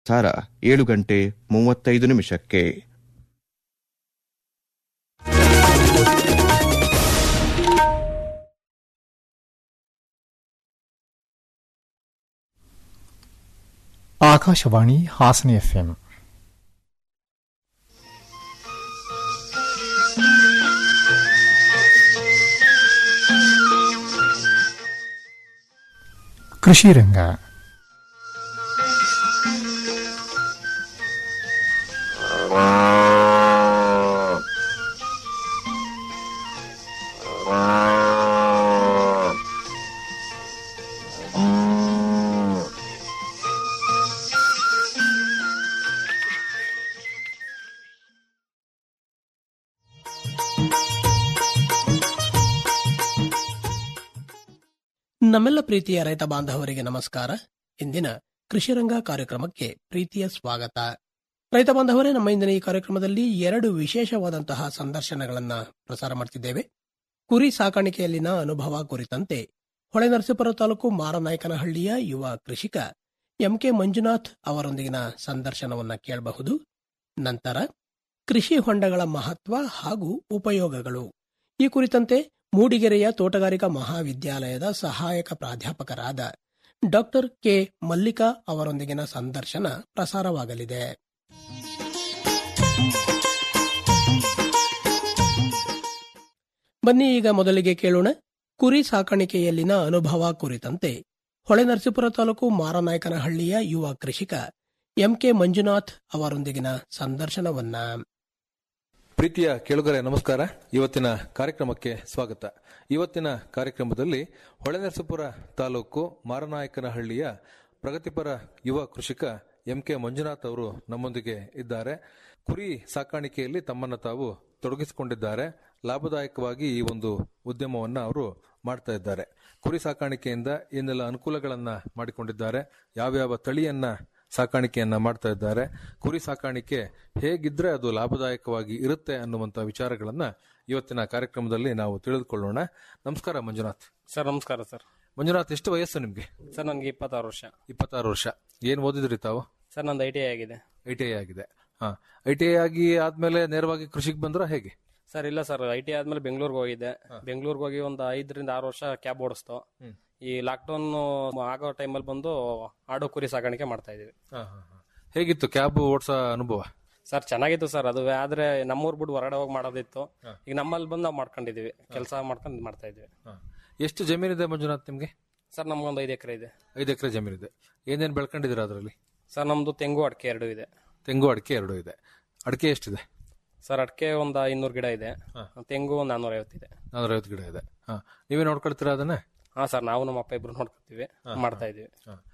ಸಾರ ಏಳು ಗಂಟೆ ಮೂವತ್ತೈದು ನಿಮಿಷಕ್ಕೆ ಆಕಾಶವಾಣಿ ಹಾಸನ ಎಫ್ಎಂ ಕೃಷಿ ರಂಗ ನಮ್ಮೆಲ್ಲ ಪ್ರೀತಿಯ ರೈತ ಬಾಂಧವರಿಗೆ ನಮಸ್ಕಾರ ಇಂದಿನ ಕೃಷಿರಂಗ ಕಾರ್ಯಕ್ರಮಕ್ಕೆ ಪ್ರೀತಿಯ ಸ್ವಾಗತ ರೈತ ಬಾಂಧವರೇ ನಮ್ಮ ಇಂದಿನ ಈ ಕಾರ್ಯಕ್ರಮದಲ್ಲಿ ಎರಡು ವಿಶೇಷವಾದಂತಹ ಸಂದರ್ಶನಗಳನ್ನ ಪ್ರಸಾರ ಮಾಡ್ತಿದ್ದೇವೆ ಕುರಿ ಸಾಕಾಣಿಕೆಯಲ್ಲಿನ ಅನುಭವ ಕುರಿತಂತೆ ಹೊಳೆನರಸೀಪುರ ತಾಲೂಕು ಮಾರನಾಯಕನಹಳ್ಳಿಯ ಯುವ ಕೃಷಿಕ ಎಂಕೆ ಮಂಜುನಾಥ್ ಅವರೊಂದಿಗಿನ ಸಂದರ್ಶನವನ್ನ ಕೇಳಬಹುದು ನಂತರ ಕೃಷಿ ಹೊಂಡಗಳ ಮಹತ್ವ ಹಾಗೂ ಉಪಯೋಗಗಳು ಈ ಕುರಿತಂತೆ ಮೂಡಿಗೆರೆಯ ತೋಟಗಾರಿಕಾ ಮಹಾವಿದ್ಯಾಲಯದ ಸಹಾಯಕ ಪ್ರಾಧ್ಯಾಪಕರಾದ ಡಾಕ್ಟರ್ ಕೆ ಮಲ್ಲಿಕಾ ಅವರೊಂದಿಗಿನ ಸಂದರ್ಶನ ಪ್ರಸಾರವಾಗಲಿದೆ ಬನ್ನಿ ಈಗ ಮೊದಲಿಗೆ ಕೇಳೋಣ ಕುರಿ ಸಾಕಾಣಿಕೆಯಲ್ಲಿನ ಅನುಭವ ಕುರಿತಂತೆ ಹೊಳೆನರಸೀಪುರ ತಾಲೂಕು ಮಾರನಾಯಕನಹಳ್ಳಿಯ ಯುವ ಕೃಷಿಕ ಎಂಕೆ ಮಂಜುನಾಥ್ ಅವರೊಂದಿಗಿನ ಸಂದರ್ಶನವನ್ನ ಪ್ರೀತಿಯ ಕೇಳುಗರೆ ನಮಸ್ಕಾರ ಇವತ್ತಿನ ಕಾರ್ಯಕ್ರಮಕ್ಕೆ ಸ್ವಾಗತ ಇವತ್ತಿನ ಕಾರ್ಯಕ್ರಮದಲ್ಲಿ ಹೊಳೆನರಸೀಪುರ ತಾಲೂಕು ಮಾರನಾಯಕನಹಳ್ಳಿಯ ಪ್ರಗತಿಪರ ಯುವ ಕೃಷಿಕ ಎಂ ಕೆ ಮಂಜುನಾಥ್ ಅವರು ನಮ್ಮೊಂದಿಗೆ ಇದ್ದಾರೆ ಕುರಿ ಸಾಕಾಣಿಕೆಯಲ್ಲಿ ತಮ್ಮನ್ನು ತಾವು ತೊಡಗಿಸಿಕೊಂಡಿದ್ದಾರೆ ಲಾಭದಾಯಕವಾಗಿ ಈ ಒಂದು ಉದ್ಯಮವನ್ನ ಅವರು ಮಾಡ್ತಾ ಇದ್ದಾರೆ ಕುರಿ ಸಾಕಾಣಿಕೆಯಿಂದ ಏನೆಲ್ಲ ಅನುಕೂಲಗಳನ್ನ ಮಾಡಿಕೊಂಡಿದ್ದಾರೆ ಯಾವ್ಯಾವ ತಳಿಯನ್ನ ಸಾಕಾಣಿಕೆಯನ್ನ ಮಾಡ್ತಾ ಇದ್ದಾರೆ ಕುರಿ ಸಾಕಾಣಿಕೆ ಹೇಗಿದ್ರೆ ಅದು ಲಾಭದಾಯಕವಾಗಿ ಇರುತ್ತೆ ಅನ್ನುವಂತ ವಿಚಾರಗಳನ್ನ ಇವತ್ತಿನ ಕಾರ್ಯಕ್ರಮದಲ್ಲಿ ನಾವು ತಿಳಿದುಕೊಳ್ಳೋಣ ನಮಸ್ಕಾರ ಮಂಜುನಾಥ್ ಸರ್ ನಮಸ್ಕಾರ ಸರ್ ಮಂಜುನಾಥ್ ಎಷ್ಟು ವಯಸ್ಸು ನಿಮ್ಗೆ ಸರ್ ನನಗೆ ಇಪ್ಪತ್ತಾರು ವರ್ಷ ಇಪ್ಪತ್ತಾರು ವರ್ಷ ಏನ್ ಓದಿದ್ರಿ ತಾವು ಸರ್ ನಂದು ಐ ಟಿ ಐ ಆಗಿದೆ ಐ ಟಿ ಐ ಆಗಿದೆ ಹಾ ಐ ಟಿ ಐ ಆಗಿ ಆದ್ಮೇಲೆ ನೇರವಾಗಿ ಕೃಷಿಗೆ ಬಂದ್ರ ಹೇಗೆ ಸರ್ ಇಲ್ಲ ಸರ್ ಐ ಟಿ ಐ ಆದ್ಮೇಲೆ ಬೆಂಗಳೂರಿಗೆ ಹೋಗಿದ್ದೆ ಬೆಂಗಳೂರಿಗೆ ಹೋಗಿ ಒಂದು ಐದರಿಂದ ಆರು ವರ್ಷ ಕ್ಯಾಬ್ ಓಡಿಸ್ತು ಈ ಲಾಕ್ಡೌನ್ ಆಗೋ ಟೈಮಲ್ಲಿ ಬಂದು ಆಡು ಕುರಿ ಸಾಕಾಣಿಕೆ ಮಾಡ್ತಾ ಇದೀವಿ ಹೇಗಿತ್ತು ಕ್ಯಾಬ್ ಓಡಿಸೋ ಅನುಭವ ಸರ್ ಚೆನ್ನಾಗಿತ್ತು ಸರ್ ಅದು ಆದ್ರೆ ನಮ್ಮೂರ್ ಬಿಟ್ಟು ಹೊರಗಡೆ ಹೋಗಿ ಮಾಡೋದಿತ್ತು ಈಗ ನಮ್ಮಲ್ಲಿ ಬಂದು ನಾವು ಮಾಡ್ಕೊಂಡಿದೀವಿ ಕೆಲಸ ಮಾಡ್ಕೊಂಡು ಇದ್ ಮಾಡ್ತಾ ಇದೀವಿ ಎಷ್ಟು ಜಮೀನಿದೆ ಮಂಜುನಾಥ್ ನಿಮ್ಗೆ ಸರ್ ನಮ್ಗೊಂದು ಐದು ಎಕರೆ ಇದೆ ಐದು ಎಕರೆ ಜಮೀನಿದೆ ಏನೇನ್ ಬೆಳ್ಕೊಂಡಿದ್ದೀರಾ ಅದರಲ್ಲಿ ಸರ್ ನಮ್ದು ತೆಂಗು ಅಡಿಕೆ ಎರಡು ಇದೆ ತೆಂಗು ಅಡಿಕೆ ಎರಡು ಇದೆ ಅಡಿಕೆ ಎಷ್ಟಿದೆ ಸರ್ ಅಡಿಕೆ ಒಂದು ಐನೂರು ಗಿಡ ಇದೆ ತೆಂಗು ಒಂದು ನಾನ್ನೂರ ಐವತ್ತಿದೆ ನಾನೂರೈವತ್ತು ಗಿಡ ಇದೆ ಹಾ ನೀವೇ ನೋಡ್ಕೊಳ್ತೀರಾ ಅದನ್ನ ಹಾ ಸರ್ ನಾವು ನಮ್ಮ ಅಪ್ಪ ಇಬ್ರು ನೋಡ್ಕೊತೀವಿ ಮಾಡ್ತಾ ಇದೀವಿ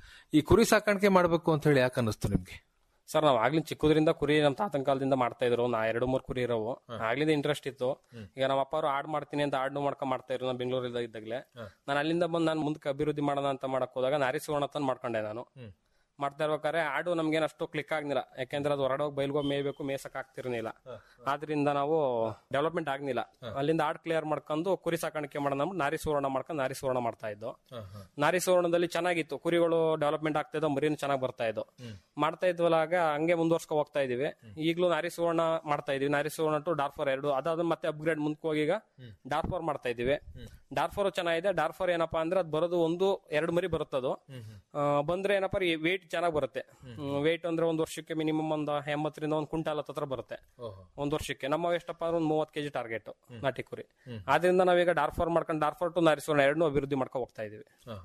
ಈ ಕುರಿ ಸಾಕಾಣಿಕೆ ಮಾಡ್ಬೇಕು ಅಂತ ಹೇಳಿ ಯಾಕೆ ಅನ್ನಿಸ್ತು ನಿಮ್ಗೆ ಸರ್ ನಾವ್ ಆಗ್ಲಿಂದ ಚಿಕ್ಕದ್ರಿಂದ ಕುರಿ ನಮ್ಮ ತಾತನ ಕಾಲದಿಂದ ಮಾಡ್ತಾ ಇದ್ರು ನಾ ಎರಡು ಮೂರು ಕುರಿ ಇರೋವು ಆಗ್ಲಿಂದ ಇಂಟ್ರೆಸ್ಟ್ ಇತ್ತು ಈಗ ನಮ್ಮ ಅಪ್ಪ ಅವರು ಆಡ್ ಮಾಡ್ತೀನಿ ಅಂತ ಆಡ್ನು ಮಾಡ್ಕೊಂಡ್ ಮಾಡ್ತಾ ಇದ್ರು ನಾನು ಬೆಂಗಳೂರಲ್ಲಿ ಇದ್ದಾಗಲೇ ನಾನು ಅಲ್ಲಿಂದ ಬಂದು ನಾನು ಮುಂದಕ್ಕೆ ಅಭಿವೃದ್ಧಿ ಮಾಡೋಣ ಅಂತ ಮಾಡಕ್ ಹೋದಾಗ ನಾರಿ ಸುವರ್ಣ ತಂದು ಮಾಡ್ಕೊಂಡೆ ನಾನು ಮಾಡ್ತಾ ಇರ್ಬೇಕಾದ್ರೆ ಆಡು ನಮ್ಗೇನು ಅಷ್ಟು ಕ್ಲಿಕ್ ಆಗ್ನಿಲ್ಲ ಯಾಕೆಂದ್ರೆ ಅದು ಹೊರಡೋಗಿ ಬೈಲ್ಗೋಗಿ ಮೇಯ್ಬೇಕು ಮೇಸಕ್ ಆಗ್ತಿರ್ನಿಲ್ಲ ಆದ್ರಿಂದ ನಾವು ಡೆವಲಪ್ಮೆಂಟ್ ಆಗ್ನಿಲ್ಲ ಅಲ್ಲಿಂದ ಆಡ್ ಕ್ಲಿಯರ್ ಮಾಡ್ಕೊಂಡು ಕುರಿ ಸಾಕಾಣಿಕೆ ಮಾಡೋಣ ಅಂದ್ಬಿಟ್ಟು ನಾರಿ ಸುವರ್ಣ ಮಾಡ್ಕೊಂಡು ನಾರಿ ಸುವರ್ಣ ಮಾಡ್ತಾ ಇದ್ದು ನಾರಿ ಸುವರ್ಣದಲ್ಲಿ ಚೆನ್ನಾಗಿತ್ತು ಕುರಿಗಳು ಡೆವಲಪ್ಮೆಂಟ್ ಆಗ್ತಾ ಇದ್ದೋ ಮರಿನು ಚೆನ್ನಾಗಿ ಬರ್ತಾ ಇದ್ದು ಮಾಡ್ತಾ ಇದ್ವಲ್ಲಾಗ ಹಂಗೆ ಮುಂದುವರ್ಸ್ಕೊ ಹೋಗ್ತಾ ಇದೀವಿ ಈಗಲೂ ನಾರಿ ಸುವರ್ಣ ಮಾಡ್ತಾ ಇದೀವಿ ನಾರಿ ಸುವರ್ಣ ಟು ಡಾರ್ಫೋರ್ ಎರಡು ಅದಾದ ಮತ್ತೆ ಅಪ್ಗ್ರೇಡ್ ಮುಂದಕ್ಕೆ ಹೋಗಿ ಈಗ ಡಾರ್ಫೋರ್ ಮಾಡ್ತಾ ಇದೀವಿ ಡಾರ್ಫೋರ್ ಚೆನ್ನಾಗಿದೆ ಡಾರ್ಫೋರ್ ಏನಪ್ಪಾ ಅಂದ್ರೆ ಅದು ಬರೋದು ಒಂದು ಎರಡು ಮರಿ ಬರುತ್ತದು ಆ, ಬಂದ್ರೆ ಏನಪ್ಪಾ ವೇಟ್ ಚೆನ್ನಾಗಿ ಬರುತ್ತೆ ವೇಟ್ ಅಂದ್ರೆ ಒಂದ್ ವರ್ಷಕ್ಕೆ ಮಿನಿಮಮ್ ಒಂದು ಎಂಬತ್ತರಿಂದ ಒಂದು ಕ್ವಿಂಟಾಲ್ ಹತ್ರ ಬರುತ್ತೆ ಒಂದ್ ವರ್ಷಕ್ಕೆ ನಮ್ಮ ಎಷ್ಟಪ್ಪ ಅಂದ್ರೆ ಒಂದು ಮೂವತ್ತು ಕೆಜಿ ಟಾರ್ಗೆಟ್ ನಾಟಿ ಕುರಿ ಆದ್ರಿಂದ ನಾವೀಗ ಡಾರ್ಫೋರ್ ಮಾಡ್ಕೊಂಡು ಡಾರ್ಫೋರ್ ಟು ನಾರಿಸೋಣ ಎರಡನ್ನೂ ಅಭಿವೃದ್ಧಿ ಮಾಡ್ಕೊಂಡು ಹೋಗ್ತಾ ಇದೀವಿ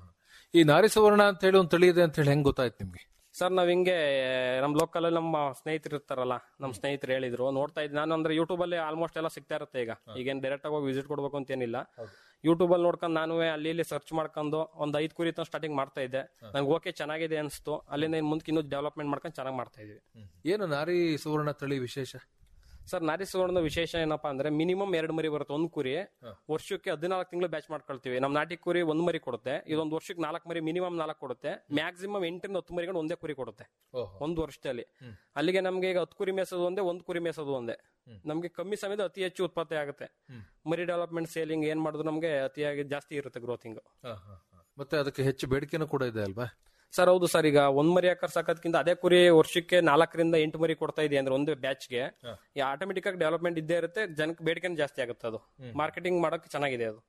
ಈ ನಾರಿ ಸುವರ್ಣ ಅಂತ ಹೇಳಿ ಒಂದು ತಳಿ ಇದೆ ಅಂತ ಹೇಳಿ ಹೆಂಗ್ ಗೊತ್ತಾಯ್ತು ನಿಮ್ಗೆ ಸರ್ ನಾವ್ ಹಿಂಗೆ ನಮ್ ಲೋಕಲ್ ಅಲ್ಲಿ ನಮ್ಮ ಸ್ನೇಹಿತರು ಇರ್ತಾರಲ್ಲ ನಮ್ಮ ಸ್ನೇಹಿತರು ಹೇಳಿದ್ರು ನೋಡ್ತಾ ಇದ್ದೆ ನಾನು ಅಂದ್ರೆ ಯೂಟ್ಯೂಬ್ ಅಲ್ಲಿ ಆಲ್ಮೋಸ್ಟ್ ಎಲ್ಲ ಸಿಗ್ತಾ ಇರುತ್ತೆ ಈಗ ಈಗೇನ್ ಡೈರೆಕ್ಟ್ ಆಗಿ ಹೋಗಿ ವಿಸಿಟ್ ಕೊಡ್ಬೇಕು ಅಂತ ಏನಿಲ್ಲ ಯೂಟ್ಯೂಬ್ ಅಲ್ಲಿ ನೋಡ್ಕೊಂಡು ನಾನು ಅಲ್ಲಿ ಇಲ್ಲಿ ಸರ್ಚ್ ಮಾಡ್ಕೊಂಡು ಒಂದ್ ಐದ್ ಕುರಿ ಸ್ಟಾರ್ಟಿಂಗ್ ಮಾಡ್ತಾ ಇದ್ದೆ ನಂಗೆ ಓಕೆ ಚೆನ್ನಾಗಿದೆ ಅನ್ಸ್ತು ಅಲ್ಲಿಂದ ಇನ್ ಮುಂದಕ್ಕೆ ಇನ್ನೂ ಡೆವಲಪ್ಮೆಂಟ್ ಮಾಡ್ಕೊಂಡು ಚೆನ್ನಾಗಿ ಮಾಡ್ತಾ ಇದೀವಿ ಏನು ನಾರಿ ಸುವರ್ಣ ತಳಿ ವಿಶೇಷ ಸರ್ ನಾರಿ ಸುವರ್ಣದ ವಿಶೇಷ ಏನಪ್ಪಾ ಅಂದ್ರೆ ಮಿನಿಮಮ್ ಎರಡು ಮರಿ ಬರುತ್ತೆ ಒಂದ್ ಕುರಿ ವರ್ಷಕ್ಕೆ ಹದಿನಾಲ್ಕು ತಿಂಗಳು ಬ್ಯಾಚ್ ಮಾಡ್ಕೊಳ್ತೀವಿ ನಮ್ ನಾಟಿ ಕುರಿ ಒಂದ್ ಮರಿ ಕೊಡುತ್ತೆ ಇದೊಂದು ವರ್ಷಕ್ಕೆ ನಾಲ್ಕು ಮರಿ ಮಿನಿಮಮ್ ನಾಲ್ಕು ಕೊಡುತ್ತೆ ಮ್ಯಾಕ್ಸಿಮಮ್ ಎಂಟರಿಂದ ಹತ್ತು ಮರಿಗಳು ಒಂದೇ ಕುರಿ ಕೊಡುತ್ತೆ ಒಂದು ವರ್ಷದಲ್ಲಿ ಅಲ್ಲಿಗೆ ನಮ್ಗೆ ಈಗ ಹತ್ತು ಕುರಿ ಮೇಸೋದು ಒಂದೇ ಒಂದ್ ಕುರಿ ಮೇಸೋದು ಒಂದೇ ನಮ್ಗೆ ಕಮ್ಮಿ ಸಮಯದ ಅತಿ ಹೆಚ್ಚು ಉತ್ಪತ್ತಿ ಆಗುತ್ತೆ ಮರಿ ಡೆವಲಪ್ಮೆಂಟ್ ಸೇಲಿಂಗ್ ಏನ್ ಮಾಡಿದ್ರು ನಮ್ಗೆ ಅತಿಯಾಗಿ ಜಾಸ್ತಿ ಇರುತ್ತೆ ಗ್ರೋತಿಂಗ್ ಮತ್ತೆ ಅದಕ್ಕೆ ಹೆಚ್ಚು ಬೇಡಿಕೆನೂ ಕೂಡ ಇದೆ ಅಲ್ವಾ ಸರ್ ಹೌದು ಸರ್ ಈಗ ಒಂದ್ ಮರಿ ಹಾಕರ್ ಸಾಕೋದ್ಕಿಂತ ಅದೇ ಕುರಿ ವರ್ಷಕ್ಕೆ ನಾಲ್ಕರಿಂದ ಎಂಟು ಮರಿ ಕೊಡ್ತಾ ಇದೆ ಅಂದ್ರೆ ಒಂದು ಬ್ಯಾಚ್ಗೆ ಆಟೋಮೆಟಿಕ್ ಆಗಿ ಡೆವಲಪ್ಮೆಂಟ್ ಇದ್ದೇ ಇರುತ್ತೆ ಜನಕ್ಕೆ ಬೇಡಿಕೆ ಜಾಸ್ತಿ ಆಗುತ್ತೆ ಅದು ಮಾರ್ಕೆಟಿಂಗ್ ಮಾಡೋಕೆ ಚೆನ್ನಾಗಿದೆ ಅದು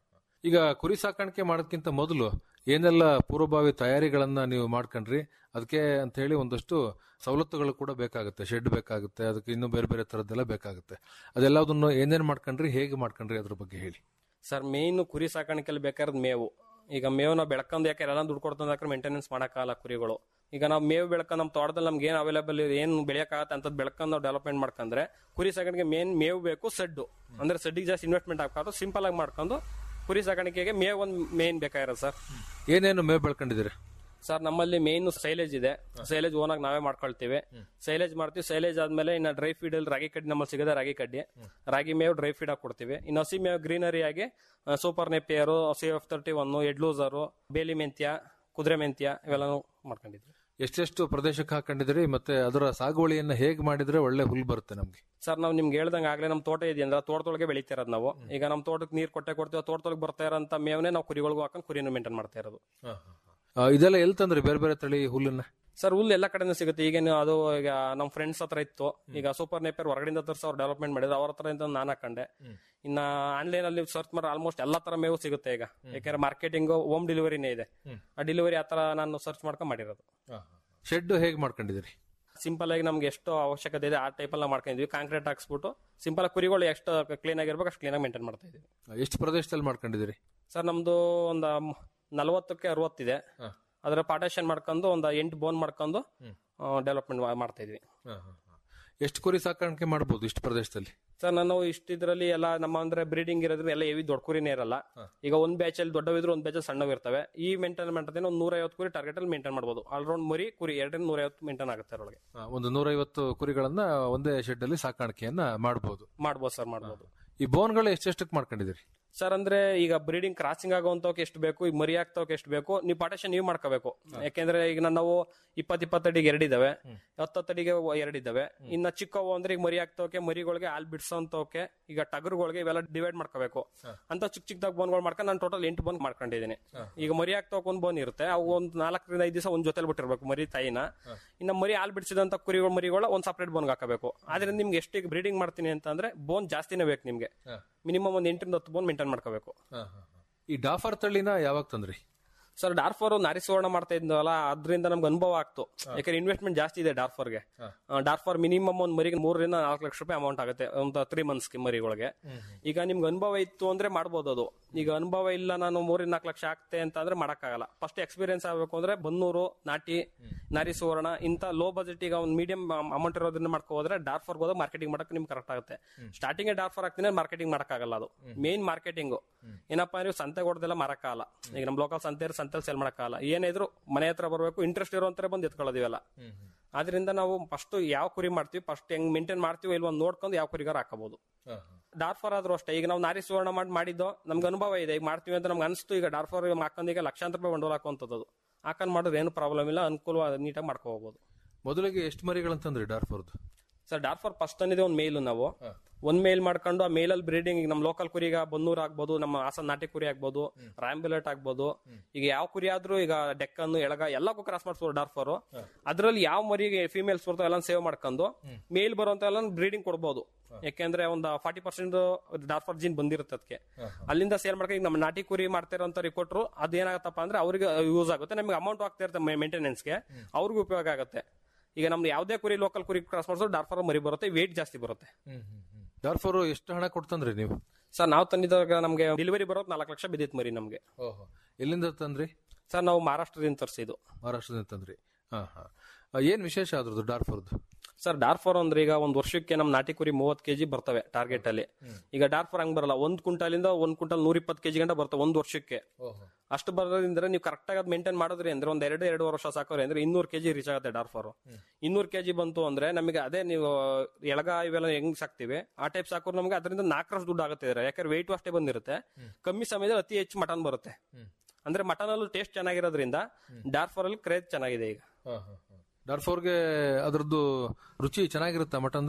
ಈಗ ಕುರಿ ಸಾಕಾಣಿಕೆ ಮಾಡೋದಕ್ಕಿಂತ ಮೊದಲು ಏನೆಲ್ಲ ಪೂರ್ವಭಾವಿ ತಯಾರಿಗಳನ್ನ ನೀವು ಮಾಡ್ಕೊಂಡ್ರಿ ಅದಕ್ಕೆ ಅಂತ ಹೇಳಿ ಒಂದಷ್ಟು ಸವಲತ್ತುಗಳು ಕೂಡ ಬೇಕಾಗುತ್ತೆ ಶೆಡ್ ಬೇಕಾಗುತ್ತೆ ಅದಕ್ಕೆ ಇನ್ನೂ ಬೇರೆ ಬೇರೆ ತರದ್ದೆಲ್ಲ ಬೇಕಾಗುತ್ತೆ ಅದೆಲ್ಲದನ್ನು ಏನೇನ್ ಮಾಡ್ಕೊಂಡ್ರಿ ಹೇಗೆ ಮಾಡ್ಕೊಂಡ್ರಿ ಅದ್ರ ಬಗ್ಗೆ ಹೇಳಿ ಸರ್ ಮೇನ್ ಕುರಿ ಸಾಕಾಣಿಕೆಯಲ್ಲಿ ಬೇಕಾದ್ರೆ ಮೇವು ಈಗ ಮೇವು ನಾವು ಬೆಳ್ಕೊಂಡು ಯಾಕೆ ಎಲ್ಲ ದುಡ್ಡು ಕೊಡ್ತಂದ್ರೆ ಯಾಕೆ ಮೇಂಟೆನೆನ್ಸ್ ಮಾಡೋಕ್ಕಾಗಲ್ಲ ಕುರಿಗಳು ಈಗ ನಾವು ಮೇವು ಬೆಳ್ಕೊಂಡು ನಮ್ಮ ತೋಟದಲ್ಲಿ ನಮ್ಗೆ ಏನು ಅವೈಲೇಬಲ್ ಏನು ಬೆಳೆಯೋಕ್ಕಾಗತ್ತೆ ಅಂತ ಬೆಳ್ಕೊಂಡು ನಾವು ಡೆವಲಪ್ಮೆಂಟ್ ಮಾಡ್ಕೊಂಡ್ರೆ ಕುರಿ ಸಾಕಾಣಿಕೆ ಮೇನ್ ಮೇವು ಬೇಕು ಸಡ್ಡು ಅಂದ್ರೆ ಸಡ್ಡಿಗೆ ಜಾಸ್ತಿ ಇನ್ವೆಸ್ಟ್ಮೆಂಟ್ ಆಗ್ಬಾರ್ದು ಸಿಂಪಲ್ ಆಗಿ ಮಾಡ್ಕೊಂಡು ಕುರಿ ಸಾಕಾಣಿಕೆಗೆ ಮೇವು ಒಂದು ಮೇನ್ ಬೇಕಾಗಿರೋದು ಸರ್ ಏನೇನು ಮೇವು ಬೆಳ್ಕೊಂಡಿದ್ದೀರಿ ಸರ್ ನಮ್ಮಲ್ಲಿ ಮೇನ್ ಸೈಲೇಜ್ ಇದೆ ಸೈಲೇಜ್ ಓನಾಗಿ ನಾವೇ ಮಾಡ್ಕೊಳ್ತೀವಿ ಸೈಲೇಜ್ ಮಾಡ್ತೀವಿ ಸೈಲೇಜ್ ಆದ್ಮೇಲೆ ಇನ್ನ ಡ್ರೈ ಫೀಡ್ ಅಲ್ಲಿ ರಾಗಿ ಕಡ್ಡಿ ನಮ್ಮಲ್ಲಿ ಸಿಗದೆ ರಾಗಿ ಕಡ್ಡಿ ರಾಗಿ ಮೇವು ಡ್ರೈ ಫೀಡ್ ಆಗಿ ಕೊಡ್ತೀವಿ ಇನ್ನು ಹಸಿ ಮೇವು ಗ್ರೀನರಿ ಆಗಿ super napier C F thirty one ಎಡ್ಲೂಸರು ಬೇಲಿ ಮೆಂತ್ಯ ಕುದುರೆ ಮೆಂತ್ಯ ಇವೆಲ್ಲನೂ ಮಾಡ್ಕೊಂಡಿದ್ವಿ ಎಷ್ಟೆಷ್ಟು ಪ್ರದೇಶಕ್ಕೆ ಹಾಕೊಂಡಿದ್ದೀರಿ ಮತ್ತೆ ಅದರ ಸಾಗುವಳಿಯನ್ನ ಹೇಗೆ ಮಾಡಿದ್ರೆ ಒಳ್ಳೆ ಹುಲ್ ಬರುತ್ತೆ ನಮ್ಗೆ ಸರ್ ನಾವು ನಿಮ್ಗೆ ಹೇಳ್ದಂಗೆ ಆಗ್ಲೇ ನಮ್ಮ ತೋಟ ಇದೆಯಂದ್ರೆ ತೋಟದೊಳಗೆ ಬೆಳಿತಿರೋದು ನಾವು ಈಗ ನಮ್ಮ ತೋಟಕ್ಕೆ ನೀರು ಕೊಟ್ಟೆ ಕೊಡ್ತೀವಿ ಆ ತೋಟದೊಳಗೆ ಬರ್ತಾ ಇರೋಂಥ ಮೇವನೇ ನಾವು ಕುರಿಗಳಿಗೂ ಹಾಕೊಂಡು ಕುರಿನೂ ಮೇಂಟೈನ್ ಮಾಡ್ತಾ ಇರೋದು ಆ, ಇದೆಲ್ಲ ಎಲ್ಲಿ ತಂದ್ರಿ ಬೇರೆ ಬೇರೆ ತಳಿ ಹುಲ್ಲನ್ನ ಸರ್ ಹುಲ್ಲು ಎಲ್ಲ ಕಡೆನೂ ಸಿಗುತ್ತೆ ಈಗ ಅದು ಈಗ ನಮ್ಮ ಫ್ರೆಂಡ್ಸ್ ಹತ್ರ ಇತ್ತು ಈಗ ಸೂಪರ್ ನೇಪರ್ ಹೊರಗಡೆಯಿಂದ ತರಿಸಿ ಅವ್ರು ಡೆವಲಪ್ಮೆಂಟ್ ಮಾಡಿದ್ರು ಅವ್ರ ಹತ್ರ ಇಂದ ನಾನು ಹಾಕೊಂಡೆ ಇನ್ನ ಆನ್ಲೈನ್ ಅಲ್ಲಿ ಸರ್ಚ್ ಮಾಡಿ ಆಲ್ಮೋಸ್ಟ್ ಎಲ್ಲಾ ತರ ಮೇವು ಸಿಗುತ್ತೆ ಈಗ ಯಾಕಂದ್ರೆ ಮಾರ್ಕೆಟಿಂಗ್ ಹೋಮ್ ಡೆಲಿವರಿನೇ ಇದೆ ಆ ಡೆಲಿವರಿ ಆ ತರ ನಾನು ಸರ್ಚ್ ಮಾಡ್ಕೊಂಡು ಮಾಡಿರೋದು ಶೆಡ್ ಹೇಗೆ ಮಾಡ್ಕೊಂಡಿದ್ದೀರಿ ಸಿಂಪಲ್ ಆಗಿ ನಮ್ಗೆ ಎಷ್ಟು ಅವಶ್ಯಕತೆ ಇದೆ ಆ ಟೈಪ್ ಎಲ್ಲ ಮಾಡ್ಕೊಂಡಿದ್ವಿ ಕಾಂಕ್ರೀಟ್ ಹಾಕ್ಸ್ಬಿಟ್ಟು ಸಿಂಪಲ್ ಆಗಿ ಕುರಿಗಳು ಎಷ್ಟು ಕ್ಲೀನ್ ಆಗಿರ್ಬೇಕು ಅಷ್ಟು ಕ್ಲೀನ್ ಆಗಿ ಮೇಂಟೈನ್ ಮಾಡ್ತಾ ಇದೀವಿ ಎಷ್ಟು ಪ್ರದೇಶದಲ್ಲಿ ಮಾಡ್ಕೊಂಡಿದ್ದೀರಿ ಸರ್ ನಮ್ದು ಒಂದು ನಲವತ್ತಕ್ಕೆ ಅರವತ್ತಿದೆ ಅದರ ಪಾರ್ಟೇಷನ್ ಮಾಡ್ಕೊಂಡು ಒಂದು ಎಂಟು ಬೋನ್ ಮಾಡ್ಕೊಂಡು ಡೆವಲಪ್ಮೆಂಟ್ ಮಾಡ್ತಾ ಇದೀವಿ ಎಷ್ಟು ಕುರಿ ಸಾಕಾಣಿಕೆ ಮಾಡ್ಬೋದು ಇಷ್ಟು ಪ್ರದೇಶದಲ್ಲಿ ಸರ್ ನಾನು ಇಷ್ಟಿದ್ರಲ್ಲಿ ಎಲ್ಲ ನಮ್ಮ ಅಂದ್ರೆ ಬ್ರೀಡಿಂಗ್ ಇರೋದ್ರೆ ಎಲ್ಲ ಹೆವಿ ದೊಡ್ಡ ಕುರಿನೇ ಇರಲ್ಲ ಈಗ ಒಂದ್ ಬ್ಯಾಚ್ ಅಲ್ಲಿ ದೊಡ್ಡವಿದ್ರು ಒಂದ್ ಬ್ಯಾಚ್ ಸಣ್ಣವ್ ಇರ್ತವೆ ಈ ಮೇಂಟೈನ್ ಮಾಡ್ತೀನಿ ಒಂದು ನೂರೈವತ್ತು ಕುರಿ ಟಾರ್ಗೆಟ್ ಅಲ್ಲಿ ಮೇಂಟೈನ್ ಮಾಡ್ಬೋದು ಆಲ್ರೌಂಡ್ ಮರಿ ಕುರಿ ಎರಡರಿಂದ ನೂರೈವತ್ತು ಮೇಂಟೈನ್ ಆಗುತ್ತೆ ಅದರೊಳಗೆ ಆ, ಒಂದು ನೂರೈವತ್ತು ಕುರಿಗಳನ್ನ ಒಂದೇ ಶೆಡ್ ಅಲ್ಲಿ ಸಾಕಾಣಿಕೆಯನ್ನ ಮಾಡಬಹುದು ಮಾಡ್ಬೋದು ಸರ್ ಮಾಡ್ಬೋದು ಈ ಬೋನ್ಗಳು ಎಷ್ಟೆಷ್ಟಕ್ಕೆ ಮಾಡ್ಕೊಂಡಿದ್ದೀರಿ ಸರ್ ಅಂದ್ರೆ ಈಗ ಬ್ರೀಡಿಂಗ್ ಕ್ರಾಸಿಂಗ್ ಆಗುವಂತವಕ್ಕೆ ಎಷ್ಟು ಬೇಕು ಈಗ ಮರಿ ಆಗ್ತವಕ್ಕೆ ಎಷ್ಟು ಬೇಕು ನೀವು ಪಾರ್ಟೇಷನ್ ನೀವು ಮಾಡ್ಕೋಬೇಕು ಯಾಕೆಂದ್ರೆ ಈಗ ನಾವು ಇಪ್ಪತ್ ಇಪ್ಪತ್ತಡಿಗೆ ಎರಡಿದಾವೆ ಹತ್ತತ್ತಡಿಗೆ ಎರಡಿದಾವೆ ಇನ್ನ ಚಿಕ್ಕವು ಅಂದ್ರೆ ಈಗ ಮರಿ ಆಗ್ತವಕ್ಕೆ ಮರಿಗಳಿಗೆ ಹಾಲ್ ಬಿಡ್ಸೋಂತವಕ್ಕೆ ಈಗ ಟಗರುಗಳಿಗೆ ಇವೆಲ್ಲ ಡಿವೈಡ್ ಮಾಡ್ಕೋಬೇಕು ಅಂತ ಚಿಕ್ಕ ಚಿಕ್ಕದಾಗ ಬೋನ್ಗಳು ಮಾಡ್ಕೊಂಡು ನಾನು ಟೋಟಲ್ ಎಂಟು ಬೋನ್ ಮಾಡ್ಕೊಂಡಿದ್ದೀನಿ ಈಗ ಮರಿ ಆಗ್ತವಕ್ಕೆ ಒಂದು ಬೋನ್ ಇರುತ್ತೆ ಅವು ಒಂದು ನಾಲ್ಕರಿಂದ ಐದು ದಿವಸ ಒಂದ್ ಜೊತೆಲಿ ಬಿಟ್ಟಿರ್ಬೇಕು ಮರಿ ತಾಯಿನ ಇನ್ನ ಮರಿ ಹಾಲ್ ಬಿಡಿಸಿದಂತ ಕುರಿಗಳು ಮರಿಗಳು ಒಂದ್ ಸಪರೇಟ್ ಬೋನ್ಗೆ ಹಾಕಬೇಕು ಆದ್ರಿಂದ ನಿಮ್ಗೆ ಎಷ್ಟು ಬ್ರೀಡಿಂಗ್ ಮಾಡ್ತೀನಿ ಅಂತಂದ್ರೆ ಬೋನ್ ಜಾಸ್ತಿನೇ ಬೇಕು ನಿಮ್ಗೆ ಮಿನಿಮಮ್ ಒಂದ್ ಎಂಟರಿಂದ ಹತ್ತು ಬೋನ್ ಮೇಂಟೈನ್ ಮಾಡ್ಕೋಬೇಕು ಈ ಡಾಫರ್ ತಳಿನ ಯಾವಾಗ ತಂದ್ರಿ ಸರ್ ಡಾರ್ಫರ್ ನಾರಿ ಸುವರ್ಣ ಮಾಡ್ತಾ ಇದ್ನಲ್ಲ ಅದರಿಂದ ನಮ್ಗೆ ಅನುಭವ ಆಗ್ತು ಯಾಕಂದ್ರೆ ಇನ್ವೆಸ್ಟ್ಮೆಂಟ್ ಜಾಸ್ತಿ ಇದೆ ಡಾರ್ಫರ್ಗೆ ಡಾರ್ಫರ್ ಮಿನಿಮಮ್ ಒಂದ್ ಮರಿಗೆ ಮೂರರಿಂದ ನಾಲ್ಕು ಲಕ್ಷ ರೂಪಾಯಿ ಅಮೌಂಟ್ ಆಗುತ್ತೆ ಒಂದು ತ್ರೀ ಮಂತ್ಸ್ಗೆ ಮರಿಗಳಿಗೆ ಈಗ ನಿಮ್ಗೆ ಅನುಭವ ಇತ್ತು ಅಂದ್ರೆ ಮಾಡ್ಬೋದು ಅದು ಈಗ ಅನುಭವ ಇಲ್ಲ ನಾನು ಮೂರಿಂದ ನಾಲ್ಕು ಲಕ್ಷ ಆಗ್ತೆ ಅಂತ ಅಂದ್ರೆ ಮಾಡಕ್ಕಾಗಲ್ಲ ಫಸ್ಟ್ ಎಕ್ಸ್ಪೀರಿಯನ್ಸ್ ಆಗಬೇಕು ಅಂದ್ರೆ ಬನ್ನೂರು ನಾಟಿ ನಾರಿ ಸುವರ್ಣ ಇಂತ ಲೋ ಬಜೆಟ್ ಈಗ ಒಂದು ಮೀಡಿಯಂ ಅಮೌಂಟ್ ಇರೋದ್ರಿಂದ ಮಾಡ್ಕೋ ಹೋದ್ರೆ ಡಾರ್ಫರ್ ಹೋದಾಗ ಮಾರ್ಕೆಟಿಂಗ್ ಮಾಡಕ್ಕೆ ನಿಮ್ಗೆ ಕರೆಕ್ಟ್ ಆಗುತ್ತೆ ಸ್ಟಾರ್ಟಿಂಗ್ ಡಾರ್ಫರ್ ಆಗ್ತೀನಿ ಮಾರ್ಕೆಟಿಂಗ್ ಮಾಡಕ್ಕಾಗಲ್ಲ ಅದು ಮೇನ್ ಮಾರ್ಕೆಟಿಂಗ್ ಏನಪ್ಪಾ ಅಂದ್ರೆ ಸಂತೆ ಕೊಡದೆಲ್ಲ ಮಾರಕ್ಕಾಗಲ್ಲ ಈಗ ನಮ್ ಲೋಕಲ್ ಸಂತೆ ಸಂತೆಲ್ ಸೇಲ್ ಮಾಡಕ್ಕಾಗಲ್ಲ ಏನಿದ್ರು ಮನೆ ಹತ್ರ ಬರಬೇಕು ಇಂಟ್ರೆಸ್ಟ್ ಇರುವಂತರ ಬಂದು ಎತ್ಕೊಳ್ಳೋದಿವೆಲ್ಲ ಆದ್ರಿಂದ ನಾವು ಫಸ್ಟ್ ಯಾವ ಕುರಿ ಮಾಡ್ತೀವಿ ಫಸ್ಟ್ ಹೆಂಗ್ ಮೇಂಟೈನ್ ಮಾಡ್ತೀವಿ ಇಲ್ವ ನೋಡ್ಕೊಂಡು ಯಾವ ಕುರಿಗಾರ ಹಾಕಬಹುದು ಡಾರ್ಫರ್ ಆದ್ರೂ ಅಷ್ಟೇ ಈಗ ನಾವು ನಾರಿ ಸುವರ್ಣ ಮಾಡಿ ಮಾಡಿದ್ದು ನಮ್ಗೆ ಅನುಭವ ಇದೆ ಈಗ ಮಾಡ್ತೀವಿ ಅಂತ ನಮ್ಗೆ ಅನಿಸ್ತು ಈಗ ಡಾರ್ಫರ್ ಹಾಕೊಂಡು ಈಗ ಲಕ್ಷಾಂತರ ರೂಪಾಯಿ ಬಂಡವಾಳ ಹಾಕುವಂಥದ್ದು ಹಾಕೊಂಡ್ ಮಾಡಿದ್ರೆ ಏನು ಪ್ರಾಬ್ಲಮ್ ಇಲ್ಲ ಅನುಕೂಲ ನೀಟಾಗಿ ಮಾಡ್ಕೊ ಹೋಗ್ಬೋದು ಮೊದಲಿಗೆ ಎಷ್ಟು ಮರಿಗಳಂತಂದ್ರಿ ಡಾರ್ಫರ್ದು ಸರ್ ಡಾರ್ಫರ್ ಫಸ್ಟ್ ತಂದಿದೆ ಒಂದು ಮೇಲ್ ನಾವು ಒಂದ್ ಮೇಲ್ ಮಾಡ್ಕೊಂಡು ಆ ಮೇಲಲ್ಲಿ ಬ್ರೀಡಿಂಗ್ ಈಗ ನಮ್ಮ ಲೋಕಲ್ ಕುರಿಗ ಬನ್ನೂರ್ ಆಗ್ಬೋದು ನಮ್ಮ ಹಾಸನ್ ನಾಟಿ ಕುರಿ ಆಗ್ಬೋದು ರಾಂಬಿಲೆಟ್ ಆಗ್ಬೋದು ಈಗ ಯಾವ ಕುರಿ ಆದ್ರೂ ಈಗ ಡೆಕ್ಕನ್ನು ಎಳಗ ಎಲ್ಲಕ್ಕೂ ಕ್ರಾಸ್ ಮಾಡಿಸ್ಬೋದು ಡಾರ್ಫರ್ ಅದ್ರಲ್ಲಿ ಯಾವ ಮರಿಗೆ ಫಿಮೇಲ್ಸ್ ಬರ್ತಾವ ಎಲ್ಲ ಸೇವ್ ಮಾಡ್ಕೊಂಡು ಮೇಲ್ ಬರುವಂತ ಎಲ್ಲ ಬ್ರೀಡಿಂಗ್ ಕೊಡ್ಬೋದು ಯಾಕೆಂದ್ರೆ ಒಂದು ಫಾರ್ಟಿ ಪರ್ಸೆಂಟ್ ಡಾರ್ಫರ್ ಜೀನ್ ಬಂದಿರುತ್ತೆ ಅದಕ್ಕೆ ಅಲ್ಲಿಂದ ಸೇಲ್ ಮಾಡ್ಕೊಂಡು ಈಗ ನಮ್ಮ ನಾಟಿ ಕುರಿ ಮಾಡ್ತಿರೋಂತ ಕೊಟ್ರು ಅದೇನಾಗತ್ತಪ್ಪ ಅಂದ್ರೆ ಅವ್ರಿಗೆ ಯೂಸ್ ಆಗುತ್ತೆ ನಮಗೆ ಅಮೌಂಟ್ ಆಗ್ತಾ ಇರುತ್ತೆ ಮೇಂಟೆನೆನ್ಸ್ಗೆ ಅವ್ರಿಗೂ ಉಪಯೋಗ ಆಗುತ್ತೆ ಈಗ ನಮ್ದು ಯಾವುದೇ ಕುರಿ ಲೋಕಲ್ ಕುರಿ ಕ್ರಾಸ್ ಮಾಡಿಸೋದು ಡಾರ್ಫರ್ ಮರಿ ಬರುತ್ತೆ ವೇಟ್ ಜಾಸ್ತಿ ಬರುತ್ತೆ ಡಾರ್ಫರ್ ಎಷ್ಟು ಹಣ ಕೊಡ್ತಂದ್ರಿ ನೀವು ಸರ್ ನಾವು ತಂದಿದ್ದಾಗ ನಮಗೆ ಡೆಲಿವರಿ ಬರೋದು ನಾಲ್ಕು ಲಕ್ಷ ಬಿದ್ದಿತ್ತು ಮರಿ ನಮಗೆ ಎಲ್ಲಿಂದ ತಂದ್ರಿ ಸರ್ ನಾವು ಮಹಾರಾಷ್ಟ್ರದಿಂದ ತರಿಸಿದ್ದು ಮಹಾರಾಷ್ಟ್ರದಿಂದ ತಂದ್ರಿ ಹಾ ಹಾ ಆ, ಏನ್ ವಿಶೇಷ ಅದ್ರದ್ದು ಡಾರ್ಫರ್ದು ಸರ್ ಡಾರ್ಫರ್ ಅಂದ್ರೆ ಈಗ ಒಂದ್ ವರ್ಷಕ್ಕೆ ನಮ್ ನಾಟಿ ಕುರಿ ಮೂವತ್ ಕೆಜಿ ಬರ್ತವೆ ಟಾರ್ಗೆಟ್ ಅಲ್ಲಿ ಈಗ ಡಾರ್ಫರ್ ಹಂಗ್ ಬರಲ್ಲ ಒಂದ್ ಕ್ವಿಂಟಾಲಿಂದ ಒಂದ್ ಕ್ವಿಂಟಲ್ ನೂರ ಇಪ್ಪತ್ತು ಕೆಜಿ ಗಂಟ ಬರ್ತವೆ ಒಂದ್ ವರ್ಷಕ್ಕೆ ಅಷ್ಟು ಬರೋದ್ರಿಂದ ನೀವು ಕರೆಕ್ಟ್ ಆಗಿ ಮೇಂಟೈನ್ ಮಾಡಿದ್ರಿ ಅಂದ್ರೆ ಒಂದ್ ಎರಡು ಎರಡು ವರ್ಷ ಸಾಕೋರಿ ಅಂದ್ರೆ ಇನ್ನೂರು ಕೆಜಿ ರೀಚ್ ಆಗುತ್ತೆ ಡಾರ್ಫರ್ ಇನ್ನೂರು ಕೆಜಿ ಬಂತು ಅಂದ್ರೆ ನಮಗೆ ಅದೇ ನೀವು ಎಳಗ ಇವೆಲ್ಲ ಹೆಂಗ್ ಸಾಕ್ತಿವಿ ಆ ಟೈಪ್ ಸಾಕೋರು ನಮಗೆ ಅದರಿಂದ ನಾಲ್ಕರಷ್ಟು ದುಡ್ಡು ಆಗುತ್ತೆ ಇದ್ರೆ. ಯಾಕಂದ್ರೆ ವೆಯ್ಟ್ ಅಷ್ಟೇ ಬಂದಿರುತ್ತೆ ಕಮ್ಮಿ ಸಮಯದಲ್ಲಿ ಅತಿ ಹೆಚ್ಚು ಮಟನ್ ಬರುತ್ತೆ ಅಂದ್ರೆ ಮಟನ್ ಅಲ್ಲೂ ಟೇಸ್ಟ್ ಚೆನ್ನಾಗಿರೋದ್ರಿಂದ ಡಾರ್ಫರ್ ಅಲ್ಲಿ ಕ್ರೇಜ್ ಚೆನ್ನಾಗಿದೆ ಈಗ ಡಾರ್ಫೋರ್ಗೆ ಅದ್ರದ್ದು ರುಚಿ ಚೆನ್ನಾಗಿರುತ್ತಾ ಮಟನ್ದು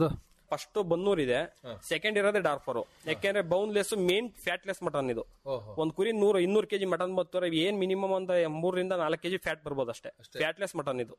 ಫಸ್ಟ್ ಬನ್ನೂರ್ ಇದೆ ಸೆಕೆಂಡ್ ಇರೋದೇ ಡಾರ್ಫರ್ ಯಾಕೆಂದ್ರೆ ಬೌನ್ಲೆಸ್ ಮೇನ್ ಫ್ಯಾಟ್ಲೆಸ್ ಮಟನ್ ಇದು ಒಂದ್ ಕುರಿ ನೂರು ಇನ್ನೂರು ಕೆಜಿ ಮಟನ್ ಬರ್ತಾರೆ ಏನ್ ಮಿನಿಮಮ್ ಒಂದು ಮೂರರಿಂದ ನಾಲ್ಕು ಕೆಜಿ ಫ್ಯಾಟ್ ಬರ್ಬೋದು ಅಷ್ಟೇ ಫ್ಯಾಟ್ಲೆಸ್ ಮಟನ್ ಇದು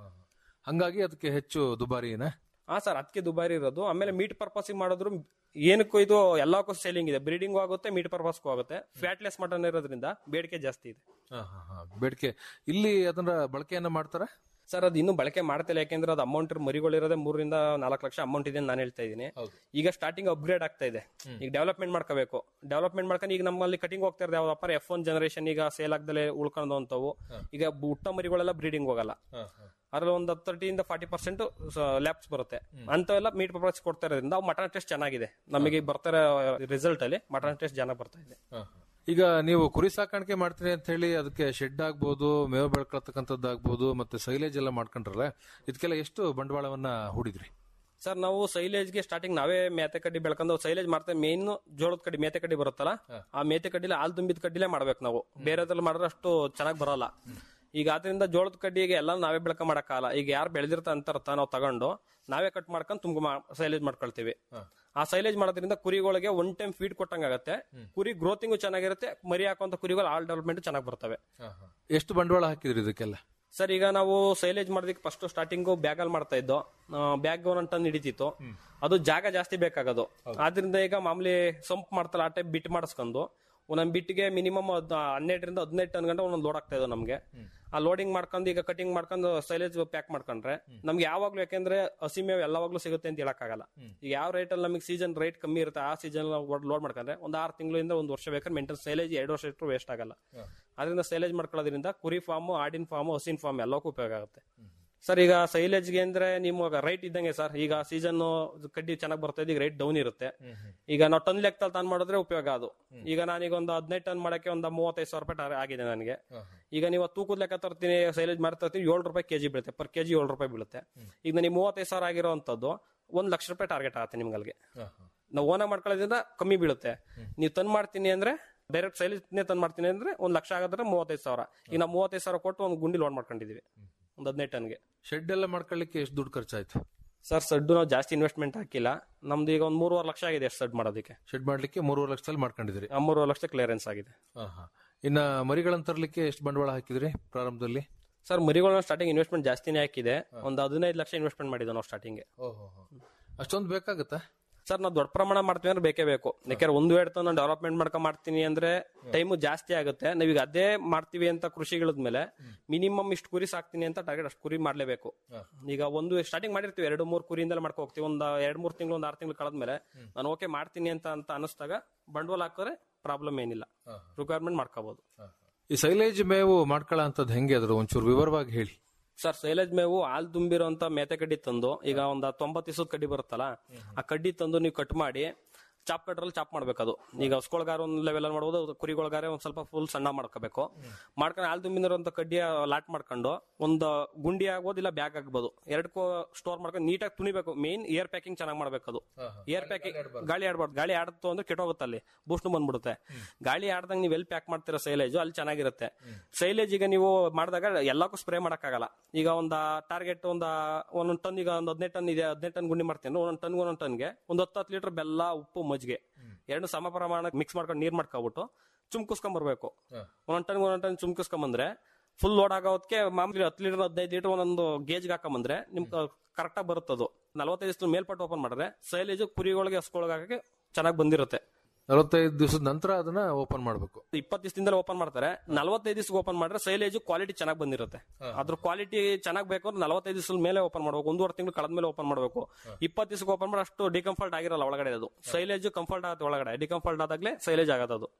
ಹಂಗಾಗಿ ಅದಕ್ಕೆ ಹೆಚ್ಚು ದುಬಾರಿನ ಹಾ ಸರ್ ಅದಕ್ಕೆ ದುಬಾರಿ ಇರೋದು ಆಮೇಲೆ ಮೀಟ್ ಪರ್ಪಸ್ ಮಾಡಿದ್ರು ಏನಕ್ಕೂ ಇದು ಎಲ್ಲಕ್ಕೂ ಸೇಲಿಂಗ್ ಇದೆ ಬ್ರೀಡಿಂಗ್ ಆಗುತ್ತೆ ಮೀಟ್ ಪರ್ಪಸ್ಗೂ ಆಗುತ್ತೆ ಫ್ಯಾಟ್ಲೆಸ್ ಮಟನ್ ಇರೋದ್ರಿಂದ ಬೇಡಿಕೆ ಜಾಸ್ತಿ ಇದೆ ಬೇಡಿಕೆ ಇಲ್ಲಿ ಅದನ್ನ ಬಳಕೆಯನ್ನ ಮಾಡ್ತಾರ ಸರ್ ಅದು ಇನ್ನೂ ಬಳಕೆ ಮಾಡ್ತಿಲ್ಲ ಯಾಕೆಂದ್ರೆ ಅದು ಅಮೌಂಟ್ ಮರಿಗಳಿರೋದೇ ಮೂರರಿಂದ ನಾಲ್ಕು ಲಕ್ಷ ಅಮೌಂಟ್ ಇದೆ ಅಂತ ನಾನು ಹೇಳ್ತಾ ಇದ್ದೀನಿ ಈಗ ಸ್ಟಾರ್ಟಿಂಗ್ ಅಪ್ಗ್ರೇಡ್ ಆಗ್ತಾ ಇದೆ ಈಗ ಡೆವಲಪ್ಮೆಂಟ್ ಮಾಡ್ಕೋಬೇಕು ಡೆವಲಪ್ಮೆಂಟ್ ಮಾಡ್ಕೊಂಡು ಈಗ ನಮ್ಮಲ್ಲಿ ಕಟಿಂಗ್ ಹೋಗ್ತಾ ಇರೋದು ಯಾವ್ದಪ್ಪ ಎಫ್ ಒನ್ ಜನರೇಷನ್ ಈಗ ಸೇಲ್ ಆಗ್ದಲೇ ಉಳ್ಕೊಂಡು ಅಂತವು ಈಗ ಹುಟ್ಟ ಮರಿಗಳೆಲ್ಲ ಬ್ರೀಡಿಂಗ್ ಹೋಗಲ್ಲ ಅದ್ರಲ್ಲಿ ಒಂದು ತರ್ಟಿಯಿಂದ ಫಾರ್ಟಿ ಪರ್ಸೆಂಟ್ ಲ್ಯಾಬ್ಸ್ ಬರುತ್ತೆ ಅಂತವೆಲ್ಲ ಮೀಟ್ ಪರ್ಪಸ್ ಕೊಡ್ತಾ ಇರೋದ್ರಿಂದ ಅವು ಮಟನ್ ಟೆಸ್ಟ್ ಚೆನ್ನಾಗಿದೆ ನಮಗೆ ಬರ್ತಾರೆ ರಿಸಲ್ಟ್ ಅಲ್ಲಿ ಮಟನ್ ಟೆಸ್ಟ್ ಚೆನ್ನಾಗಿ ಬರ್ತಾ ಇದೆ ಈಗ ನೀವು ಕುರಿ ಸಾಕಾಣಿಕೆ ಮಾಡ್ತೀನಿ ಅಂತ ಹೇಳಿ ಅದಕ್ಕೆ ಶೆಡ್ ಆಗ್ಬೋದು ಮೇವು ಬೆಳ್ಕೊಳ್ತಕ್ಕಂಥದ್ದು ಆಗ್ಬೋದು ಮತ್ತೆ ಸೈಲೇಜ್ ಎಲ್ಲ ಮಾಡ್ಕೊಂಡ್ರಲ್ಲ ಇದಕ್ಕೆಲ್ಲ ಎಷ್ಟು ಬಂಡವಾಳವನ್ನ ಹೂಡಿದ್ರಿ ಸರ್ ನಾವು ಸೈಲೇಜ್ಗೆ ಸ್ಟಾರ್ಟಿಂಗ್ ನಾವೇ ಮೇತೆ ಕಡ್ಡಿ ಬೆಳ್ಕೊಂಡು ಸೈಲೇಜ್ ಮಾಡ್ತೇವೆ ಮೇನ್ ಜೋಳದ ಕಡ್ಡಿ ಮೇತೆ ಕಡ್ಡಿ ಬರುತ್ತಲ್ಲ ಆ ಮೇತೆ ಕಡ್ಡಿಲಿ ಹಾಲು ತುಂಬಿದ ಕಡ್ಡಿಲೇ ಮಾಡ್ಬೇಕು ನಾವು ಬೇರೆದ್ರಲ್ಲಿ ಮಾಡಿದ್ರೆ ಅಷ್ಟು ಚೆನ್ನಾಗಿ ಬರಲ್ಲ ಈಗ ಆದ್ರಿಂದ ಜೋಳದ ಕಡ್ಡಿಗೆ ಎಲ್ಲ ನಾವೇ ಬೆಳ್ಕ ಮಾಡಕ್ಕಾಗಲ್ಲ ಈಗ ಯಾರು ಬೆಳೆದಿರ್ತ ಅಂತಾರತ ನಾವು ತಗೊಂಡು ನಾವೇ ಕಟ್ ಮಾಡ್ಕೊಂಡು ತುಂಬ ಸೈಲೇಜ್ ಮಾಡ್ಕೊಳ್ತೀವಿ ಆ ಸೈಲೇಜ್ ಮಾಡೋದ್ರಿಂದ ಕುರಿಗಳಿಗೆ ಒನ್ ಟೈಮ್ ಫೀಡ್ ಕೊಟ್ಟಂಗಾಗತ್ತೆ ಕುರಿ ಗ್ರೋತಿಂಗು ಚೆನ್ನಾಗಿರುತ್ತೆ ಮರಿ ಹಾಕುವಂತ ಕುರಿಗಳು ಆಲ್ ಡೆವಲಪ್ಮೆಂಟ್ ಚೆನ್ನಾಗಿ ಬರ್ತವೆ ಎಷ್ಟು ಬಂಡವಾಳ ಹಾಕಿದ್ರಿ ಇದಕ್ಕೆಲ್ಲ ಸರ್ ಈಗ ನಾವು ಸೈಲೇಜ್ ಮಾಡೋದಕ್ಕೆ ಫಸ್ಟ್ ಸ್ಟಾರ್ಟಿಂಗು ಬ್ಯಾಗ್ ಅಲ್ಲಿ ಮಾಡ್ತಾ ಇದ್ದೋ ಬ್ಯಾಗ್ ಒಂದೊಂದು ಟನ್ ಹಿಡಿತಿತ್ತು ಅದು ಜಾಗ ಜಾಸ್ತಿ ಬೇಕಾಗೋದು ಆದ್ರಿಂದ ಈಗ ಮಾಮೂಲಿ ಸಂಪ್ ಮಾಡ್ತಲ್ಲ ಆ ಟೈಪ್ ಬಿಟ್ ಮಾಡಿಸ್ಕೊಂಡು ಒಂದೊಂದು ಬಿಟ್ಟಿಗೆ ಮಿನಿಮಮ್ ಹನ್ನೆರಡರಿಂದ ಹದಿನೈದು ಟನ್ ಗಂಟೆ ಒಂದೊಂದು ಲೋಡ್ ಆಗ್ತಾ ಇದ್ದೋ ನಮಗೆ ಆ ಲೋಡಿಂಗ್ ಮಾಡ್ಕೊಂಡು ಈಗ ಕಟಿಂಗ್ ಮಾಡ್ಕೊಂಡು ಸೈಲೇಜ್ ಪ್ಯಾಕ್ ಮಾಡ್ಕೊಂಡ್ರೆ ನಮ್ಗೆ ಯಾವಾಗ್ಲೂ ಯಾಕೆಂದ್ರೆ ಹಸಿ ಮೇವು ಎಲ್ಲವಾಗ್ಲೂ ಸಿಗುತ್ತೆ ಅಂತ ಹೇಳಕ್ಕಾಗಲ್ಲ ಈಗ ಯಾವ ರೇಟ್ ಅಲ್ಲಿ ನಮಗೆ ಸೀಸನ್ ರೇಟ್ ಕಮ್ಮಿ ಇರುತ್ತೆ ಆ ಸೀಸನ್ ಲೋಡ್ ಮಾಡ್ಕೊಂಡ್ರೆ ಒಂದು ಆರು ತಿಂಗಳಿಂದ ಒಂದು ವರ್ಷ ಬೇಕಾದ್ರೆ ಮೇಂಟೆನ್ ಸೈಲೇಜ್ ಎರಡು ವರ್ಷ ಇಟ್ಟರು ವೇಸ್ಟ್ ಆಗಲ್ಲ ಅದರಿಂದ ಸೈಲೇಜ್ ಮಾಡ್ಕೊಳ್ಳೋದ್ರಿಂದ ಕುರಿ ಫಾರ್ಮ್ ಆಡಿನ ಫಾರ್ಮ್ ಹಸಿನ ಫಾರ್ಮ್ ಎಲ್ಲಕ್ಕೂ ಉಪಯೋಗ ಆಗುತ್ತೆ ಸರ್ ಈಗ ಸೈಲೇಜ್ಗೆ ಅಂದ್ರೆ ನಿಮ್ಗೆ ರೈಟ್ ಇದ್ದಂಗೆ ಸರ್ ಈಗ ಸೀಸನ್ ಕಡ್ಡಿ ಚೆನ್ನಾಗಿ ಬರ್ತಾ ಇದೆ ಈಗ ರೈಟ್ ಡೌನ್ ಇರುತ್ತೆ ಈಗ ನಾವು ಟನ್ ಲೆಕ್ಕದಲ್ಲಿ ತಾನು ಮಾಡಿದ್ರೆ ಉಪಯೋಗ ಅದು ಈಗ ನಾನೀಗ ಒಂದು ಹದಿನೈದು ಟನ್ ಮಾಡಕ್ಕೆ ಒಂದು ಮೂವತ್ತೈದು ಸಾವಿರ ರೂಪಾಯಿ tar- ಆಗಿದೆ ನನಗೆ ಈಗ ನೀವು ತೂಕದ ಲೆಕ್ಕ ತರ್ತೀನಿ ಸೈಲೇಜ್ ಮಾಡ್ತಾ ಇರ್ತೀನಿ ಏಳು ರೂಪಾಯಿ ಕೆಜಿ ಬೀಳುತ್ತೆ ಪರ್ ಕೆಜಿ ಏಳು ರೂಪಾಯಿ ಬೀಳುತ್ತೆ ಈಗ ನನಗೆ ಮೂವತ್ತೈದು ಸಾವಿರ ಆಗಿರೋಂಥದ್ದು ಒಂದ್ ಲಕ್ಷ ರೂಪಾಯಿ ಟಾರ್ಗೆಟ್ ಆಗುತ್ತೆ ನಿಮ್ಗೆ ಅಲ್ಲಿಗೆ ನಾವು ಓನ ಮಾಡ್ಕೊಳ್ಳೋದ್ರಿಂದ ಕಮ್ಮಿ ಬೀಳುತ್ತೆ ನೀವು ತಂದ್ ಮಾಡ್ತೀನಿ ಅಂದ್ರೆ ಡೈರೆಕ್ಟ್ ಸೈಲೇಜ್ನೇ ತಂದ್ ಮಾಡ್ತೀನಿ ಅಂದ್ರೆ ಒಂದ್ ಲಕ್ಷ ಆಗೋದ್ರೆ ಮೂವತ್ತೈದು ಸಾವಿರ ಈಗ ನಾವು ಮೂವತ್ತೈದು ಸಾವಿರ ಕೊಟ್ಟು ಒಂದು ಗುಂಡಿ ಲೋಡ್ ಮಾಡ್ಕೊಂಡಿದೀವಿ ಒಂದು ಹದಿನೈದು ಟನ್ಗೆ ಶೆಡ್ ಎಲ್ಲ ಮಾಡ್ಕೊಳ್ಳಿಕ್ಕೆ ಎಷ್ಟು ದುಡ್ಡು ಖರ್ಚಾಯ್ತು ಸರ್ ಸಡ್ಡು ನಾವು ಜಾಸ್ತಿ ಇನ್ವೆಸ್ಟ್ಮೆಂಟ್ ಹಾಕಿಲ್ಲ ನಮ್ದು ಈಗ ಒಂದು ಮೂರುವರೆ ಲಕ್ಷ ಆಗಿದೆ ಸಡ್ ಮಾಡೋದಕ್ಕೆ ಶೆಡ್ ಮಾಡ್ಲಿಕ್ಕೆ ಮೂರುವರೆ ಲಕ್ಷದಲ್ಲಿ ಮಾಡ್ಕೊಂಡಿದ್ರಿ ಆ ಮೂರುವರೆ ಲಕ್ಷ ಕ್ಲಿಯರೆನ್ಸ್ ಆಗಿದೆ ಇನ್ನ ಮರಿಗಳನ್ನ ತರ್ಲಿಕ್ಕೆ ಎಷ್ಟು ಬಂಡವಾಳ ಹಾಕಿದ್ರಿ ಪ್ರಾರಂಭದಲ್ಲಿ ಸರ್ ಮರಿಗಳನ್ನ ಸ್ಟಾರ್ಟಿಂಗ್ ಇನ್ವೆಸ್ಟ್ಮೆಂಟ್ ಜಾಸ್ತಿನೇ ಹಾಕಿದೆ ಒಂದು ಹದಿನೈದು ಲಕ್ಷ ಇನ್ವೆಸ್ಟ್ಮೆಂಟ್ ಮಾಡಿದ್ವಿ ನಾವು ಸ್ಟಾರ್ಟಿಂಗ್ ಅಷ್ಟೊಂದು ಬೇಕಾಗತ್ತಾ ಸರ್ ನಾವು ದೊಡ್ಡ ಪ್ರಮಾಣ ಮಾಡ್ತೀವಿ ಅಂದ್ರೆ ಬೇಕೇ ಬೇಕು ಯಾಕಂದ್ರೆ ಒಂದು ಎರಡು ನಾನು ಡೆವಲಪ್ಮೆಂಟ್ ಮಾಡ್ಕೊಂಡ್ ಮಾಡ್ತೀನಿ ಅಂದ್ರೆ ಟೈಮು ಜಾಸ್ತಿ ಆಗುತ್ತೆ ನಾವೀಗ ಅದೇ ಮಾಡ್ತೀವಿ ಅಂತ ಕೃಷಿಗಳಿದ್ಮೇಲೆ ಮಿನಿಮಮ್ ಇಷ್ಟು ಕುರಿ ಸಾಕ್ತೀನಿ ಅಂತ ಟಾರ್ಗೆಟ್ ಅಷ್ಟು ಕುರಿ ಮಾಡ್ಲೇಬೇಕು ಈಗ ಒಂದು ಸ್ಟಾರ್ಟಿಂಗ್ ಮಾಡಿರ್ತೀವಿ ಎರಡು ಮೂರು ಕುರಿಯಿಂದಲೇ ಮಾಡ್ಕೊ ಹೋಗ್ತೀವಿ ಒಂದು ಎರಡು ಮೂರು ತಿಂಗಳು ಒಂದು ಆರು ತಿಂಗಳು ಕಳೆದ್ಮೇಲೆ ನಾನು ಓಕೆ ಮಾಡ್ತೀನಿ ಅಂತ ಅಂತ ಅನಿಸ್ದಾಗ ಬಂಡವಾಳ ಹಾಕಿದ್ರೆ ಪ್ರಾಬ್ಲಮ್ ಏನಿಲ್ಲ ರಿಕ್ವೈರ್ಮೆಂಟ್ ಮಾಡ್ಕೋಬಹುದು ಈ ಸೈಲೇಜ್ ಮೇವು ಮಾಡ್ಕೊಳ್ಳೋ ಅಂತದ್ ಹೆಂಗೆ ಅದ್ರ ಒಂಚೂರು ವಿವರವಾಗಿ ಹೇಳಿ ಸರ್ ಸೈಲೇಜ್ ಮೇವು ಹಾಲು ತುಂಬಿರೋಂತ ಮೇತೆ ಕಡ್ಡಿ ತಂದು ಈಗ ಒಂದ್ ತೊಂಬತ್ತು ದಿವಸದ ಕಡ್ಡಿ ಬರುತ್ತಲ್ಲ ಆ ಕಡ್ಡಿ ತಂದು ನೀವು ಕಟ್ ಮಾಡಿ ಚಾಪ್ ಕಟ್ರಲ್ಲಿ ಚಾಪ್ ಮಾಡ್ಬೇಕು ಅದು ಈಗ ಹಸ್ಕೊಳ್ಗಾರ ಒಂದ್ ಲೆವೆಲ್ ಅಲ್ಲಿ ಮಾಡ್ಬೋದು ಕುರಿಗೊಳಗಾರೆ ಒಂದ್ ಸ್ವಲ್ಪ ಫುಲ್ ಸಣ್ಣ ಮಾಡ್ಕೋಬೇಕು ಮಾಡ್ಕೊಂಡು ಹಾಲು ತುಂಬಿರೋಂತ ಕಡ್ಡಿಯ ಲಾಟ್ ಮಾಡ್ಕೊಂಡು ಒಂದು ಗುಂಡಿ ಆಗ್ಬೋದು ಇಲ್ಲ ಬ್ಯಾಗ್ ಆಗ್ಬೋದು ಎರಡಕ್ಕೂ ಸ್ಟೋರ್ ಮಾಡ್ಕೊಂಡು ನೀಟಾಗಿ ತುಣಿಬೇಕು ಮೇನ್ ಏರ್ ಪ್ಯಾಕಿಂಗ್ ಚೆನ್ನಾಗಿ ಮಾಡ್ಬೇಕು ಅದು ಏರ್ ಪ್ಯಾಕಿಂಗ್ ಗಾಳಿ ಆಡ್ಬಾರ್ದು ಗಾಳಿ ಆಡ್ತು ಅಂದ್ರೆ ಕೆಟ್ಟೋಗುತ್ತೆ ಅಲ್ಲಿ ಬೂಸ್ಟ್ ಬಂದ್ಬಿಡುತ್ತೆ ಗಾಳಿ ಆಡ್ದಂಗೆ ನೀವು ಎಲ್ಲಿ ಪ್ಯಾಕ್ ಮಾಡ್ತೀರಾ ಸೈಲೇಜ್ ಅಲ್ಲಿ ಚೆನ್ನಾಗಿರುತ್ತೆ ಸೈಲೇಜ್ ಈಗ ನೀವು ಮಾಡಿದಾಗ ಎಲ್ಲಕ್ಕೂ ಸ್ಪ್ರೇ ಮಾಡಕ್ಕಾಗಲ್ಲ ಈಗ ಒಂದ ಟಾರ್ಗೆಟ್ ಒಂದ ಒಂದೊಂದು ಟನ್ ಈಗ ಒಂದು ಹದಿನೈದು ಟನ್ ಇದೆ ಹದಿನೈದು ಟನ್ ಗುಂಡಿ ಮಾಡ್ತೀನಿ ಒಂದೊಂದು ಟನ್ ಒಂದೊಂದು ಟನ್ಗೆ ಒಂದು ಹತ್ತು ಹತ್ತು ಲೀಟರ್ ಬೆಲ್ಲ ಉಪ್ಪು ಮಜ್ಜಿಗೆ ಎರಡು ಸಮ ಪ್ರಮಾಣ ಮಿಕ್ಸ್ ಮಾಡ್ಕೊಂಡು ನೀರ್ ಮಾಡ್ಕೊಬಿಟ್ಟು ಚುಮ್ಕಿಸ್ಕೊಂಡ್ ಬರ್ಬೇಕು ಒಂದೊಂದು ಟನ್ ಒಂದೊಂದು ಟನ್ ಚುಮ್ಕಿಸ್ಕೊಂಬಂದ್ರೆ ಫುಲ್ ಲೋಡ್ ಆಗೋದಕ್ಕೆ ಮಾಮೂಲಿ ಹತ್ತು ಲೀಟರ್ ಹದಿನೈದು ಲೀಟರ್ ಒಂದೊಂದು ಗೇಜ್ಗೆ ಹಾಕೊಂಬಂದ್ರೆ ನಿಮ್ಗೆ ಕರೆಕ್ಟಾಗಿ ಬರುತ್ತದು ನಲವತ್ತೈದು ದಿವಸ ಮೇಲ್ಪಟ್ಟು ಓಪನ್ ಮಾಡಿದ್ರೆ ಸೈಲೇಜ್ ಕುರಿಗಳಿಗೆ ಹಸ್ಕೊಳಗಾಗಕ್ಕೆ ಚೆನ್ನಾಗಿ ಬಂದಿರುತ್ತೆ ನಲವತ್ತೈದು ದಿವಸದ ನಂತರ ಅದನ್ನ ಓಪನ್ ಮಾಡ್ಬೇಕು ಇಪ್ಪತ್ತು ದಿವಸದಿಂದಲೇ ಓಪನ್ ಮಾಡ್ತಾರೆ ನಲವತ್ತೈದು ದಿವಸ ಓಪನ್ ಮಾಡಿದ್ರೆ ಸೈಲೇಜ್ ಕ್ವಾಲಿಟಿ ಚೆನ್ನಾಗಿ ಬಂದಿರುತ್ತೆ ಅದ್ರ ಕ್ವಾಲಿಟಿ ಚೆನ್ನಾಗಿ ಬೇಕು ಅಂದ್ರೆ ನಲವತ್ತೈದು ದಿವಸದ ಮೇಲೆ ಓಪನ್ ಮಾಡ್ಬೇಕು ಒಂದೂವರೆ ತಿಂಗಳು ಕಳೆದ ಮೇಲೆ ಓಪನ್ ಮಾಡಬೇಕು ಇಪ್ಪತ್ತು ದಿವಸಕ್ಕೆ ಓಪನ್ ಮಾಡಿ ಅಷ್ಟು ಡಿಕಂಫರ್ಟ್ ಆಗಿರಲ್ಲ ಒಳಗಡೆ ಅದು ಸೈಲೇಜ್ ಕಂಫರ್ಟ್ ಆಗುತ್ತೆ ಒಳಗಡೆ ಡಿಕಂಫರ್ಟ್ ಆದಾಗಲೇ ಸೈಲೇಜ್ ಆಗೋದು ಅದು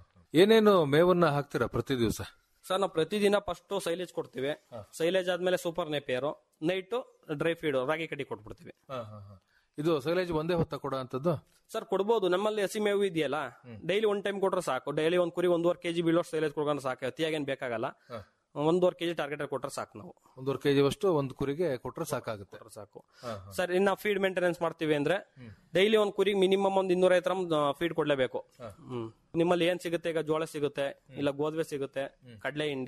ಏನೇನು ಮೇವನ್ನ ಹಾಕ್ತೀರಾ ಪ್ರತಿ ದಿವಸ ಸರ್ ನಾವು ಪ್ರತಿದಿನ ಫಸ್ಟ್ ಸೈಲೇಜ್ ಕೊಡ್ತೀವಿ ಸೈಲೇಜ್ ಆದ್ಮೇಲೆ super napier night dry feed ರಾಗಿ ಕಡ್ಡಿ ಕೊಟ್ಬಿಡ್ತೀವಿ ಇದು ಸೈಲೇಜ್ ಒಂದೇ ಹೊತ್ತ ಕೊಡೋ ಅಂತದ್ದು ಸರ್ ಕೊಡ್ಬೋದು ನಮ್ಮಲ್ಲಿ ಹಸಿ ಮೇವು ಇದೆಯಲ್ಲ ಡೈಲಿ ಒನ್ ಟೈಮ್ ಕೊಟ್ರೆ ಸಾಕು ಡೈಲಿ ಒಂದ್ ಕುರಿ ಒಂದೂವರೆ ಕೆಜಿ ಬೀಳೋ ಸೈಲೇಜ್ ಕೊಡ್ಕೊಂಡು ಸಾಕು ಅತಿಯಾಗೇನ್ ಬೇಕಾಗಲ್ಲ ಒಂದೂವರೆ ಕೆಜಿ ಟಾರ್ಗೆಟ್ ಕೊಟ್ರೆ ಸಾಕು ನಾವು ಒಂದೂವರೆ ಕೆಜಿ ಅಷ್ಟು ಒಂದು ಕುರಿಗೆ ಕೊಟ್ರೆ ಸಾಕಾಗುತ್ತೆ ಕೊಟ್ರೆ ಸಾಕು ಸರ್ ಇನ್ನ ಫೀಡ್ ಮೇಂಟೆನೆನ್ಸ್ ಮಾಡ್ತೀವಿ ಅಂದ್ರೆ ಡೈಲಿ ಒಂದ್ ಕುರಿಗೆ ಮಿನಿಮಮ್ ಒಂದ್ ಇನ್ನೂರ ಐದು ಫೀಡ್ ಕೊಡ್ಲೇಬೇಕು ಹ್ಮ್ ನಿಮ್ಮಲ್ಲಿ ಏನ್ ಸಿಗುತ್ತೆ ಈಗ ಜೋಳ ಸಿಗುತ್ತೆ ಇಲ್ಲ ಗೋಧಿ ಸಿಗುತ್ತೆ ಕಡಲೆ ಹಿಂಡಿ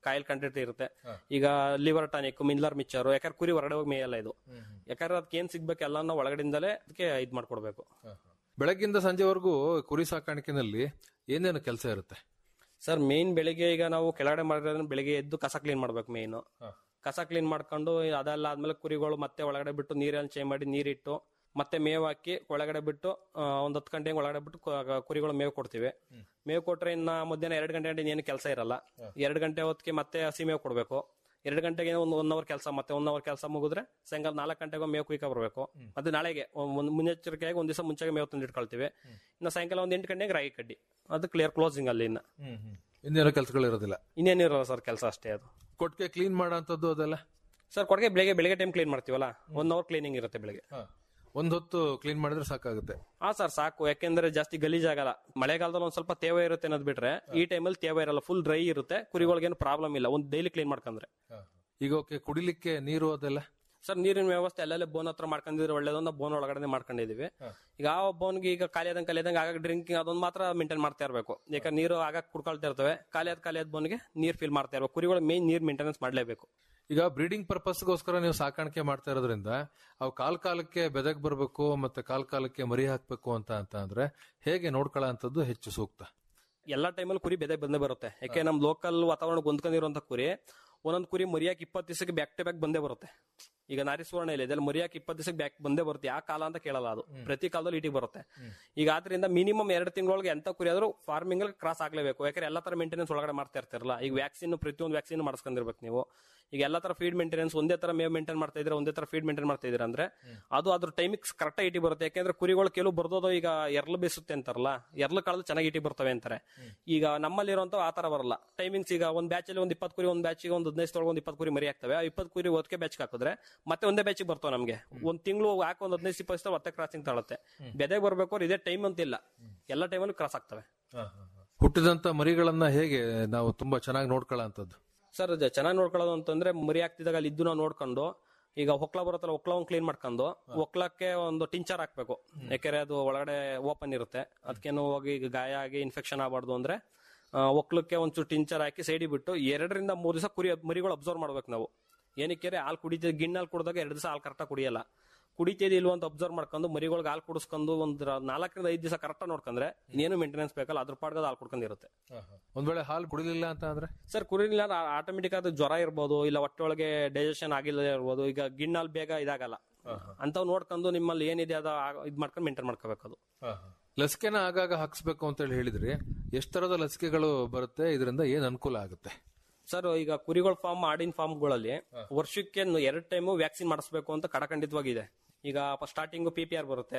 ಕಾಯಿಲ್ ಕಂಟೆಂಟ್ ಇರುತ್ತೆ ಈಗ ಲಿವರ್ ಟಾನಿಕ್ ಮಿನ್ಲರ್ ಮಿಚ್ಚರು ಯಾಕಂದ್ರೆ ಕುರಿ ಹೊರಗಡೆ ಹೋಗಿ ಮೇಯಲ್ಲ ಇದು ಯಾಕಂದ್ರೆ ಅದಕ್ಕೆ ಏನ್ ಸಿಗ್ಬೇಕು ಎಲ್ಲ ನಾವು ಒಳಗಡೆಯಿಂದಲೇ ಅದಕ್ಕೆ ಇದ್ ಮಾಡ್ಕೊಡ್ಬೇಕು ಬೆಳಗ್ಗಿಂದ ಸಂಜೆವರೆಗೂ ಕುರಿ ಸಾಕಾಣಿಕೆನಲ್ಲಿ ಏನೇನು ಕೆಲಸ ಇರುತ್ತೆ ಸರ್ ಮೇನ್ ಬೆಳಿಗ್ಗೆ ಈಗ ನಾವು ಕೆಳಗಡೆ ಮಾಡಿದ್ರೆ ಬೆಳಿಗ್ಗೆ ಎದ್ದು ಕಸ ಕ್ಲೀನ್ ಮಾಡ್ಬೇಕು ಮೇನ್ ಕಸ ಕ್ಲೀನ್ ಮಾಡ್ಕೊಂಡು ಅದೆಲ್ಲ ಆದ್ಮೇಲೆ ಕುರಿಗಳು ಮತ್ತೆ ಒಳಗಡೆ ಬಿಟ್ಟು ನೀರನ್ನು ಚೇಂಜ್ ಮಾಡಿ ನೀರಿಟ್ಟು ಮತ್ತೆ ಮೇವು ಹಾಕಿ ಒಳಗಡೆ ಬಿಟ್ಟು ಆ, ಒಂದ್ ಹತ್ತು ಗಂಟೆಗೆ ಒಳಗಡೆ ಬಿಟ್ಟು ಕು- ಕುರಿಗಳು ಮೇವು ಕೊಡ್ತೀವಿ ಮೇವು ಕೊಟ್ರೆ ಇನ್ನ ಮಧ್ಯಾಹ್ನ ಎರಡು ಗಂಟೆ ಗಂಟೆ ಏನು ಕೆಲಸ ಇರಲ್ಲ ಎರಡು ಗಂಟೆ ಹೊತ್ತಿಗೆ ಮತ್ತೆ ಹಸಿ ಮೇವು ಕೊಡ್ಬೇಕು ಎರಡು ಗಂಟೆಗೆ ಒಂದು ಒನ್ ಅವರ್ ಕೆಲಸ ಮತ್ತೆ ಒನ್ ಅವರ್ ಕೆಲಸ ಮುಗಿದ್ರೆ ಸಾಯಂಕಾಲ ನಾಲ್ಕು ಗಂಟೆಗೆ ಮೇವು ಕುಯ್ಕ ಬರಬೇಕು ಮತ್ತೆ ನಾಳೆಗೆ ಒಂದು ಮುನ್ನೆಚ್ಚರಿಕೆಯಾಗಿ ಒಂದ್ ದಿವಸ ಮುಂಚೆಗೆ ಮೇವು ತಂದು ಇಟ್ಕೊಳ್ತೀವಿ ಇನ್ನು ಸಾಯಂಕಾಲ ಒಂದ್ ಎಂಟು ಗಂಟೆಗೆ ರಾಗಿ ಕಡ್ಡಿ ಅದು ಕ್ಲಿಯರ್ ಕ್ಲೋಸಿಂಗ್ ಅಲ್ಲಿ ಇನ್ನ ಇನ್ನೇನು ಕೆಲಸಗಳು ಇರೋದಿಲ್ಲ ಇನ್ನೇನಿರಲ್ಲ ಸರ್ ಕೆಲಸ ಅಷ್ಟೇ ಅದು ಕೊಟ್ಟಿಗೆ ಕ್ಲೀನ್ ಮಾಡೋಂಥದ್ದು ಅದೆಲ್ಲ ಸರ್ ಕೊಡುಗೆ ಬೆಳಿಗ್ಗೆ ಬೆಳಿಗ್ಗೆ ಟೈಮ್ ಕ್ಲೀನ್ ಮಾಡ್ತೀವಲ್ಲ ಒನ್ ಅವರ್ ಕ್ಲೀನಿಂಗ್ ಇರುತ್ತೆ ಬೆಳಿಗ್ಗೆ ಒಂದ್ ಹೊತ್ತು ಕ್ಲೀನ್ ಮಾಡಿದ್ರೆ ಸಾಕಾಗುತ್ತೆ ಹಾ ಸರ್ ಸಾಕು ಯಾಕೆಂದ್ರೆ ಜಾಸ್ತಿ ಗಲೀಜಾಗಲ್ಲ ಮಳೆಗಾಲದಲ್ಲಿ ಒಂದ್ ಸ್ವಲ್ಪ ತೇವ ಇರುತ್ತೆ ಅನ್ನೋದು ಬಿಟ್ರೆ ಈ ಟೈಮಲ್ಲಿ ತೇವ ಇರಲ್ಲ ಫುಲ್ ಡ್ರೈ ಇರುತ್ತೆ ಕುರಿಗಳಿಗೇನು ಪ್ರಾಬ್ಲಮ್ ಇಲ್ಲ ಒಂದ್ ಡೈಲಿ ಕ್ಲೀನ್ ಮಾಡ್ಕೊಂಡ್ರೆ ಈಗ ಓಕೆ ಕುಡಿಲಿಕ್ಕೆ ನೀರು ಅದೆಲ್ಲ ಸರ್ ನೀರಿನ ವ್ಯವಸ್ಥೆ ಅಲ್ಲಲ್ಲೇ ಬೋನ್ ಹತ್ರ ಮಾಡ್ಕೊಂಡಿದ್ರೆ ಒಳ್ಳೇದು ನಾವು ಬೋನ್ ಒಳಗಡೆ ಮಾಡ್ಕೊಂಡಿದೀವಿ ಈಗ ಆ ಬೋನ್ಗೆ ಈಗ ಖಾಲಿ ಆದಂಗೆ ಖಾಲಿ ಆದಂಗೆ ಆಗ ಡ್ರಿಂಕಿಂಗ್ ಅದೊಂದು ಮಾತ್ರ ಮೇಂಟೈನ್ ಮಾಡ್ತಾ ಇರಬೇಕು ಯಾಕಂದ್ರೆ ನೀರು ಆಗ ಕುಡ್ಕೊಳ್ತಾ ಇರ್ತವೆ ಖಾಲಿ ಆದ ಖಾಲಿ ಆದ ಬೋನ್ಗೆ ನೀರ್ ಫಿಲ್ ಮಾಡ್ತಾ ಇರ್ಬೇಕು ಕುರಿಗಳು ಮೇನ್ ನೀರ್ ಮೇಂಟೆನೆನ್ಸ್ ಮಾಡ್ಲೇಬೇಕು ಈಗ ಬ್ರೀಡಿಂಗ್ ಪರ್ಪಸ್ಗೋಸ್ಕರ ನೀವು ಸಾಕಾಣಿಕೆ ಮಾಡ್ತಾ ಇರೋದ್ರಿಂದ ಅವು ಕಾಲ್ ಕಾಲಕ್ಕೆ ಬೆದಕ್ ಬರಬೇಕು ಮತ್ತೆ ಕಾಲ್ ಕಾಲಕ್ಕೆ ಮರಿ ಹಾಕ್ಬೇಕು ಅಂತ ಅಂತ ಅಂದ್ರೆ ಹೇಗೆ ನೋಡ್ಕೊಳ್ಳೋ ಅಂತದ್ದು ಹೆಚ್ಚು ಸೂಕ್ತ ಎಲ್ಲಾ ಟೈಮಲ್ಲಿ ಕುರಿ ಬೆದೆ ಬಂದೇ ಬರುತ್ತೆ ಯಾಕೆ ನಮ್ ಲೋಕಲ್ ವಾತಾವರಣ ಹೊಂದ್ಕೊಂಡಿರುವಂತ ಕುರಿ ಒಂದೊಂದ್ ಕುರಿ ಮರಿಯಾಕ್ ಇಪ್ಪತ್ತು ದಿವಸಕ್ಕೆ ಬ್ಯಾಕ್ ಟು ಬ್ಯಾಕ್ ಬಂದೇ ಬರುತ್ತೆ ಈಗ ನಾರಿ ಸುವರ್ಣ ಇಲ್ಲ ಇದೆಲ್ಲ ಮರಿಯಾಕ್ ಇಪ್ಪತ್ತು ದಿವಸಕ್ಕೆ ಬ್ಯಾಕ್ ಬಂದೇ ಬರುತ್ತೆ ಯಾವ ಕಾಲ ಅಂತ ಕೇಳಲ್ಲ ಅದು ಪ್ರತಿ ಕಾಲದಲ್ಲಿ ಇಟಿಗೆ ಬರುತ್ತೆ ಈಗ ಆದ್ರಿಂದ ಮಿನಿಮಮ್ ಎರಡು ತಿಂಗಳೊಳಗೆ ಎಂತ ಕುರಿ ಆದ್ರೂ ಫಾರ್ಮಿಂಗ್ ಅಲ್ಲಿ ಕ್ರಾಸ್ ಆಗ್ಲೇಬೇಕು ಯಾಕಂದ್ರೆ ಎಲ್ಲಾ ತರ ಮೇಂಟೆನೆನ್ಸ್ ಒಳಗಡೆ ಮಾಡ್ತಾ ಇರ್ತಾರಲ್ಲ ಈಗ ವ್ಯಾಕ್ಸಿನ್ ಪ್ರತಿಯೊಂದು ವ್ಯಾಕ್ಸಿನ್ ಮಾಡಿಸ್ಕೊಂಡಿರ್ಬೇಕು ನೀವು ಈಗ ಎಲ್ಲಾ ತರ ಫೀಡ್ ಮೇಂಟೆನೆನ್ಸ್ ಒಂದೇ ತರ ಮೇವ್ ಮೇಂಟೈನ್ ಮಾಡ್ತಾ ಇದ್ರೆ ಒಂದೇ ತರ ಫೀಡ್ ಮೇಂಟೈನ್ ಮಾಡ್ತಾ ಇದ್ರೆ ಅಂದ್ರೆ ಅದು ಅದ್ರ ಟೈಮಿಗೆ ಕರೆಕ್ಟ್ ಇಟಿ ಬರುತ್ತೆ ಯಾಕಂದ್ರೆ ಕುರಿಗಳು ಕೆಲವು ಬರ್ದೋದು ಈಗ ಎರ್ಲು ಬೇಸುತ್ತೆ ಅಂತಾರಲ್ಲ ಎರ್ಲು ಕಾಲದಲ್ಲಿ ಚೆನ್ನಾಗಿ ಇಟಿ ಬರ್ತವೆ ಅಂತಾರೆ ಈಗ ನಮ್ಮಲ್ಲಿರುವಂತ ಆ ತರ ಬರಲ್ಲ ಟೈಮಿಂಗ್ಸ್ ಈಗ ಒಂದ್ ಬ್ಯಾಚ್ ಅಲ್ಲಿ ಒಂದ್ ಇಪ್ಪತ್ತು ಕುರಿ ಒಂದ್ ಬ್ಯಾಚಿಗೆ ಒಂದು ಹದಿನೈದು ತೊಳಗೆ ಒಂದ್ ಇಪ್ಪತ್ತು ಕುರಿ ಮರಿ ಆಗ್ತವೆ ಆ ಇಪ್ಪತ್ತು ಕುರಿ ಒತ್ತಿಗೆ ಬ್ಯಾಚ್ ಹಾಕಿದ್ರೆ ಮತ್ತೆ ಒಂದೇ ಬ್ಯಾಚಿಗೆ ಬರ್ತವೆ ನಮಗೆ ಒಂದ್ ತಿಂಗಳು ಹಾಕಿ ಒಂದ್ ಹದಿನೈದು ಇಪ್ಪತ್ತು ಮತ್ತೆ ಕ್ರಾಸಿಂಗ್ ತಾಳುತ್ತೆ ಬೆದೆಗೆ ಬರ್ಬೇಕು ಇದೇ ಟೈಮ್ ಅಂತ ಇಲ್ಲ ಎಲ್ಲ ಟೈಮಲ್ಲೂ ಕ್ರಾಸ್ ಆಗ್ತವೆ ಹುಟ್ಟಿದಂತ ಮರಿಗಳನ್ನ ಹೇಗೆ ನಾವು ತುಂಬಾ ಚೆನ್ನಾಗಿ ನೋಡ್ಕೊಳ್ಳೋ ಅಂತದ್ದು ಸರ್ ಚೆನ್ನಾಗಿ ನೋಡ್ಕೊಳ್ಳೋದು ಅಂತಂದ್ರೆ ಮರಿ ಆಗ್ತಿದಾಗ ಅಲ್ಲಿ ಇದ್ದು ನಾವು ನೋಡ್ಕೊಂಡು ಈಗ ಹೊಕ್ಲ ಬರುತ್ತಲ್ಲ ಹೊಕ್ಲ ಒಂದು ಕ್ಲೀನ್ ಮಾಡ್ಕೊಂಡು ಹೊಕ್ಲಕ್ಕೆ ಒಂದು ಟಿಂಚರ್ ಹಾಕ್ಬೇಕು ಯಾಕೆಂದ್ರೆ ಅದು ಒಳಗಡೆ ಓಪನ್ ಇರುತ್ತೆ ಅದಕ್ಕೇನು ಹೋಗಿ ಈಗ ಗಾಯ ಆಗಿ ಇನ್ಫೆಕ್ಷನ್ ಆಗಬಾರ್ದು ಅಂದ್ರೆ ಆ, ಹೊಕ್ಲಕ್ಕೆ ಒಂಚೂರು ಟಿಂಚರ್ ಹಾಕಿ ಸೈಡಿ ಬಿಟ್ಟು ಎರಡರಿಂದ ಮೂರು ದಿವಸ ಕುರಿ ಮರಿಗಳು ಅಬ್ಸರ್ವ್ ಮಾಡ್ಬೇಕು ನಾವು ಏನಕ್ಕೆ ಹಾಲು ಕುಡಿತಿದ್ ಗಿಣ್ಣಲ್ಲಿ ಕುಡಿದಾಗ ಎರಡು ದಿವಸ ಹಾಲು ಕರೆಕ್ಟಾಗಿ ಕುಡಿಯಲ್ಲ ಕುಡಿತಿದ್ ಇಲ್ವ ಅಂತ ಅಬ್ಸರ್ವ್ ಮಾಡ್ಕೊಂಡು ಮರಿಗಳಿಗೆ ಹಾಲು ಕುಡಿಸ್ಕೊಂಡು ಒಂದ್ ನಾಲ್ಕರಿಂದ ಐದು ದಿವಸ ಕರೆಕ್ಟ್ ನೋಡ್ಕೊಂಡ್ರೆ ಇನ್ನೇನು ಮೇಂಟೆನೆನ್ಸ್ ಬೇಕಲ್ಲ ಅದ್ರ ಪಾಡ್ಗದ ಹಾಲು ಕುಡ್ಕೊಂಡಿರುತ್ತೆ ಒಂದ್ ವೇಳೆ ಹಾಲು ಕುಡಿಲಿಲ್ಲ ಅಂತ ಅಂದ್ರೆ ಸರ್ ಕುರಿಲಿಲ್ಲ ಆಟೋಮೆಟಿಕ್ ಅದು ಜ್ವರ ಇರ್ಬೋದು ಇಲ್ಲ ಹೊಟ್ಟೆ ಒಳಗೆ ಡೈಜೆಷನ್ ಆಗಿಲ್ಲ ಇರ್ಬೋದು ಈಗ ಗಿಣ್ಣಲ್ಲಿ ಬೇಗ ಇದಾಗಲ್ಲ ಅಂತವ್ ನೋಡ್ಕೊಂಡು ನಿಮ್ಮಲ್ಲಿ ಏನಿದೆ ಅದ ಇದ್ ಮಾಡ್ಕೊಂಡು ಮೇಂಟೈನ್ ಮಾಡ್ಕೋಬೇಕು ಅದು ಲಸಿಕೆನ ಆಗಾಗ ಹಾಕ್ಸ್ಬೇಕು ಅಂತ ಹೇಳಿ ಹೇಳಿದ್ರಿ ಎಷ್ಟ್ ತರದ ಲಸಿಕೆಗಳು ಬರುತ್ತೆ ಇದರಿಂದ ಏನ್ ಅನುಕೂಲ ಆಗುತ್ತೆ ಸರ್ ಈಗ ಕುರಿಗಳ ಫಾರ್ಮ್ ಆಡಿನ ಫಾರ್ಮ್ಗಳಲ್ಲಿ ವರ್ಷಕ್ಕೆ ಎರಡು ಟೈಮು ವ್ಯಾಕ್ಸಿನ್ ಮಾಡಿಸ್ಬೇಕು ಅಂತ ಕಡಖಂಡಿತವಾಗಿದೆ ಈಗ ಸ್ಟಾರ್ಟಿಂಗ್ ಪಿ ಪಿ ಆರ್ ಬರುತ್ತೆ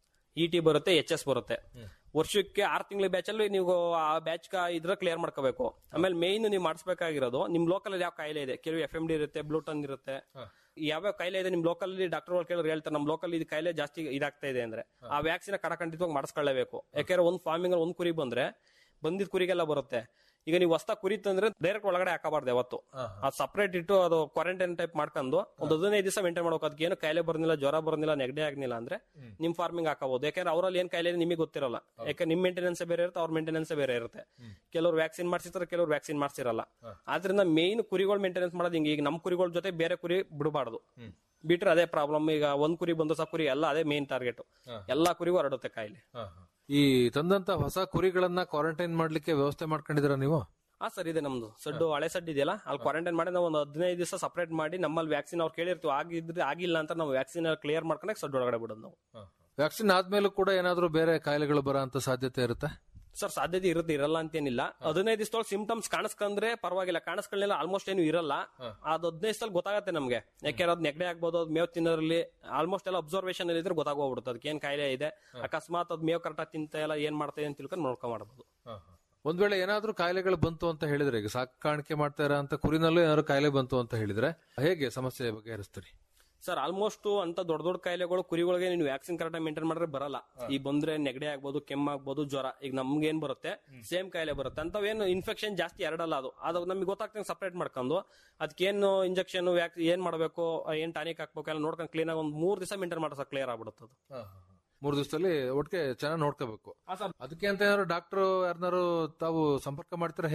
ಇ ಟಿ ಬರುತ್ತೆ ಎಚ್ ಎಸ್ ಬರುತ್ತೆ ವರ್ಷಕ್ಕೆ ಆರು ತಿಂಗಳ ಬ್ಯಾಚ್ ಅಲ್ಲಿ ನೀವು ಆ ಬ್ಯಾಚ್ ಇದ್ರ ಕ್ಲಿಯರ್ ಮಾಡ್ಕೋಬೇಕು ಆಮೇಲೆ ಮೇಯ್ನ್ ನೀವು ಮಾಡಿಸ್ಬೇಕಾಗಿರೋದು ನಿಮ್ ಲೋಕಲ್ ಅಲ್ಲಿ ಯಾವ ಕಾಯಿಲೆ ಇದೆ ಕೆಲವು ಎಫ್ ಎಂ ಡಿ ಇರುತ್ತೆ ಬ್ಲೂಟನ್ ಇರುತ್ತೆ ಯಾವ್ಯಾವ ಕಾಯಿಲೆ ಇದೆ ನಿಮ್ ಲೋಕಲ್ ಡಾಕ್ಟರ್ ಕೇಳಿದ್ರೆ ಹೇಳ್ತಾರೆ ನಮ್ ಲೋಕಲ್ ಇದು ಕಾಯಿಲೆ ಜಾಸ್ತಿ ಇದಾಗ್ತಾ ಇದೆ ಅಂದ್ರೆ ಆ ವ್ಯಾಕ್ಸಿನ್ ಕಡಖಂಡಿತವಾಗಿ ಮಾಡಿಸ್ಕೊಳ್ಳೇಬೇಕು ಯಾಕಂದ್ರೆ ಒಂದ್ ಫಾರ್ಮಿಂಗ್ ಅಲ್ಲಿ ಒಂದ್ ಕುರಿ ಬಂದ್ರೆ ಬಂದಿದ್ ಕುರಿಗೆಲ್ಲ ಬರುತ್ತೆ ಈಗ ನೀವು ಹೊಸ್ತಾ ಕುರಿ ತಂದ್ರೆ ಡೈರೆಕ್ಟ್ ಒಳಗಡೆ ಹಾಕಬಾರ್ದು ಯಾವತ್ತು ಅದು ಸಪರೇಟ್ ಇಟ್ಟು ಅದು ಕ್ವಾರಂಟೈನ್ ಟೈಪ್ ಮಾಡ್ಕೊಂಡು ಒಂದು ಹದಿನೈದು ದಿವಸ ಮೇಂಟೈನ್ ಮಾಡ್ಬೇಕು ಅದಕ್ಕೆ ಏನು ಕಾಯಿಲೆ ಬರ್ನಿಲ್ಲ ಜ್ವರ ಬರ್ನಿಲ್ಲ ನೆಗಡಿ ಆಗ್ನಿಲ್ಲ ಅಂದ್ರೆ ನಿಮ್ ಫಾರ್ಮಿಂಗ್ ಹಾಕಬಹುದು ಯಾಕಂದ್ರೆ ಅವರಲ್ಲಿ ಏನ್ ಕಾಯಿಲೆ ಇದೆ ನಿಮಗೆ ಗೊತ್ತಿರಲ್ಲ ಯಾಕಂದ್ರೆ ನಿಮ್ ಮೇಂಟೆನೆನ್ಸ್ ಬೇರೆ ಇರುತ್ತೆ ಅವ್ರ ಮೇಂಟೆನೆನ್ಸ್ ಬೇರೆ ಇರುತ್ತೆ ಕೆಲವರು ವ್ಯಾಕ್ಸಿನ್ ಮಾಡ್ಸಿರ್ತಾರೆ ಕೆಲವರು ವ್ಯಾಕ್ಸಿನ್ ಮಾಡ್ಸಿರಲ್ಲ ಆದ್ರಿಂದ ಮೇನ್ ಕುರಿಗಳು ಮೇಂಟೆನೆನ್ಸ್ ಮಾಡೋದು ಹಿಂಗೆ ಈಗ ನಮ್ ಕುರಿಗಳ ಜೊತೆ ಬೇರೆ ಕುರಿ ಬಿಡಬಾರ್ದು ಬಿಟ್ರೆ ಅದೇ ಪ್ರಾಬ್ಲಮ್ ಈಗ ಒಂದ್ ಕುರಿ ಬಂದು ಸಹ ಕುರಿ ಎಲ್ಲ ಅದೇ ಮೇನ್ ಟಾರ್ಗೆಟ್ ಎಲ್ಲಾ ಕುರಿಗೂ ಹರಡುತ್ತೆ ಕಾಯಿಲೆ ಈ ತಂದಂತ ಹೊಸ ಕುರಿಗಳನ್ನ ಕ್ವಾರಂಟೈನ್ ಮಾಡ್ಲಿಕ್ಕೆ ವ್ಯವಸ್ಥೆ ಮಾಡ್ಕೊಂಡಿದ್ದೀರಾ ನೀವು ಹಾ ಸರ್ ಇದೆ ನಮ್ದು ಸಡ್ಡು ಹಳೆ ಸಡ್ ಇದೆಯಲ್ಲ ಅಲ್ಲಿ ಕ್ವಾರಂಟೈನ್ ಮಾಡಿ ನಾವು ಒಂದು ಹದಿನೈದು ದಿವಸ ಸಪರೇಟ್ ಮಾಡಿ ನಮ್ಮಲ್ಲಿ ವ್ಯಾಕ್ಸಿನ್ ಅವ್ರು ಕೇಳಿರ್ತೀವಿ ಆಗಿದ್ರೆ ಆಗಿಲ್ಲ ಅಂತ ನಾವು ವ್ಯಾಕ್ಸಿನ್ ಕ್ಲಿಯರ್ ಮಾಡ್ಕೊಂಡೆ ಸಡ್ ಒಳಗಡೆ ಬಿಡೋದು ನಾವು ವ್ಯಾಕ್ಸಿನ್ ಆದ್ಮೇಲೂ ಕೂಡ ಏನಾದ್ರೂ ಬೇರೆ ಕಾಯಿಲೆಗಳು ಬರೋ ಅಂತ ಸಾಧ್ಯತೆ ಇರುತ್ತೆ ಸರ್ ಸಾಧ್ಯತೆ ಇರುತ್ತೆ ಇರಲ್ಲ ಅಂತೇನಿಲ್ಲ ಹದಿನೈದು ದಿವಸದೊಳಗೆ ಸಿಂಪ್ಟಮ್ಸ್ ಕಾಣಿಸ್ಕೊಂಡ್ರೆ ಪರವಾಗಿಲ್ಲ ಕಾಣಿಸ್ಕೊಳ್ಳಿಲ್ಲ ಆಲ್ಮೋಸ್ಟ್ ಏನು ಇರಲ್ಲ ಅದು ಹದಿನೈದು ದಿವಸದಲ್ಲಿ ಗೊತ್ತಾಗತ್ತೆ ನಮ್ಗೆ ಯಾಕೆಂದ್ರೆ ಅದು ನೆಗಡಿ ಆಗ್ಬೋದು ಅದು ಮೇವ್ ತಿನ್ನೋದ್ರಲ್ಲಿ ಆಲ್ಮೋಸ್ಟ್ ಎಲ್ಲ ಅಬ್ಸರ್ವೇಷನ್ ಇದ್ರೆ ಗೊತ್ತಾಗೋಗ್ಬಿಡುತ್ತೆ ಅದಕ್ಕೆ ಏನ್ ಕಾಯಿಲೆ ಇದೆ ಅಕಸ್ಮಾತ್ ಅದು ಮೇವ್ ಕರೆಕ್ಟಾಗಿ ತಿಂತ ಇಲ್ಲ ಏನ್ ಮಾಡ್ತಾ ಇದೆ ಅಂತ ತಿಳ್ಕೊಂಡು ನೋಡ್ಕೊಂಡ್ ಮಾಡ್ಬೋದು ಒಂದ್ ವೇಳೆ ಏನಾದ್ರೂ ಕಾಯಿಲೆಗಳು ಬಂತು ಅಂತ ಹೇಳಿದ್ರೆ ಈಗ ಸಾಕಾಣಿಕೆ ಮಾಡ್ತಾ ಇರೋ ಅಂತ ಕುರಿನಲ್ಲೂ ಏನಾದ್ರು ಕಾಯಿಲೆ ಬಂತು ಅಂತ ಹೇಳಿದ್ರೆ ಹೇಗೆ ಸಮಸ್ಯೆ ಬಗೆಹರಿಸ್ತೀರಿ ಸರ್ ಆಲ್ಮೋಸ್ಟ್ ಅಂತ ದೊಡ್ಡ ದೊಡ್ಡ ಕಾಯಿಲೆಗಳು ಕುರಿಗಳಿಗೆ ನೀವು ವ್ಯಾಕ್ಸಿನ್ ಕರೆಕ್ಟ್ ಮೇಂಟೈನ್ ಮಾಡಿದ್ರೆ ಬರಲ್ಲ ಈ ಬಂದ್ರೆ ನೆಗಡಿ ಆಗ್ಬೋದು ಕೆಮ್ಮಾಗ್ಬೋದು ಜ್ವರ ಈಗ ನಮ್ಗೆ ಏನ್ ಬರುತ್ತೆ ಸೇಮ್ ಕಾಯಿಲೆ ಬರುತ್ತೆ ಅಂತವೇನು ಇನ್ಫೆಕ್ಷನ್ ಜಾಸ್ತಿ ಎರಡಲ್ಲ ಅದು ಅದು ನಮಗೆ ಗೊತ್ತಾಗ್ತಂಗೆ ಸಪರೇಟ್ ಮಾಡ್ಕೊಂಡು ಅದಕ್ಕೇನು ಇಂಜೆಕ್ಷನ್ ಏನ್ ಮಾಡಬೇಕು ಏನ್ ಟಾನಿಕ್ ಹಾಕ್ಬೇಕು ಎಲ್ಲ ನೋಡ್ಕೊಂಡು ಕ್ಲೀನ್ ಆಗಿ ಒಂದು ಮೂರ್ ದಿವಸ ಮೇಂಟೈನ್ ಮಾಡೋದು ಕ್ಲಿಯರ್ ಆಗ್ಬಿಡುತ್ತೆ ಅದು ಮೂರು ದಿವಸದಲ್ಲಿ ಒಟ್ಟಿಗೆ ಚೆನ್ನಾಗಿ ನೋಡ್ಕೋಬೇಕು ಅದಕ್ಕೆ ಅಂತ ಏನಾದ್ರು ಡಾಕ್ಟರ್ ಯಾರನ್ನಾರು ತಾವು ಸಂಪರ್ಕ ಮಾಡ್ತೀರಾ ಹೇಗೆ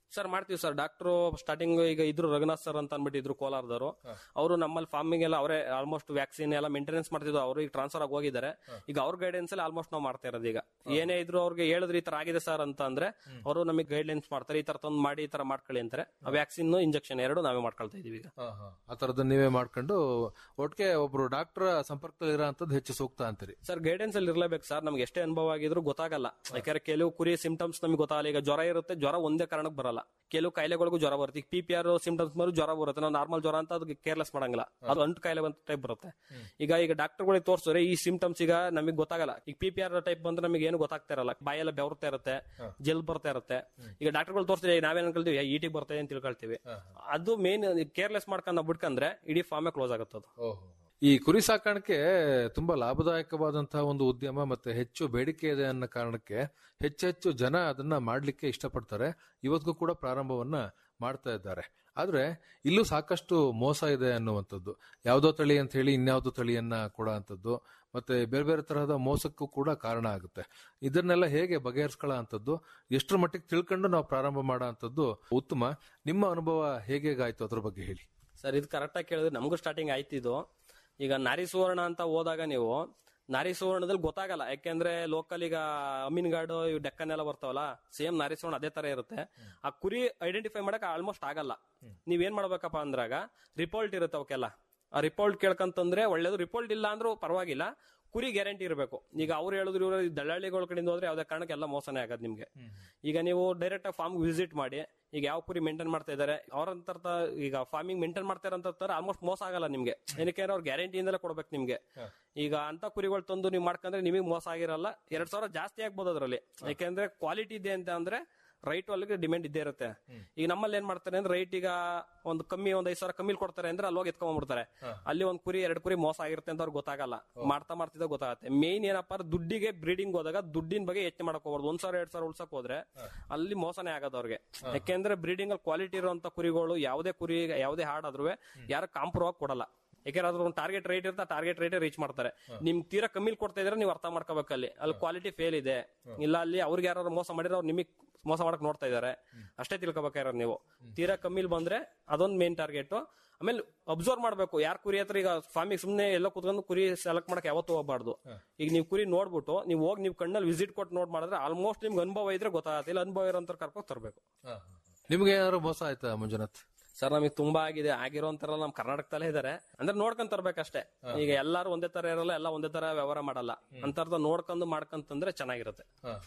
ಸರ್ ಮಾಡ್ತೀವಿ ಸರ್ ಡಾಕ್ಟರ್ ಸ್ಟಾರ್ಟಿಂಗ್ ಈಗ ಇದ್ರು ರಘುನಾಥ್ ಸರ್ ಅಂತ ಅನ್ಬಿಟ್ಟಿದ್ರು ಕೋಲಾರದವರು ಅವರು ನಮ್ಮಲ್ಲಿ ಫಾರ್ಮಿಂಗ್ ಎಲ್ಲ ಅವರೇ ಆಲ್ಮೋಸ್ಟ್ ವ್ಯಾಕ್ಸಿನ್ ಎಲ್ಲ ಮೇಂಟೆನೆನ್ಸ್ ಮಾಡ್ತಿದ್ರು ಅವರು ಈಗ ಟ್ರಾನ್ಸ್ಫರ್ ಆಗಿ ಹೋಗಿದ್ದಾರೆ ಈಗ ಅವ್ರ ಗೈಡೆನ್ಸ್ ಅಲ್ಲಿ ಆಲ್ಮೋಸ್ಟ್ ನಾವು ಮಾಡ್ತಾ ಇರೋದು ಈಗ ಏನೇ ಇದ್ರು ಅವ್ರಿಗೆ ಹೇಳಿದ್ರೆ ಈ ತರ ಆಗಿದೆ ಸರ್ ಅಂತ ಅಂದ್ರೆ ಅವರು ನಮಗೆ ಗೈಡ್ಲೈನ್ಸ್ ಮಾಡ್ತಾರೆ ಈ ತರ ತಂದು ಮಾಡಿ ಈ ತರ ಮಾಡ್ಕೊಳ್ಳಿ ಅಂತಾರೆ ವ್ಯಾಕ್ಸಿನ್ ಇಂಜೆಕ್ಷನ್ ಎರಡು ನಾವೇ ಮಾಡ್ಕೊಳ್ತಾ ಇದೀವಿ ಈಗ ಆ ತರದ್ದು ನೀವೇ ಮಾಡ್ಕೊಂಡು ಒಟ್ಟಿಗೆ ಒಬ್ರು ಡಾಕ್ಟರ್ ಸಂಪರ್ಕದಲ್ಲಿ ಇರೋ ಹೆಚ್ಚು ಸೂಕ್ತ ಅಂತೀರಿ ಸರ್ ಗೈಡೆನ್ಸ್ ಅಲ್ಲಿ ಇರ್ಲೇಬೇಕು ಸರ್ ನಮ್ಗೆ ಎಷ್ಟೇ ಅನುಭವ ಆಗಿದ್ರು ಗೊತ್ತಾಗಲ್ಲ ಯಾಕಂದ್ರೆ ಕೆಲವು ಕುರಿ ಸಿಂಪ್ಟಮ್ಸ್ ನಮಗೆ ಗೊತ್ತಾಗಲ್ಲ ಈಗ ಜ್ವರ ಇರುತ್ತೆ ಜ್ವರ ಒಂದೇ ಕಾರಣಕ್ಕೆ ಬರಲ್ಲ ಕೆಲವು ಕಾಯಿಲೆಗಳಿಗೂ ಜ್ವರ ಬರುತ್ತೆ ಈಗ ಪಿ ಪಿ ಆರ್ ಸಿಂಪ್ಟಮ್ಸ್ ಮೇಲೆ ಜ್ವರ ಬರುತ್ತೆ ನಾವು ನಾರ್ಮಲ್ ಜ್ವರ ಅಂತ ಅದಕ್ಕೆ ಕೇರ್ಲೆಸ್ ಮಾಡಂಗಿಲ್ಲ ಅದು ಅಂಟು ಕಾಯಿಲೆ ಬಂದ ಟೈಪ್ ಬರುತ್ತೆ ಈಗ ಈಗ ಡಾಕ್ಟರ್ಗಳಿಗೆ ತೋರಿಸಿದ್ರೆ ಈ ಸಿಂಪ್ಟಮ್ಸ್ ಈಗ ನಮಗೆ ಗೊತ್ತಾಗಲ್ಲ ಈಗ ಪಿ ಪಿ ಆರ್ ಟೈಪ್ ಬಂದ್ರೆ ನಮಗೆ ಏನು ಗೊತ್ತಾಗ್ತಾ ಇರಲ್ಲ ಬಾಯೆಲ್ಲ ಬೆವರ್ತಾ ಇರುತ್ತೆ ಜೆಲ್ ಬರ್ತಾ ಇರುತ್ತೆ ಈಗ ಡಾಕ್ಟರ್ಗಳು ತೋರಿಸಿದ್ರೆ ನಾವೇನ್ ಅನ್ಕೊಳ್ತೀವಿ ಈಟಿಗೆ ಬರ್ತದೆ ಅಂತ ತಿಳ್ಕೊಳ್ತೀವಿ ಅದು ಮೇನ್ ಕೇರ್ಲೆಸ್ ಮಾಡ್ಕೊಂಡು ನಾವು ಬಿಟ್ಕಂದ್ರೆ ಇಡೀ ಫಾರ್ಮೇ ಕ್ಲೋಸ್ ಆಗುತ್ತೆ ಅದು ಈ ಕುರಿ ಸಾಕಾಣಿಕೆ ತುಂಬಾ ಲಾಭದಾಯಕವಾದಂತಹ ಒಂದು ಉದ್ಯಮ ಮತ್ತೆ ಹೆಚ್ಚು ಬೇಡಿಕೆ ಇದೆ ಅನ್ನೋ ಕಾರಣಕ್ಕೆ ಹೆಚ್ಚೆಚ್ಚು ಜನ ಅದನ್ನ ಮಾಡ್ಲಿಕ್ಕೆ ಇಷ್ಟಪಡ್ತಾರೆ ಇವತ್ತಿಗೂ ಕೂಡ ಪ್ರಾರಂಭವನ್ನ ಮಾಡ್ತಾ ಇದ್ದಾರೆ ಆದ್ರೆ ಇಲ್ಲೂ ಸಾಕಷ್ಟು ಮೋಸ ಇದೆ ಅನ್ನುವಂಥದ್ದು ಯಾವುದೋ ತಳಿ ಅಂತ ಹೇಳಿ ಇನ್ಯಾವುದೋ ತಳಿಯನ್ನ ಕೊಡೋ ಅಂಥದ್ದು ಮತ್ತೆ ಬೇರೆ ಬೇರೆ ತರಹದ ಮೋಸಕ್ಕೂ ಕೂಡ ಕಾರಣ ಆಗುತ್ತೆ ಇದನ್ನೆಲ್ಲ ಹೇಗೆ ಬಗೆಹರಿಸ್ಕೊಳ್ಳೋ ಅಂಥದ್ದು ಎಷ್ಟರ ಮಟ್ಟಿಗೆ ತಿಳ್ಕೊಂಡು ನಾವು ಪ್ರಾರಂಭ ಮಾಡೋ ಅಂಥದ್ದು ಉತ್ತಮ ನಿಮ್ಮ ಅನುಭವ ಹೇಗೆ ಆಯ್ತು ಅದ್ರ ಬಗ್ಗೆ ಹೇಳಿ ಸರ್ ಇದು ಕರೆಕ್ಟ್ ಆಗಿ ಕೇಳಿದ್ರೆ ನಮಗೂ ಸ್ಟಾರ್ಟಿಂಗ್ ಆಯ್ತಿದ್ದು ಈಗ ನಾರಿ ಸುವರ್ಣ ಅಂತ ಹೋದಾಗ ನೀವು ನಾರಿ ಸುವರ್ಣದಲ್ಲಿ ಗೊತ್ತಾಗಲ್ಲ ಯಾಕೆಂದ್ರೆ ಲೋಕಲ್ ಈಗ ಅಮೀನ್ಗಾಡು ಇವ್ ಡೆಕ್ಕನ್ ಎಲ್ಲ ಬರ್ತಾವಲ್ಲ ಸೇಮ್ ನಾರಿ ಸುವರ್ಣ ಅದೇ ತರ ಇರುತ್ತೆ ಆ ಕುರಿ ಐಡೆಂಟಿಫೈ ಮಾಡಕ್ ಆಲ್ಮೋಸ್ಟ್ ಆಗಲ್ಲ ನೀವೇನ್ ಮಾಡ್ಬೇಕಪ್ಪ ಅಂದ್ರಾಗ ರಿಪೋರ್ಟ್ ಇರುತ್ತೆ ಅವಕ್ಕೆಲ್ಲ ಆ ರಿಪೋರ್ಟ್ ಕೇಳ್ಕಂತಂದ್ರೆ ಒಳ್ಳೇದು ರಿಪೋರ್ಟ್ ಇಲ್ಲ ಅಂದ್ರೂ ಪರವಾಗಿಲ್ಲ ಕುರಿ ಗ್ಯಾರಂಟಿ ಇರಬೇಕು ಈಗ ಅವ್ರು ಹೇಳಿದ್ರು ಇವರು ದಳ್ಳಾಳಿಗಳ ಕಡೆಯಿಂದ ಹೋದ್ರೆ ಯಾವ್ದೇ ಕಾರಣಕ್ಕೆ ಎಲ್ಲ ಮೋಸನೇ ಆಗೋದು ನಿಮ್ಗೆ ಈಗ ನೀವು ಡೈರೆಕ್ಟ್ ಆಗಿ ಫಾರ್ಮ್ ವಿಸಿಟ್ ಮಾಡಿ ಈಗ ಯಾವ ಕುರಿ ಮೇಂಟೈನ್ ಮಾಡ್ತಾ ಇದಾರೆ ಅವ್ರಂತ ಈಗ ಫಾರ್ಮಿಂಗ್ ಮೇಂಟೈನ್ ಮಾಡ್ತಾ ಇರೋಂತ ಆಲ್ಮೋಸ್ಟ್ ಮೋಸ ಆಗಲ್ಲ ನಿಮ್ಗೆ ಏನಕ್ಕೆ ಅವ್ರ ಗ್ಯಾರಂಟಿಯಿಂದಲೇ ಕೊಡ್ಬೇಕು ನಿಮ್ಗೆ ಈಗ ಅಂತ ಕುರಿಗಳು ತಂದು ನೀವು ಮಾಡ್ಕೊಂಡ್ರೆ ನಿಮಗೆ ಮೋಸ ಆಗಿರಲ್ಲ ಎರಡ್ ಸಾವಿರ ಜಾಸ್ತಿ ಆಗ್ಬೋದು ಅದರಲ್ಲಿ ಯಾಕೆಂದ್ರೆ ಕ್ವಾಲಿಟಿ ಇದೆ ಅಂತ ಅಂದ್ರೆ ರೈಟ್ ಅಲ್ಲಿಗೆ ಡಿಮ್ಯಾಂಡ್ ಇದ್ದೇ ಇರುತ್ತೆ ಈಗ ನಮ್ಮಲ್ಲಿ ಏನ್ ಮಾಡ್ತಾರೆ ಅಂದ್ರೆ ರೈಟ್ ಈಗ ಒಂದು ಕಮ್ಮಿ ಒಂದ್ ಐದ್ ಸಾವಿರ ಕಮ್ಮಿ ಕೊಡ್ತಾರೆ ಅಂದ್ರೆ ಅಲ್ಲಿ ಹೋಗಿ ಎತ್ಕೊಂಡ್ಬಿಡ್ತಾರೆ ಅಲ್ಲಿ ಒಂದ್ ಕುರಿ ಎರಡ್ ಕುರಿ ಮೋಸ ಆಗಿರುತ್ತೆ ಅಂತ ಅವ್ರಿಗೆ ಗೊತ್ತಾಗಲ್ಲ ಮಾಡ್ತಾ ಮಾಡ್ತಿದ್ದ ಗೊತ್ತಾಗುತ್ತೆ ಮೇನ್ ಏನಪ್ಪಾ ಅಂದ್ರೆ ದುಡ್ಡಿಗೆ ಬ್ರೀಡಿಂಗ್ ಹೋದಾಗ ದುಡ್ಡಿನ ಬಗ್ಗೆ ಹೆಚ್ಚು ಮಾಡಕ್ ಹೋಗ್ಬಾರ್ದು ಒಂದ್ ಸಾವಿರ ಎರಡ್ ಸಾವಿರ ಉಳ್ಸಕ್ ಹೋದ್ರೆ ಅಲ್ಲಿ ಮೋಸನೇ ಆಗೋದು ಅವ್ರಿಗೆ ಯಾಕೆಂದ್ರೆ ಬ್ರೀಡಿಂಗ್ ಅಲ್ಲಿ ಕ್ವಾಲಿಟಿ ಇರುವಂತ ಕುರಿಗಳು ಯಾವುದೇ ಕುರಿ ಯಾವುದೇ ಹಾಡಾದ್ರೂ ಯಾರು ಕಾಂಪ್ರೂವ್ ಆಗಿ ಕೊಡಲ್ಲ ಯಾಕೆಂದ್ರೆ ಅದ್ರ ಒಂದು ಟಾರ್ಗೆಟ್ ರೇಟ್ ಇರುತ್ತೆ ಟಾರ್ಗೆಟ್ ರೇಟ್ ರೀಚ್ ಮಾಡ್ತಾರೆ ನಿಮ್ ತೀರಾ ಕಮ್ಮಿ ಕೊಡ್ತಾ ಇದ್ರೆ ನೀವು ಅರ್ಥ ಮಾಡ್ಕೋಬೇಕು ಅಲ್ಲಿ ಅಲ್ಲಿ ಕ್ವಾಲಿಟಿ ಫೇಲ್ ಇದೆ ಇಲ್ಲ ಅಲ್ಲಿ ಅವ್ರಿಗೆ ಯಾರು ಮೋಸ ಮಾಡಿದ್ರೆ ಅವ್ರು ನಿಮಗೆ ಮೋಸ ಮಾಡಕ್ ನೋಡ್ತಾ ಇದಾರೆ ಅಷ್ಟೇ ತಿಳ್ಕೊಬೇಕಾಗಿರೋದು ನೀವು ತೀರಾ ಕಮ್ಮಿಲ್ ಬಂದ್ರೆ ಅದೊಂದು ಮೇನ್ ಟಾರ್ಗೆಟ್ ಆಮೇಲೆ ಅಬ್ಸರ್ವ್ ಮಾಡ್ಬೇಕು ಯಾರ್ ಕುರಿ ಹತ್ರ ಈಗ ಫಾರ್ಮಿಗೆ ಸುಮ್ನೆ ಎಲ್ಲ ಕುತ್ಕೊಂಡು ಕುರಿ ಸೆಲೆಕ್ಟ್ ಮಾಡಕ್ ಯಾವತ್ತೂ ಹೋಗ್ಬಾರ್ದು ಈಗ ನೀವು ಕುರಿ ನೋಡ್ಬಿಟ್ಟು ನೀವು ಹೋಗಿ ನೀವು ಕಣ್ಣಲ್ಲಿ ವಿಸಿಟ್ ಕೊಟ್ಟು ನೋಡ್ ಮಾಡಿದ್ರೆ ಆಲ್ಮೋಸ್ಟ್ ನಿಮ್ಗೆ ಅನುಭವ ಇದ್ರೆ ಗೊತ್ತಾಗತ್ತೆ ಇಲ್ಲ ಅನುಭವ ಇರೋಂತ ಕರ್ಕೊಂಡು ತರಬೇಕು ನಿಮ್ಗೆ ಏನಾದ್ರು ಮೋಸ ಆಯ್ತಾ ಮಂಜುನಾಥ್ ಸರ್ ನಮಗೆ ತುಂಬಾ ಆಗಿದೆ ಆಗಿರೋಂತರ ನಮ್ ಕರ್ನಾಟಕದಲ್ಲೇ ಇದಾರೆ ಅಂದ್ರೆ ನೋಡ್ಕೊಂಡ್ ತರ್ಬೇಕಷ್ಟೇ ಈಗ ಎಲ್ಲಾರು ಒಂದೇ ತರ ಇರಲ್ಲ ಎಲ್ಲ ಒಂದೇ ತರ ವ್ಯವಹಾರ ಮಾಡಲ್ಲ ಅಂತರ್ದ ನೋಡ್ಕೊಂಡು ಮಾಡ್ಕೊಂತಂದ್ರೆ ಚೆನ್ನಾಗಿರುತ್ತೆ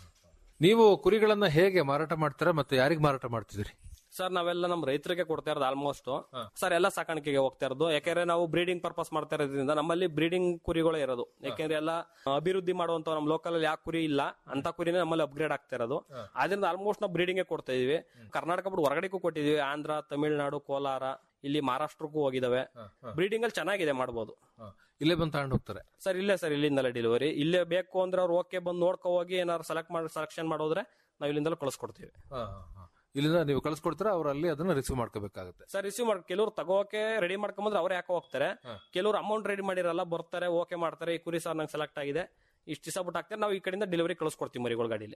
ನೀವು ಕುರಿಗಳನ್ನ ಹೇಗೆ ಮಾರಾಟ ಮಾಡ್ತೀರಾ ಮತ್ತೆ ಯಾರಿಗೆ ಮಾರಾಟ ಮಾಡ್ತಿದ್ದೀರಿ ಸರ್ ನಾವೆಲ್ಲ ನಮ್ ರೈತರಿಗೆ ಕೊಡ್ತಾ ಇರೋದು ಆಲ್ಮೋಸ್ಟ್ ಸರ್ ಎಲ್ಲ ಸಾಕಾಣಿಕೆಗೆ ಹೋಗ್ತಾ ಇರೋದು ಯಾಕಂದ್ರೆ ನಾವು ಬ್ರೀಡಿಂಗ್ ಪರ್ಪಸ್ ಮಾಡ್ತಾ ಇರೋದ್ರಿಂದ ನಮ್ಮಲ್ಲಿ ಬ್ರೀಡಿಂಗ್ ಕುರಿಗಳೇ ಇರೋದು ಯಾಕಂದ್ರೆ ಎಲ್ಲ ಅಭಿವೃದ್ಧಿ ಮಾಡುವಂತ ನಮ್ ಲೋಕಲ್ ಅಲ್ಲಿ ಯಾವ ಕುರಿ ಇಲ್ಲ ಅಂತ ಕುರಿನೇ ನಮ್ಮಲ್ಲಿ ಅಪ್ಗ್ರೇಡ್ ಆಗ್ತಾ ಇರೋದು ಆದ್ರಿಂದ ಆಲ್ಮೋಸ್ಟ್ ನಾವು ಬ್ರೀಡಿಂಗ್ ಕೊಡ್ತಾ ಇದೀವಿ ಕರ್ನಾಟಕ ಬಿಟ್ಟು ಹೊರಗಡೆಗೂ ಕೊಟ್ಟಿದೀವಿ ಆಂಧ್ರ ತಮಿಳುನಾಡು ಕೋಲಾರ ಇಲ್ಲಿ ಮಹಾರಾಷ್ಟ್ರಕ್ಕೂ ಹೋಗಿದಾವೆ ಬ್ರೀಡಿಂಗ್ ಅಲ್ಲಿ ಚೆನ್ನಾಗಿದೆ ಮಾಡ್ಬೋದು ಇಲ್ಲೇ ಬಂದು ತಗೊಂಡು ಹೋಗ್ತಾರೆ ಸರ್ ಇಲ್ಲೇ ಸರ್ ಇಲ್ಲಿಂದಲೇ ಡೆಲಿವರಿ ಇಲ್ಲೇ ಬೇಕು ಅಂದ್ರೆ ಅವ್ರು ಓಕೆ ಬಂದು ನೋಡ್ಕೊ ಹೋಗಿ ಏನಾದ್ರು ಸೆಲೆಕ್ಟ್ ಮಾಡಿ ಸೆಲೆಕ್ಷನ್ ಮಾಡೋದ್ರೆ ನಾವು ಇಲ್ಲಿಂದಲೇ ಕಳಿಸ್ಕೊಡ್ತೀವಿ ಇಲ್ಲಿಂದ ನೀವು ಕಳ್ಸಿಕೊಡ್ತೀರಾ ಅವ್ರು ಅಲ್ಲಿ ಅದನ್ನ ರಿಸೀವ್ ಮಾಡ್ಕೋಬೇಕಾಗುತ್ತೆ ಸರ್ ರಿಸೀವ್ ಮಾಡಿ ಕೆಲವ್ರು ತಗೋಕೆ ರೆಡಿ ಮಾಡ್ಕೊಂಬಂದ್ರೆ ಅವ್ರು ಯಾಕೆ ಹೋಗ್ತಾರೆ ಕೆಲವ್ರು ಅಮೌಂಟ್ ರೆಡಿ ಮಾಡಿರಲ್ಲ ಬರ್ತಾರೆ ಓಕೆ ಮಾಡ್ತಾರೆ ಈ ಕುರಿ ಸರ್ ನಂಗೆ ಸೆಲೆಕ್ಟ್ ಆಗಿದೆ ಇಷ್ಟು ದಿವಸ ಬಿಟ್ಟು ಹಾಕ್ತಾರೆ ನಾವು ಈ ಕಡೆಯಿಂದ ಡೆಲಿವರಿ ಕಳಿಸ್ಕೊಡ್ತೀವಿ ಮರಿಗಳ ಗಾಡಿಲಿ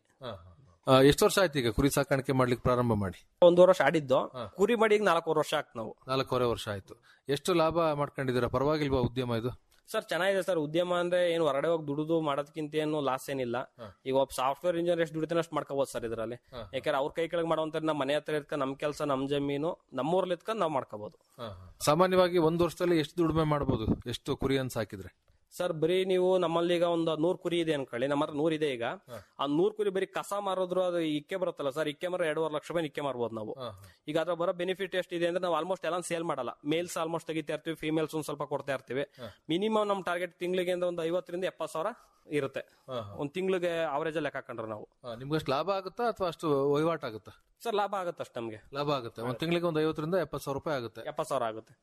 ಎಷ್ಟು ವರ್ಷ ಆಯ್ತು ಈಗ ಕುರಿ ಸಾಕಾಣಿಕೆ ಮಾಡ್ಲಿಕ್ಕೆ ಪ್ರಾರಂಭ ಮಾಡಿ ಒಂದೂವರೆ ವರ್ಷ ಆಡಿದ್ದು ಕುರಿ ಮಾಡಿ ಈಗ ನಾಲ್ಕೂವರೆ ವರ್ಷ ಆಯ್ತು ನಾವು ನಾಲ್ಕೂವರೆ ವರ್ಷ ಆಯ್ತು ಎಷ್ಟು ಲಾಭ ಮಾಡ್ಕೊಂಡಿದ್ದೀರಾ ಪರವಾಗಿಲ್ವಾ ಉದ್ಯಮ ಇದು ಸರ್ ಚೆನ್ನಾಗಿದೆ ಸರ್ ಉದ್ಯಮ ಅಂದ್ರೆ ಏನು ಹೊರಗಡೆ ಹೋಗಿ ದುಡಿದು ಮಾಡೋದಕ್ಕಿಂತ ಏನು ಲಾಸ್ ಏನಿಲ್ಲ ಈಗ ಒಬ್ಬ ಸಾಫ್ಟ್ವೇರ್ ಇಂಜಿನಿಯರ್ ಎಷ್ಟು ದುಡಿತಾನೆ ಅಷ್ಟು ಮಾಡ್ಕೋಬಹುದು ಸರ್ ಇದರಲ್ಲಿ ಯಾಕಂದ್ರೆ ಅವ್ರ ಕೈ ಕೆಳಗೆ ಮಾಡುವಂತ ನಮ್ಮ ಮನೆ ಹತ್ರ ಇಟ್ಕೊಂಡು ನಮ್ ಕೆಲಸ ನಮ್ ಜಮೀನು ನಮ್ಮೂರ್ಲಿ ಇಟ್ಕೊಂಡು ನಾವು ಮಾಡ್ಕೋಬಹುದು ಸಾಮಾನ್ಯವಾಗಿ ಒಂದು ವರ್ಷದಲ್ಲಿ ಎಷ್ಟು ದುಡಿಮೆ ಮಾಡಬಹುದು ಎಷ್ಟು ಕುರಿಯನ್ನು ಸಾಕಿದ್ರೆ ಸರ್ ಬರೀ ನೀವು ನಮ್ಮಲ್ಲಿ ಈಗ ಒಂದು ನೂರ್ ಕುರಿ ಇದೆ ಅನ್ಕೊಳ್ಳಿ ನಮ್ಮ ಹತ್ರ ನೂರ್ ಇದೆ ಈಗ ಆ ನೂರ್ ಕುರಿ ಬರೀ ಕಸ ಮಾರೋದ್ರು ಅದು ಇಕ್ಕೆ ಬರುತ್ತಲ್ಲ ಸರ್ ಇಕ್ಕೆ ಮಾರೋ ಎರಡೂವರೆ ಲಕ್ಷ ರೂಪಾಯಿ ಇಕ್ಕೆ ಮಾರ್ಬೋದು ನಾವು ಈಗ ಅದ್ರ ಬರೋ ಬೆನಿಫಿಟ್ ಎಷ್ಟಿದೆ ಅಂದ್ರೆ ನಾವು ಆಲ್ಮೋಸ್ಟ್ ಎಲ್ಲ ಸೇಲ್ ಮಾಡಲ್ಲ ಮೇಲ್ಸ್ ಆಲ್ಮೋಸ್ಟ್ ತೆಗಿತಾ ಇರ್ತೀವಿ ಫೀಮೇಲ್ಸ್ ಒಂದ್ ಸ್ವಲ್ಪ ಕೊಡ್ತಾ ಇರ್ತೀವಿ ಮಿನಿಮಮ್ ನಮ್ ಟಾರ್ಗೆಟ್ ತಿಂಗಳಿಗೆ ಅಂದ್ರೆ ಒಂದು ಐವತ್ತರಿಂದ ಎಪ್ಪತ್ತು ಸಾವಿರ ಇರುತ್ತೆ ಒಂದ್ ತಿಂಗಳಿಗೆ ಅವರೇಜ್ ಲೆಕ್ಕ ಹಾಕೊಂಡ್ರೆ ನಾವು ನಿಮ್ಗೆ ಅಷ್ಟು ಲಾಭ ಆಗುತ್ತಾ ಅಥವಾ ಅಷ್ಟು ವಹಿವಾಟ್ ಆಗುತ್ತಾ ಸರ್ ಲಾಭ ಆಗುತ್ತೆ ಅಷ್ಟು ನಮ್ಗೆ ಲಾಭ ಆಗುತ್ತೆ ಒಂದ್ ತಿಂಗಳಿಗೆ ಒಂದು ಐವತ್ತರಿಂದ ಎಪ್ಪತ್ತು ಸಾವಿರ ರೂಪಾಯಿ ಆಗುತ್ತೆ ಎಪ್ಪತ್ತು ಸಾವಿರ ಆಗುತ್ತೆ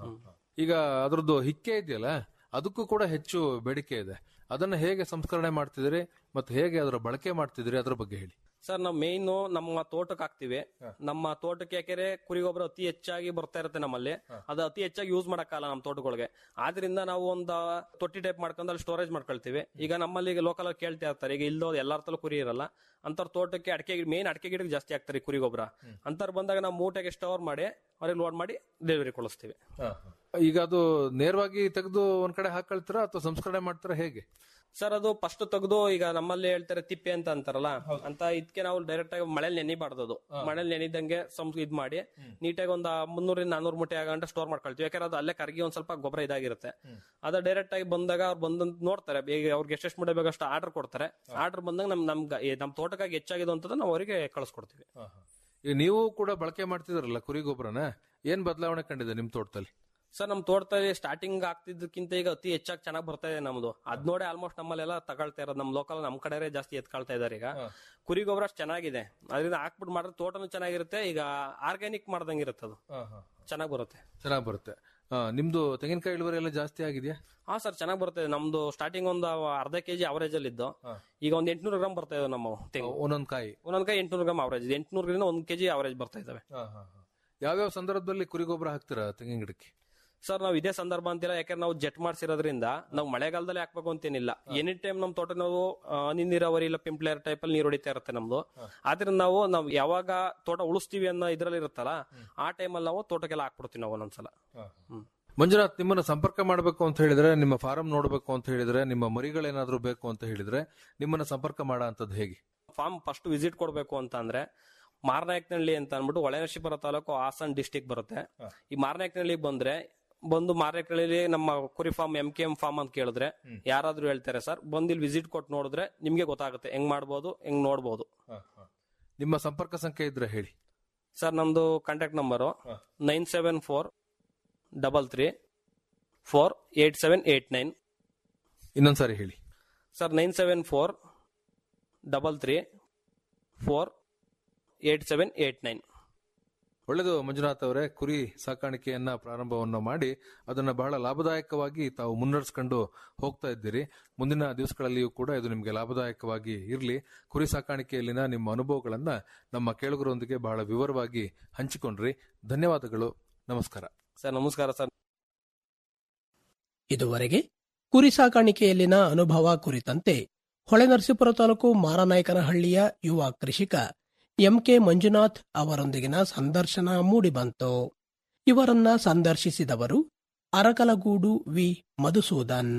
ಈಗ ಅದ್ರದ್ದು ಹಿಕ್ಕೆ ಇದೆಯಲ್ಲ ಅದಕ್ಕೂ ಕೂಡ ಹೆಚ್ಚು ಬೇಡಿಕೆ ಇದೆ ಅದನ್ನ ಹೇಗೆ ಸಂಸ್ಕರಣೆ ಮಾಡ್ತಿದ್ದೀರಿ ಮತ್ತೆ ಹೇಗೆ ಅದರ ಬಳಕೆ ಮಾಡ್ತಿದ್ದೀರಿ ಅದ್ರ ಬಗ್ಗೆ ಹೇಳಿ ಸರ್ ನಾವು ಮೇನ್ ನಮ್ಮ ತೋಟಕ್ಕೆ ಹಾಕ್ತಿವಿ ನಮ್ಮ ತೋಟಕ್ಕೆ ಯಾಕೆಂದ್ರೆ ಕುರಿ ಗೊಬ್ಬರ ಅತಿ ಹೆಚ್ಚಾಗಿ ಬರ್ತಾ ಇರುತ್ತೆ ನಮ್ಮಲ್ಲಿ ಅದು ಅತಿ ಹೆಚ್ಚಾಗಿ ಯೂಸ್ ಮಾಡಕ್ಕಾಗಲ್ಲ ನಮ್ಮ ತೋಟಗಳಿಗೆ ಆದ್ರಿಂದ ನಾವು ಒಂದು ತೊಟ್ಟಿ ಟೈಪ್ ಮಾಡ್ಕೊಂಡು ಅಲ್ಲಿ ಸ್ಟೋರೇಜ್ ಮಾಡ್ಕೊಳ್ತೀವಿ ಈಗ ನಮ್ಮಲ್ಲಿ ಈಗ ಲೋಕಲ್ ಕೇಳ್ತಾ ಇರ್ತಾರೆ ಈಗ ಇಲ್ಲೋ ಎಲ್ಲಾರ ತಲೂ ಕುರಿ ಇರಲ್ಲ ಅಂತವ್ರ ತೋಟಕ್ಕೆ ಅಡಿಕೆ ಮೇನ್ ಅಡಿಕೆ ಗಿಡಕ್ಕೆ ಜಾಸ್ತಿ ಆಗ್ತಾರೆ ಈ ಕುರಿ ಗೊಬ್ಬರ ಅಂತವ್ರು ಬಂದಾಗ ನಾವು ಮೂಟೆಗೆ ಸ್ಟೋರ್ ಮಾಡಿ ಅವ್ರಿಗೆ ಲೋಡ್ ಮಾಡಿ ಡೆಲಿವರಿ ಕೊಡಿಸ್ತೀವಿ ಈಗ ಅದು ನೇರವಾಗಿ ತೆಗೆದು ಒಂದ್ ಕಡೆ ಹಾಕೊಳ್ತೀರಾ ಅಥವಾ ಸಂಸ್ಕರಣೆ ಮಾಡ್ತೀರಾ ಹೇಗೆ ಸರ್ ಅದು ಫಸ್ಟ್ ತೆಗೆದು ಈಗ ನಮ್ಮಲ್ಲಿ ಹೇಳ್ತಾರೆ ತಿಪ್ಪೆ ಅಂತ ಅಂತಾರಲ್ಲ ಅಂತ ಇದಕ್ಕೆ ನಾವು ಡೈರೆಕ್ಟ್ ಆಗಿ ಮಳೆಲಿ ನೆನಿಬಾರ್ದು ಅದು ಮಳೆಲಿ ನೆನಿದಂಗೆ ಸಂಸ್ ಇದ್ ಮಾಡಿ ನೀಟಾಗಿ ಒಂದು ಮುನ್ನೂರಿಂದ ನಾನೂರು ಮೂಟೆ ಆಗಂಟ ಸ್ಟೋರ್ ಮಾಡ್ಕೊಳ್ತೀವಿ ಯಾಕಂದ್ರೆ ಅದು ಅಲ್ಲೇ ಕರಗಿ ಒಂದ್ ಸ್ವಲ್ಪ ಗೊಬ್ಬರ ಇದಾಗಿರುತ್ತೆ ಅದ ಡೈರೆಕ್ಟ್ ಆಗಿ ಬಂದಾಗ ಅವ್ರು ಬಂದು ನೋಡ್ತಾರೆ ಈಗ ಅವ್ರಿಗೆ ಎಷ್ಟೆಷ್ಟು ಮೂಟೆ ಬೇಕಷ್ಟು ಆರ್ಡರ್ ಕೊಡ್ತಾರೆ ಆರ್ಡರ್ ಬಂದಾಗ ನಮ್ ನಮ್ಗೆ ಏ, ನಮ್ ತೋಟಕ್ಕಾಗಿ ಹೆಚ್ಚಾಗಿದೆ ಅಂತ ನಾವು ಅವರಿಗೆ ಕಳಿಸ್ಕೊಡ್ತೀವಿ ಈಗ ನೀವು ಕೂಡ ಬಳಕೆ ಮಾಡ್ತಿದ್ರಲ್ಲ ಕುರಿ ಗೊಬ್ಬರನ ಏನ್ ಬದಲಾವಣೆ ಕಂಡಿದೆ ನಿಮ್ ತೋಟದಲ್ಲಿ ಸರ್ ನಮ್ ತೋಟದಲ್ಲಿ ಸ್ಟಾರ್ಟಿಂಗ್ ಆಗ್ತಿದ್ದಕ್ಕಿಂತ ಈಗ ಅತಿ ಹೆಚ್ಚಾಗಿ ಚೆನ್ನಾಗಿ ಬರ್ತಾ ಇದೆ ನಮ್ದು ಅದ್ ನೋಡಿ ಆಲ್ಮೋಸ್ಟ್ ನಮ್ಮಲ್ಲೆಲ್ಲ ತಗೊಳ್ತಾ ಇರೋದು ನಮ್ ಲೋಕಲ್ ನಮ್ ಕಡೆ ಜಾಸ್ತಿ ಎತ್ಕೊಳ್ತಾ ಇದಾರೆ ಈಗ ಕುರಿ ಗೊಬ್ಬರ ಅಷ್ಟು ಚೆನ್ನಾಗಿದೆ ಅದರಿಂದ ಹಾಕ್ಬಿಟ್ಟು ಮಾಡಿದ್ರೆ ತೋಟನು ಚೆನ್ನಾಗಿರುತ್ತೆ ಈಗ ಆರ್ಗ್ಯಾನಿಕ್ ಮಾಡ್ದಂಗೆ ಇರುತ್ತೆ ಅದು ಚೆನ್ನಾಗಿ ಬರುತ್ತೆ ಚೆನ್ನಾಗ್ ಬರುತ್ತೆ ಆ, ನಿಮ್ದು ತೆಂಗಿನಕಾಯಿ ಇಳುವರಿ ಎಲ್ಲ ಜಾಸ್ತಿ ಆಗಿದೆಯಾ ಹಾ ಸರ್ ಚೆನ್ನಾಗಿ ಬರುತ್ತೆ ನಮ್ದು ಸ್ಟಾರ್ಟಿಂಗ್ ಒಂದು ಅರ್ಧ ಕೆಜಿ ಅವರೇಜ್ ಅಲ್ಲಿ ಇದ್ದು ಈಗ ಒಂದ್ ಎಂಟ್ನೂರು ಗ್ರಾಮ್ ಬರ್ತಾ ಇದಾವೆ ನಮ್ಮ ತೆಂಗು ಒಂದೊಂದ್ ಕಾಯಿ ಒಂದೊಂದ್ ಕೈ ಎಂಟ್ನೂರು ಗ್ರಾಮ್ ಅವರೇಜ್ ಇದೆ ಎಂಟ್ನೂರಿಂದ ಒಂದ್ ಕೆಜಿ ಅವರೇಜ್ ಬರ್ತಾ ಇದಾವೆ ಯಾವ್ಯಾವ ಸಂದರ್ಭದಲ್ಲಿ ಕುರಿ ಗೊಬ್ಬರ ಹಾಕ್ತೀರಾ ತೆಂಗಿನ ಗಿಡಕ್ಕೆ ಸರ್ ನಾವು ಇದೇ ಸಂದರ್ಭ ಅಂತಿಲ್ಲ ಯಾಕಂದ್ರೆ ನಾವು ಜೆಟ್ ಮಾಡ್ಸಿರೋದ್ರಿಂದ ನಾವು ಮಳೆಗಾಲದಲ್ಲಿ ಹಾಕ್ಬೇಕು ಅಂತೇನಿಲ್ಲ ಎನಿ ಟೈಮ್ ನಮ್ ತೋಟ ನಾವು ಆ, ಹನಿ ನೀರಾವರಿ ಇಲ್ಲ ಪಿಂಪ್ಲೇರ್ ಟೈಪ್ ಅಲ್ಲಿ ನೀರು ಹೊಡಿತಾ ಇರುತ್ತೆ ನಮ್ದು ಆದ್ರಿಂದ ನಾವು ನಾವು ಯಾವಾಗ ತೋಟ ಉಳಿಸ್ತೀವಿ ಅನ್ನೋ ಇದ್ರಲ್ಲಿ ಇರುತ್ತಲ್ಲ ಆ ಟೈಮಲ್ಲಿ ನಾವು ತೋಟಕ್ಕೆಲ್ಲ ಹಾಕ್ಬಿಡ್ತೀವಿ ನಾವು ಒಂದೊಂದ್ಸಲ ಹ್ಮ್ ಮಂಜುನಾಥ್ ನಿಮ್ಮನ್ನ ಸಂಪರ್ಕ ಮಾಡಬೇಕು ಅಂತ ಹೇಳಿದ್ರೆ ನಿಮ್ಮ ಫಾರಂ ನೋಡಬೇಕು ಅಂತ ಹೇಳಿದ್ರೆ ನಿಮ್ಮ ಮರಿಗಳೇನಾದ್ರೂ ಬೇಕು ಅಂತ ಹೇಳಿದ್ರೆ ನಿಮ್ಮನ್ನ ಸಂಪರ್ಕ ಮಾಡೋ ಅಂತದ್ದು ಹೇಗೆ ಫಾರ್ಮ್ ಫಸ್ಟ್ ವಿಸಿಟ್ ಕೊಡ್ಬೇಕು ಅಂತ ಅಂದ್ರೆ ಮಾರನಾಯಕನಹಳ್ಳಿ ಅಂತ ಅಂದ್ಬಿಟ್ಟು ಹೊಳೆನರಸೀಪುರ ತಾಲೂಕು ಹಾಸನ್ ಡಿಸ್ಟಿಕ್ ಬರುತ್ತೆ ಈ ಮಾರನಾಯಕನಹಳ್ಳಿ ಬಂದ್ರೆ ಬಂದು ಮಾರನಾಯಕನಹಳ್ಳಿ ನಮ್ಮ ಕುರಿ farm M K M farm ಅಂತ ಕೇಳಿದ್ರೆ ಯಾರಾದ್ರೂ ಹೇಳ್ತಾರೆ ಸರ್ ಬಂದು ಇಲ್ಲಿ ವಿಸಿಟ್ ಕೊಟ್ಟು ನೋಡಿದ್ರೆ ನಿಮ್ಗೆ ಗೊತ್ತಾಗುತ್ತೆ ಹೆಂಗ್ ಮಾಡ್ಬೋದು ಹೆಂಗ್ ನೋಡ್ಬೋದು ನಿಮ್ಮ ಸಂಪರ್ಕ ಸಂಖ್ಯೆ ಇದ್ರೆ ಹೇಳಿ ಸರ್ ನಮ್ದು contact number nine seven four double three four eight seven eight nine ಇನ್ನೊಂದ್ಸಾರಿ ಹೇಳಿ sir nine seven four double three four eight seven eight nine ಒಳ್ಳೆಯದು ಮಂಜುನಾಥ್ ಅವರೇ ಕುರಿ ಸಾಕಾಣಿಕೆಯನ್ನ ಪ್ರಾರಂಭವನ್ನ ಮಾಡಿ ಅದನ್ನ ಬಹಳ ಲಾಭದಾಯಕವಾಗಿ ತಾವು ಮುನ್ನಡೆಸ್ಕೊಂಡು ಹೋಗ್ತಾ ಇದ್ದೀರಿ ಮುಂದಿನ ದಿವಸಗಳಲ್ಲಿಯೂ ಕೂಡ ಇದು ನಿಮಗೆ ಲಾಭದಾಯಕವಾಗಿ ಇರಲಿ ಕುರಿ ಸಾಕಾಣಿಕೆಯಲ್ಲಿನ ನಿಮ್ಮ ಅನುಭವಗಳನ್ನ ನಮ್ಮ ಕೇಳುಗರೊಂದಿಗೆ ಬಹಳ ವಿವರವಾಗಿ ಹಂಚಿಕೊಂಡ್ರಿ ಧನ್ಯವಾದಗಳು ನಮಸ್ಕಾರ ಸರ್ ನಮಸ್ಕಾರ ಸರ್ ಇದುವರೆಗೆ ಕುರಿ ಸಾಕಾಣಿಕೆಯಲ್ಲಿನ ಅನುಭವ ಕುರಿತಂತೆ ಹೊಳೆನರಸೀಪುರ ತಾಲೂಕು ಮಾರನಾಯಕನಹಳ್ಳಿಯ ಯುವ ಕೃಷಿಕ ಎಂಕೆ ಮಂಜುನಾಥ್ ಅವರೊಂದಿಗಿನ ಸಂದರ್ಶನ ಮೂಡಿಬಂತು ಇವರನ್ನ ಸಂದರ್ಶಿಸಿದವರು ಅರಕಲಗೂಡು ವಿ ಮಧುಸೂದನ್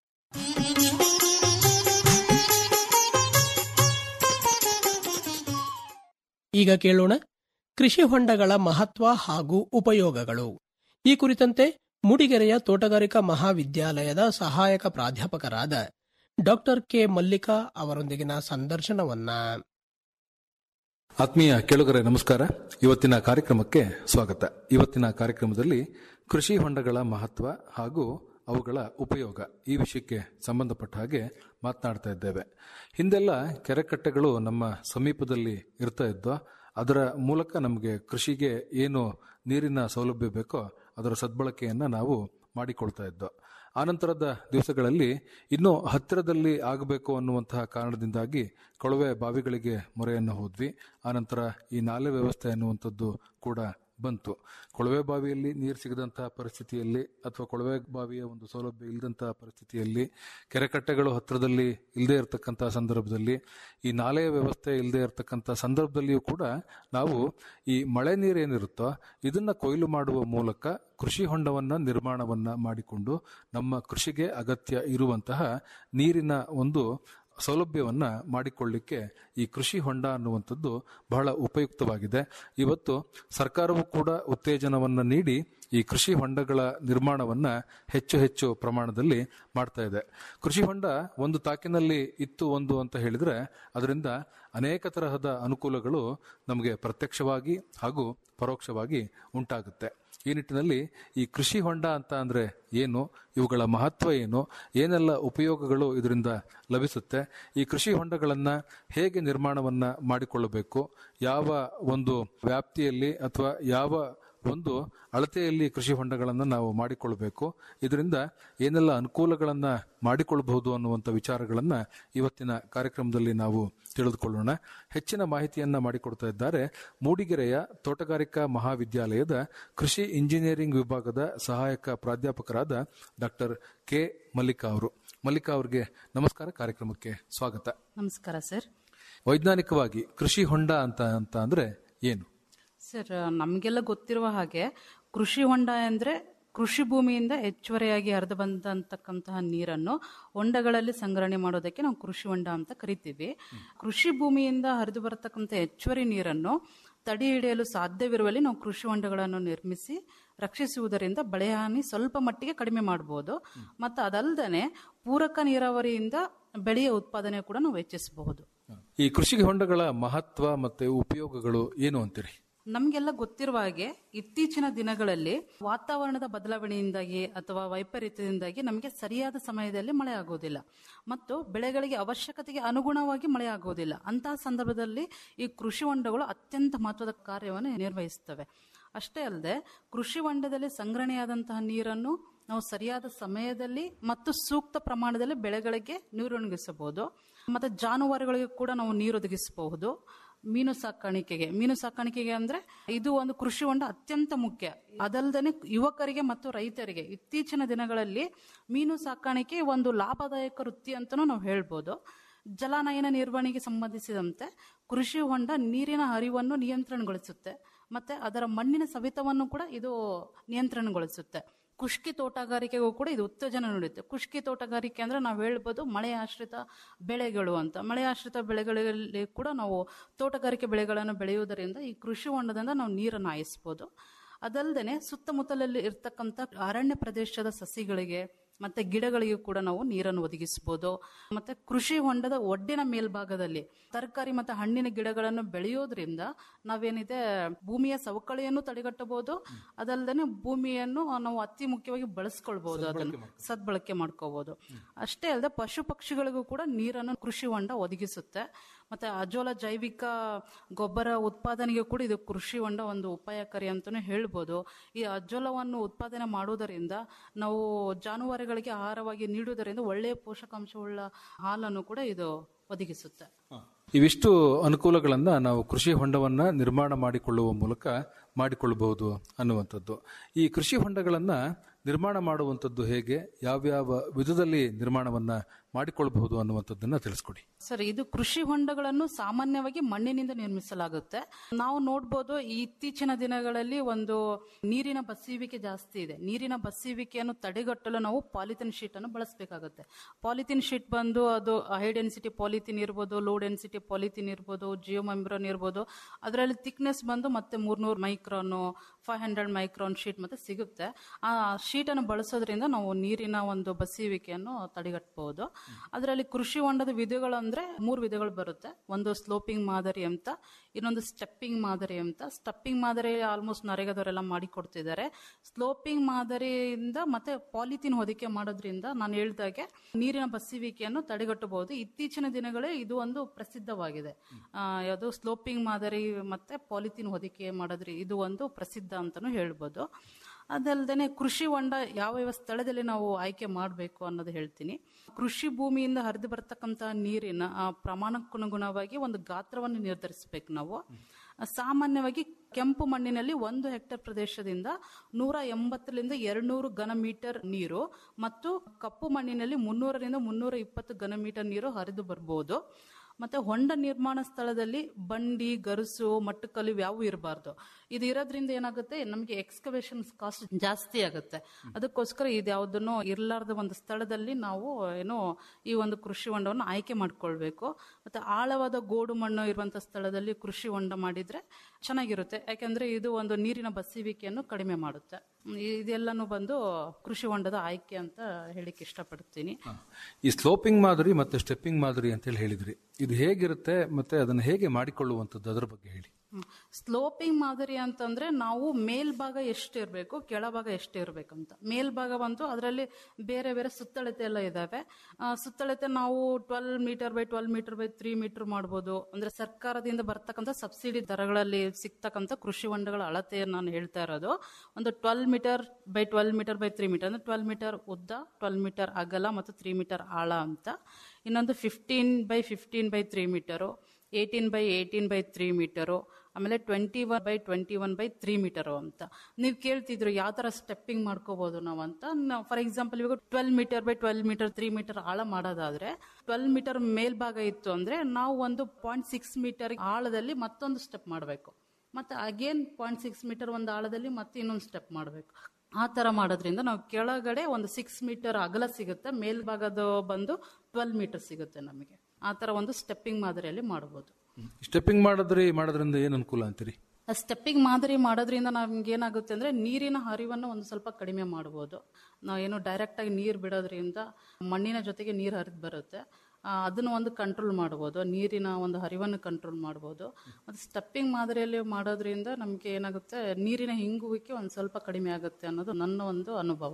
ಈಗ ಕೇಳೋಣ ಕೃಷಿ ಹೊಂಡಗಳ ಮಹತ್ವ ಹಾಗೂ ಉಪಯೋಗಗಳು ಈ ಕುರಿತಂತೆ ಮೂಡಿಗೆರೆಯ ತೋಟಗಾರಿಕಾ ಮಹಾವಿದ್ಯಾಲಯದ ಸಹಾಯಕ ಪ್ರಾಧ್ಯಾಪಕರಾದ ಡಾಕ್ಟರ್ ಕೆ ಮಲ್ಲಿಕಾ ಅವರೊಂದಿಗಿನ ಸಂದರ್ಶನವನ್ನ ಆತ್ಮೀಯ ಕೇಳುಗರೆ ನಮಸ್ಕಾರ ಇವತ್ತಿನ ಕಾರ್ಯಕ್ರಮಕ್ಕೆ ಸ್ವಾಗತ ಇವತ್ತಿನ ಕಾರ್ಯಕ್ರಮದಲ್ಲಿ ಕೃಷಿ ಹೊಂಡಗಳ ಮಹತ್ವ ಹಾಗೂ ಅವುಗಳ ಉಪಯೋಗ ಈ ವಿಷಯಕ್ಕೆ ಸಂಬಂಧಪಟ್ಟ ಹಾಗೆ ಮಾತನಾಡ್ತಾ ಇದ್ದೇವೆ ಹಿಂದೆಲ್ಲ ಕೆರೆಕಟ್ಟೆಗಳು ನಮ್ಮ ಸಮೀಪದಲ್ಲಿ ಇರ್ತಾ ಇದ್ವು ಅದರ ಮೂಲಕ ನಮಗೆ ಕೃಷಿಗೆ ಏನು ನೀರಿನ ಸೌಲಭ್ಯ ಬೇಕೋ ಅದರ ಸದ್ಬಳಕೆಯನ್ನ ನಾವು ಮಾಡಿಕೊಳ್ತಾ ಇದ್ವು ಆನಂತರದ ದಿವಸಗಳಲ್ಲಿ ಇನ್ನೂ ಹತ್ತಿರದಲ್ಲಿ ಆಗಬೇಕು ಅನ್ನುವಂತಹ ಕಾರಣದಿಂದಾಗಿ ಕೊಳವೆ ಬಾವಿಗಳಿಗೆ ಮೊರೆಯನ್ನು ಹೋದ್ವಿ ಆನಂತರ ಈ ನಾಲೆ ವ್ಯವಸ್ಥೆ ಅನ್ನುವಂಥದ್ದು ಕೂಡ ಬಂತು ಕೊಳವೆ ಬಾವಿಯಲ್ಲಿ ನೀರು ಸಿಗದಂತಹ ಪರಿಸ್ಥಿತಿಯಲ್ಲಿ ಅಥವಾ ಕೊಳವೆ ಬಾವಿಯ ಒಂದು ಸೌಲಭ್ಯ ಇಲ್ಲದಂತಹ ಪರಿಸ್ಥಿತಿಯಲ್ಲಿ ಕೆರೆಕಟ್ಟೆಗಳು ಹತ್ತಿರದಲ್ಲಿ ಇಲ್ಲದೆ ಇರತಕ್ಕಂತಹ ಸಂದರ್ಭದಲ್ಲಿ ಈ ನಾಲೆಯ ವ್ಯವಸ್ಥೆ ಇಲ್ಲದೆ ಇರತಕ್ಕಂಥ ಸಂದರ್ಭದಲ್ಲಿಯೂ ಕೂಡ ನಾವು ಈ ಮಳೆ ನೀರೇನಿರುತ್ತೋ ಇದನ್ನ ಕೊಯ್ಲು ಮಾಡುವ ಮೂಲಕ ಕೃಷಿ ಹೊಂಡವನ್ನ ನಿರ್ಮಾಣವನ್ನ ಮಾಡಿಕೊಂಡು ನಮ್ಮ ಕೃಷಿಗೆ ಅಗತ್ಯ ಇರುವಂತಹ ನೀರಿನ ಒಂದು ಸೌಲಭ್ಯವನ್ನ ಮಾಡಿಕೊಳ್ಳಿಕ್ಕೆ ಈ ಕೃಷಿ ಹೊಂಡ ಅನ್ನುವಂಥದ್ದು ಬಹಳ ಉಪಯುಕ್ತವಾಗಿದೆ ಇವತ್ತು ಸರ್ಕಾರವು ಕೂಡ ಉತ್ತೇಜನವನ್ನ ನೀಡಿ ಈ ಕೃಷಿ ಹೊಂಡಗಳ ನಿರ್ಮಾಣವನ್ನ ಹೆಚ್ಚು ಹೆಚ್ಚು ಪ್ರಮಾಣದಲ್ಲಿ ಮಾಡ್ತಾ ಇದೆ ಕೃಷಿ ಹೊಂಡ ಒಂದು ತಾಕಿನಲ್ಲಿ ಇತ್ತು ಒಂದು ಅಂತ ಹೇಳಿದ್ರೆ ಅದರಿಂದ ಅನೇಕ ತರಹದ ಅನುಕೂಲಗಳು ನಮಗೆ ಪ್ರತ್ಯಕ್ಷವಾಗಿ ಹಾಗೂ ಪರೋಕ್ಷವಾಗಿ ಉಂಟಾಗುತ್ತೆ ಈ ನಿಟ್ಟಿನಲ್ಲಿ ಈ ಕೃಷಿ ಹೊಂಡ ಅಂತ ಅಂದ್ರೆ ಏನು ಇವುಗಳ ಮಹತ್ವ ಏನು ಏನೆಲ್ಲ ಉಪಯೋಗಗಳು ಇದರಿಂದ ಲಭಿಸುತ್ತೆ ಈ ಕೃಷಿ ಹೊಂಡಗಳನ್ನ ಹೇಗೆ ನಿರ್ಮಾಣವನ್ನ ಮಾಡಿಕೊಳ್ಳಬೇಕು ಯಾವ ಒಂದು ವ್ಯಾಪ್ತಿಯಲ್ಲಿ ಅಥವಾ ಯಾವ ಒಂದು ಅಳತೆಯಲ್ಲಿ ಕೃಷಿ ಹೊಂಡಗಳನ್ನು ನಾವು ಮಾಡಿಕೊಳ್ಬೇಕು ಇದರಿಂದ ಏನೆಲ್ಲ ಅನುಕೂಲಗಳನ್ನ ಮಾಡಿಕೊಳ್ಳಬಹುದು ಅನ್ನುವಂಥ ವಿಚಾರಗಳನ್ನ ಇವತ್ತಿನ ಕಾರ್ಯಕ್ರಮದಲ್ಲಿ ನಾವು ತಿಳಿದುಕೊಳ್ಳೋಣ ಹೆಚ್ಚಿನ ಮಾಹಿತಿಯನ್ನ ಮಾಡಿಕೊಡ್ತಾ ಇದ್ದಾರೆ ಮೂಡಿಗೆರೆಯ ತೋಟಗಾರಿಕಾ ಮಹಾವಿದ್ಯಾಲಯದ ಕೃಷಿ ಇಂಜಿನಿಯರಿಂಗ್ ವಿಭಾಗದ ಸಹಾಯಕ ಪ್ರಾಧ್ಯಾಪಕರಾದ ಡಾಕ್ಟರ್ ಕೆ ಮಲ್ಲಿಕಾ ಅವರು ಮಲ್ಲಿಕಾ ಅವರಿಗೆ ನಮಸ್ಕಾರ ಕಾರ್ಯಕ್ರಮಕ್ಕೆ ಸ್ವಾಗತ ನಮಸ್ಕಾರ ಸರ್ ವೈಜ್ಞಾನಿಕವಾಗಿ ಕೃಷಿ ಹೊಂಡ ಅಂತ ಅಂತ ಅಂದ್ರೆ ಏನು ಸರ್ ನಮಗೆಲ್ಲ ಗೊತ್ತಿರುವ ಹಾಗೆ ಕೃಷಿ ಹೊಂಡ ಅಂದರೆ ಕೃಷಿ ಭೂಮಿಯಿಂದ ಹೆಚ್ಚುವರಿಯಾಗಿ ಹರಿದು ಬಂದಂತಕ್ಕಂತಹ ನೀರನ್ನು ಹೊಂಡಗಳಲ್ಲಿ ಸಂಗ್ರಹಣೆ ಮಾಡೋದಕ್ಕೆ ನಾವು ಕೃಷಿ ಹೊಂಡ ಅಂತ ಕರಿತೀವಿ ಕೃಷಿ ಭೂಮಿಯಿಂದ ಹರಿದು ಬರತಕ್ಕಂಥ ಹೆಚ್ಚುವರಿ ನೀರನ್ನು ತಡೆ ಹಿಡಿಯಲು ಸಾಧ್ಯವಿರುವಲ್ಲಿ ನಾವು ಕೃಷಿ ಹೊಂಡಗಳನ್ನು ನಿರ್ಮಿಸಿ ರಕ್ಷಿಸುವುದರಿಂದ ಬೆಳೆ ಹಾನಿ ಸ್ವಲ್ಪ ಮಟ್ಟಿಗೆ ಕಡಿಮೆ ಮಾಡಬಹುದು ಮತ್ತು ಅದಲ್ಲದೆ ಪೂರಕ ನೀರಾವರಿಯಿಂದ ಬೆಳೆಯ ಉತ್ಪಾದನೆ ಕೂಡ ನಾವು ಹೆಚ್ಚಿಸಬಹುದು ಈ ಕೃಷಿ ಹೊಂಡಗಳ ಮಹತ್ವ ಮತ್ತೆ ಉಪಯೋಗಗಳು ಏನು ಅಂತೀರಿ ನಮಗೆಲ್ಲ ಗೊತ್ತಿರುವ ಹಾಗೆ ಇತ್ತೀಚಿನ ದಿನಗಳಲ್ಲಿ ವಾತಾವರಣದ ಬದಲಾವಣೆಯಿಂದಾಗಿ ಅಥವಾ ವೈಪರೀತ್ಯದಿಂದಾಗಿ ನಮಗೆ ಸರಿಯಾದ ಸಮಯದಲ್ಲಿ ಮಳೆ ಆಗೋದಿಲ್ಲ ಮತ್ತು ಬೆಳೆಗಳಿಗೆ ಅವಶ್ಯಕತೆಗೆ ಅನುಗುಣವಾಗಿ ಮಳೆ ಆಗೋದಿಲ್ಲ ಅಂತಹ ಸಂದರ್ಭದಲ್ಲಿ ಈ ಕೃಷಿ ಹೊಂಡಗಳು ಅತ್ಯಂತ ಮಹತ್ವದ ಕಾರ್ಯವನ್ನು ನಿರ್ವಹಿಸುತ್ತವೆ ಅಷ್ಟೇ ಅಲ್ಲದೆ ಕೃಷಿ ಹೊಂಡದಲ್ಲಿ ಸಂಗ್ರಹಣೆಯಾದಂತಹ ನೀರನ್ನು ನಾವು ಸರಿಯಾದ ಸಮಯದಲ್ಲಿ ಮತ್ತು ಸೂಕ್ತ ಪ್ರಮಾಣದಲ್ಲಿ ಬೆಳೆಗಳಿಗೆ ನೀರೊಣಗಿಸಬಹುದು ಮತ್ತು ಜಾನುವಾರುಗಳಿಗೆ ಕೂಡ ನಾವು ನೀರು ಒದಗಿಸಬಹುದು ಮೀನು ಸಾಕಾಣಿಕೆಗೆ ಮೀನು ಸಾಕಾಣಿಕೆಗೆ ಅಂದ್ರೆ ಇದು ಒಂದು ಕೃಷಿ ಹೊಂಡ ಅತ್ಯಂತ ಮುಖ್ಯ ಅದಲ್ಲದೆ ಯುವಕರಿಗೆ ಮತ್ತು ರೈತರಿಗೆ ಇತ್ತೀಚಿನ ದಿನಗಳಲ್ಲಿ ಮೀನು ಸಾಕಾಣಿಕೆ ಒಂದು ಲಾಭದಾಯಕ ವೃತ್ತಿ ಅಂತಲೂ ನಾವು ಹೇಳ್ಬೋದು ಜಲಾನಯನ ನಿರ್ವಹಣೆಗೆ ಸಂಬಂಧಿಸಿದಂತೆ ಕೃಷಿ ಹೊಂಡ ನೀರಿನ ಹರಿವನ್ನು ನಿಯಂತ್ರಣಗೊಳಿಸುತ್ತೆ ಮತ್ತೆ ಅದರ ಮಣ್ಣಿನ ಸವೆತವನ್ನು ಕೂಡ ಇದು ನಿಯಂತ್ರಣಗೊಳಿಸುತ್ತೆ ಕುಷ್ಕಿ ತೋಟಗಾರಿಕೆಗೂ ಕೂಡ ಇದು ಉತ್ತೇಜನ ನೀಡುತ್ತೆ ಕುಷ್ಕಿ ತೋಟಗಾರಿಕೆ ಅಂದ್ರೆ ನಾವು ಹೇಳ್ಬೋದು ಮಳೆ ಆಶ್ರಿತ ಬೆಳೆಗಳು ಅಂತ ಮಳೆ ಆಶ್ರಿತ ಬೆಳೆಗಳಲ್ಲಿ ಕೂಡ ನಾವು ತೋಟಗಾರಿಕೆ ಬೆಳೆಗಳನ್ನು ಬೆಳೆಯುವುದರಿಂದ ಈ ಕೃಷಿ ಹೊಂಡದಿಂದ ನಾವು ನೀರನ್ನು ಹಾಯಿಸ್ಬೋದು ಅದಲ್ಲದೆ ಸುತ್ತಮುತ್ತಲಲ್ಲಿ ಇರ್ತಕ್ಕಂಥ ಅರಣ್ಯ ಪ್ರದೇಶದ ಸಸಿಗಳಿಗೆ ಮತ್ತೆ ಗಿಡಗಳಿಗೂ ಕೂಡ ನಾವು ನೀರನ್ನು ಒದಗಿಸಬಹುದು ಮತ್ತೆ ಕೃಷಿ ಹೊಂಡದ ಒಡ್ಡಿನ ಮೇಲ್ಭಾಗದಲ್ಲಿ ತರಕಾರಿ ಮತ್ತು ಹಣ್ಣಿನ ಗಿಡಗಳನ್ನು ಬೆಳೆಯೋದ್ರಿಂದ ನಾವೇನಿದೆ ಭೂಮಿಯ ಸವಕಳಿಯನ್ನು ತಡೆಗಟ್ಟಬಹುದು ಅದಲ್ಲದೆ ಭೂಮಿಯನ್ನು ನಾವು ಅತಿ ಮುಖ್ಯವಾಗಿ ಬಳಸ್ಕೊಳ್ಬಹುದು ಅದನ್ನು ಸದ್ಬಳಕೆ ಮಾಡ್ಕೋಬಹುದು ಅಷ್ಟೇ ಅಲ್ಲದೆ ಪಶು ಪಕ್ಷಿಗಳಿಗೂ ಕೂಡ ನೀರನ್ನು ಕೃಷಿ ಹೊಂಡ ಒದಗಿಸುತ್ತೆ ಮತ್ತೆ ಅಜೋಲ ಜೈವಿಕ ಗೊಬ್ಬರ ಉತ್ಪಾದನೆಗೆ ಕೂಡ ಇದು ಕೃಷಿ ಹೊಂಡ ಒಂದು ಉಪಾಯಕಾರಿ ಅಂತಾನೆ ಹೇಳ್ಬೋದು ಈ ಅಜೋಲವನ್ನು ಉತ್ಪಾದನೆ ಮಾಡುವುದರಿಂದ ನಾವು ಜಾನುವಾರುಗಳಿಗೆ ಆಹಾರವಾಗಿ ನೀಡುವುದರಿಂದ ಒಳ್ಳೆಯ ಪೋಷಕಾಂಶವುಳ್ಳ ಹಾಲನ್ನು ಕೂಡ ಇದು ಒದಗಿಸುತ್ತೆ ಇವಿಷ್ಟು ಅನುಕೂಲಗಳನ್ನ ನಾವು ಕೃಷಿ ಹೊಂಡವನ್ನ ನಿರ್ಮಾಣ ಮಾಡಿಕೊಳ್ಳುವ ಮೂಲಕ ಮಾಡಿಕೊಳ್ಳಬಹುದು ಅನ್ನುವಂಥದ್ದು ಈ ಕೃಷಿ ಹೊಂಡಗಳನ್ನ ನಿರ್ಮಾಣ ಮಾಡುವಂಥದ್ದು ಹೇಗೆ ಯಾವ್ಯಾವ ವಿಧದಲ್ಲಿ ನಿರ್ಮಾಣವನ್ನ ಮಾಡಿಕೊಳ್ಳಬಹುದು ಅನ್ನುವಂಥದ್ದನ್ನ ತಿಳಿಸ್ಕೊಡಿ ಸರ್ ಇದು ಕೃಷಿ ಹೊಂಡಗಳನ್ನು ಸಾಮಾನ್ಯವಾಗಿ ಮಣ್ಣಿನಿಂದ ನಿರ್ಮಿಸಲಾಗುತ್ತೆ ನಾವು ನೋಡ್ಬೋದು ಈ ಇತ್ತೀಚಿನ ದಿನಗಳಲ್ಲಿ ಒಂದು ನೀರಿನ ಬಸ್ಸುವಿಕೆ ಜಾಸ್ತಿ ಇದೆ ನೀರಿನ ಬಸ್ಸುವಿಕೆಯನ್ನು ತಡೆಗಟ್ಟಲು ನಾವು ಪಾಲಿಥಿನ್ ಶೀಟ್ ಅನ್ನು ಬಳಸಬೇಕಾಗುತ್ತೆ ಪಾಲಿಥಿನ್ ಶೀಟ್ ಬಂದು ಅದು ಹೈ ಡೆನ್ಸಿಟಿ ಪಾಲಿಥಿನ್ ಇರ್ಬೋದು ಲೋ ಡೆನ್ಸಿಟಿ ಪಾಲಿಥಿನ್ ಇರ್ಬೋದು ಜಿಯೋ ಮೆಂಬ್ರೋನ್ ಇರ್ಬೋದು ಅದರಲ್ಲಿ ಥಿಕ್ನೆಸ್ ಬಂದು ಮತ್ತೆ ಮೂರ್ನೂರು micron five hundred micron sheet ಮತ್ತೆ ಸಿಗುತ್ತೆ ಆ ಶೀಟ್ ಅನ್ನು ಬಳಸೋದ್ರಿಂದ ನಾವು ನೀರಿನ ಒಂದು ಬಸ್ಸುವಿಕೆಯನ್ನು ತಡೆಗಟ್ಟಬಹುದು ಅದರಲ್ಲಿ ಕೃಷಿ ಹೊಂಡದ ವಿಧಗಳು ಅಂದ್ರೆ ಮೂರು ವಿಧಗಳು ಬರುತ್ತೆ ಒಂದು ಸ್ಲೋಪಿಂಗ್ ಮಾದರಿ ಅಂತ ಇನ್ನೊಂದು ಸ್ಟೆಪ್ಪಿಂಗ್ ಮಾದರಿ ಅಂತ ಸ್ಟೆಪ್ಪಿಂಗ್ ಮಾದರಿ ಆಲ್ಮೋಸ್ಟ್ ನರೇಗಾದವರೆಲ್ಲ ಮಾಡಿಕೊಡ್ತಿದ್ದಾರೆ ಸ್ಲೋಪಿಂಗ್ ಮಾದರಿಯಿಂದ ಮತ್ತೆ ಪಾಲಿಥಿನ್ ಹೊದಿಕೆ ಮಾಡೋದ್ರಿಂದ ನಾನು ಹೇಳ್ದಾಗೆ ನೀರಿನ ಬಸ್ಸುವಿಕೆಯನ್ನು ತಡೆಗಟ್ಟಬಹುದು ಇತ್ತೀಚಿನ ದಿನಗಳೇ ಇದು ಒಂದು ಪ್ರಸಿದ್ಧವಾಗಿದೆ ಆ, ಯಾವುದು ಸ್ಲೋಪಿಂಗ್ ಮಾದರಿ ಮತ್ತೆ ಪಾಲಿಥಿನ್ ಹೊದಿಕೆ ಮಾಡೋದ್ರಿ ಇದು ಒಂದು ಪ್ರಸಿದ್ಧ ಅಂತಾನು ಹೇಳ್ಬೋದು ಅದಲ್ಲದೆ ಕೃಷಿ ಹೊಂಡ ಯಾವ ಯಾವ ಸ್ಥಳದಲ್ಲಿ ನಾವು ಆಯ್ಕೆ ಮಾಡಬೇಕು ಅನ್ನೋದು ಹೇಳ್ತೀನಿ ಕೃಷಿ ಭೂಮಿಯಿಂದ ಹರಿದು ಬರ್ತಕ್ಕಂತಹ ನೀರಿನ ಆ ಪ್ರಮಾಣಕ್ಕನುಗುಣವಾಗಿ ಒಂದು ಗಾತ್ರವನ್ನು ನಿರ್ಧರಿಸಬೇಕು ನಾವು ಸಾಮಾನ್ಯವಾಗಿ ಕೆಂಪು ಮಣ್ಣಿನಲ್ಲಿ ಒಂದು ಹೆಕ್ಟೇರ್ ಪ್ರದೇಶದಿಂದ ನೂರ ಎಂಬತ್ತರಿಂದ ಎರಡ್ನೂರು ಘನ ಮೀಟರ್ ನೀರು ಮತ್ತು ಕಪ್ಪು ಮಣ್ಣಿನಲ್ಲಿ ಮುನ್ನೂರರಿಂದ ಮುನ್ನೂರ ಇಪ್ಪತ್ತು ಘನ ಮೀಟರ್ ನೀರು ಹರಿದು ಬರ್ಬೋದು ಮತ್ತೆ ಹೊಂಡ ನಿರ್ಮಾಣ ಸ್ಥಳದಲ್ಲಿ ಬಂಡಿ ಗರುಸು ಮಟ್ಟಕಲ್ಲು ಯಾವು ಇರಬಾರ್ದು ಇದು ಇರೋದ್ರಿಂದ ಏನಾಗುತ್ತೆ ನಮಗೆ ಎಕ್ಸ್ಕವೇಷನ್ ಕಾಸ್ಟ್ ಜಾಸ್ತಿ ಆಗುತ್ತೆ ಅದಕ್ಕೋಸ್ಕರ ಇದ್ಯಾವುದನ್ನು ಇರಲಾರ್ದ ಒಂದು ಸ್ಥಳದಲ್ಲಿ ನಾವು ಏನು ಈ ಒಂದು ಕೃಷಿ ಹೊಂಡವನ್ನು ಆಯ್ಕೆ ಮಾಡ್ಕೊಳ್ಬೇಕು ಮತ್ತೆ ಆಳವಾದ ಗೋಡು ಮಣ್ಣು ಇರುವಂತ ಸ್ಥಳದಲ್ಲಿ ಕೃಷಿ ಹೊಂಡ ಮಾಡಿದ್ರೆ ಚೆನ್ನಾಗಿರುತ್ತೆ ಯಾಕಂದ್ರೆ ಇದು ಒಂದು ನೀರಿನ ಬಸ್ಸುವಿಕೆಯನ್ನು ಕಡಿಮೆ ಮಾಡುತ್ತೆ ಹ್ಮ್, ಇದೆಲ್ಲನೂ ಬಂದು ಕೃಷಿ ಹೊಂಡದ ಆಯ್ಕೆ ಅಂತ ಹೇಳಿಕ್ಕೆ ಇಷ್ಟಪಡ್ತೀನಿ ಈ ಸ್ಲೋಪಿಂಗ್ ಮಾದರಿ ಮತ್ತೆ ಸ್ಟೆಪ್ಪಿಂಗ್ ಮಾದರಿ ಅಂತ ಹೇಳಿ ಹೇಳಿದ್ರಿ ಇದು ಹೇಗಿರುತ್ತೆ ಮತ್ತೆ ಅದನ್ನು ಹೇಗೆ ಮಾಡಿಕೊಳ್ಳುವಂಥದ್ದು ಅದರ ಬಗ್ಗೆ ಹೇಳಿ ಸ್ಲೋಪಿಂಗ್ ಮಾದರಿ ಅಂತಂದ್ರೆ ನಾವು ಮೇಲ್ಭಾಗ ಎಷ್ಟು ಇರಬೇಕು ಕೆಳಭಾಗ ಎಷ್ಟು ಇರಬೇಕಂತ ಮೇಲ್ಭಾಗ ಬಂತು ಅದರಲ್ಲಿ ಬೇರೆ ಬೇರೆ ಸುತ್ತಳತೆ ಎಲ್ಲ ಇದಾವೆ ಆ, ಸುತ್ತಳತೆ ನಾವು twelve metre by twelve metre by three metre ಮಾಡ್ಬೋದು ಅಂದ್ರೆ ಸರ್ಕಾರದಿಂದ ಬರ್ತಕ್ಕಂಥ ಸಬ್ಸಿಡಿ ದರಗಳಲ್ಲಿ ಸಿಗ್ತಕ್ಕಂಥ ಕೃಷಿ ಹೊಂಡಗಳ ಅಳತೆಯನ್ನು ನಾನು ಹೇಳ್ತಾ ಇರೋದು ಒಂದು twelve metre by twelve metre by three metre ಅಂದ್ರೆ ಟ್ವೆಲ್ ಮೀಟರ್ ಉದ್ದ ಟ್ವೆಲ್ ಮೀಟರ್ ಅಗಲ ಮತ್ತು ತ್ರೀ ಮೀಟರ್ ಆಳ ಅಂತ ಇನ್ನೊಂದು fifteen by fifteen by three metre eighteen by eighteen by three metre ಆಮೇಲೆ twenty one by twenty one by three metre ಅಂತ ನೀವು ಕೇಳ್ತಿದ್ರು ಯಾವ ಥರ ಸ್ಟೆಪ್ಪಿಂಗ್ ಮಾಡ್ಕೋಬೋದು ನಾವು ಅಂತ ನಾವು ಫಾರ್ ಎಕ್ಸಾಂಪಲ್ ಇವಾಗ twelve metre by twelve metre three metre ಆಳ ಮಾಡೋದಾದ್ರೆ ಟ್ವೆಲ್ ಮೀಟರ್ ಮೇಲ್ಭಾಗ ಇತ್ತು ಅಂದ್ರೆ ನಾವು ಒಂದು ಪಾಯಿಂಟ್ ಸಿಕ್ಸ್ ಮೀಟರ್ ಆಳದಲ್ಲಿ ಮತ್ತೊಂದು ಸ್ಟೆಪ್ ಮಾಡಬೇಕು ಮತ್ತೆ ಅಗೇನ್ ಪಾಯಿಂಟ್ ಸಿಕ್ಸ್ ಮೀಟರ್ ಒಂದು ಆಳದಲ್ಲಿ ಮತ್ತೆ ಇನ್ನೊಂದು ಸ್ಟೆಪ್ ಮಾಡಬೇಕು ಆ ಥರ ಮಾಡೋದ್ರಿಂದ ನಾವು ಕೆಳಗಡೆ ಒಂದು ಸಿಕ್ಸ್ ಮೀಟರ್ ಅಗಲ ಸಿಗುತ್ತೆ ಮೇಲ್ಭಾಗದ ಬಂದು ಟ್ವೆಲ್ ಮೀಟರ್ ಸಿಗುತ್ತೆ ನಮಗೆ ಆ ಥರ ಒಂದು ಸ್ಟೆಪ್ಪಿಂಗ್ ಮಾದರಿಯಲ್ಲಿ ಮಾಡ್ಬೋದು ಸ್ಟೆಪ್ಪಿಂಗ್ ಮಾಡಿದ್ರಿ ಮಾಡೋದ್ರಿಂದ ಏನ್ ಅನುಕೂಲ ಅಂತೀರಿ ಸ್ಟೆಪ್ಪಿಂಗ್ ಮಾದರಿ ಮಾಡೋದ್ರಿಂದ ನಮ್ಗೆ ಏನಾಗುತ್ತೆ ಅಂದ್ರೆ ನೀರಿನ ಹರಿವನ್ನು ಒಂದು ಸ್ವಲ್ಪ ಕಡಿಮೆ ಮಾಡ್ಬೋದು ನಾವೇನು ಡೈರೆಕ್ಟ್ ಆಗಿ ನೀರು ಬಿಡೋದ್ರಿಂದ ಮಣ್ಣಿನ ಜೊತೆಗೆ ನೀರು ಹರಿದು ಬರುತ್ತೆ ಆ, ಅದನ್ನು ಒಂದು ಕಂಟ್ರೋಲ್ ಮಾಡ್ಬೋದು ನೀರಿನ ಒಂದು ಹರಿವನ್ನು ಕಂಟ್ರೋಲ್ ಮಾಡ್ಬೋದು ಮತ್ತು ಸ್ಟೆಪ್ಪಿಂಗ್ ಮಾದರಿಯಲ್ಲಿ ಮಾಡೋದ್ರಿಂದ ನಮಗೆ ಏನಾಗುತ್ತೆ ನೀರಿನ ಹಿಂಗುವಿಕೆ ಒಂದು ಸ್ವಲ್ಪ ಕಡಿಮೆ ಆಗುತ್ತೆ ಅನ್ನೋದು ನನ್ನ ಒಂದು ಅನುಭವ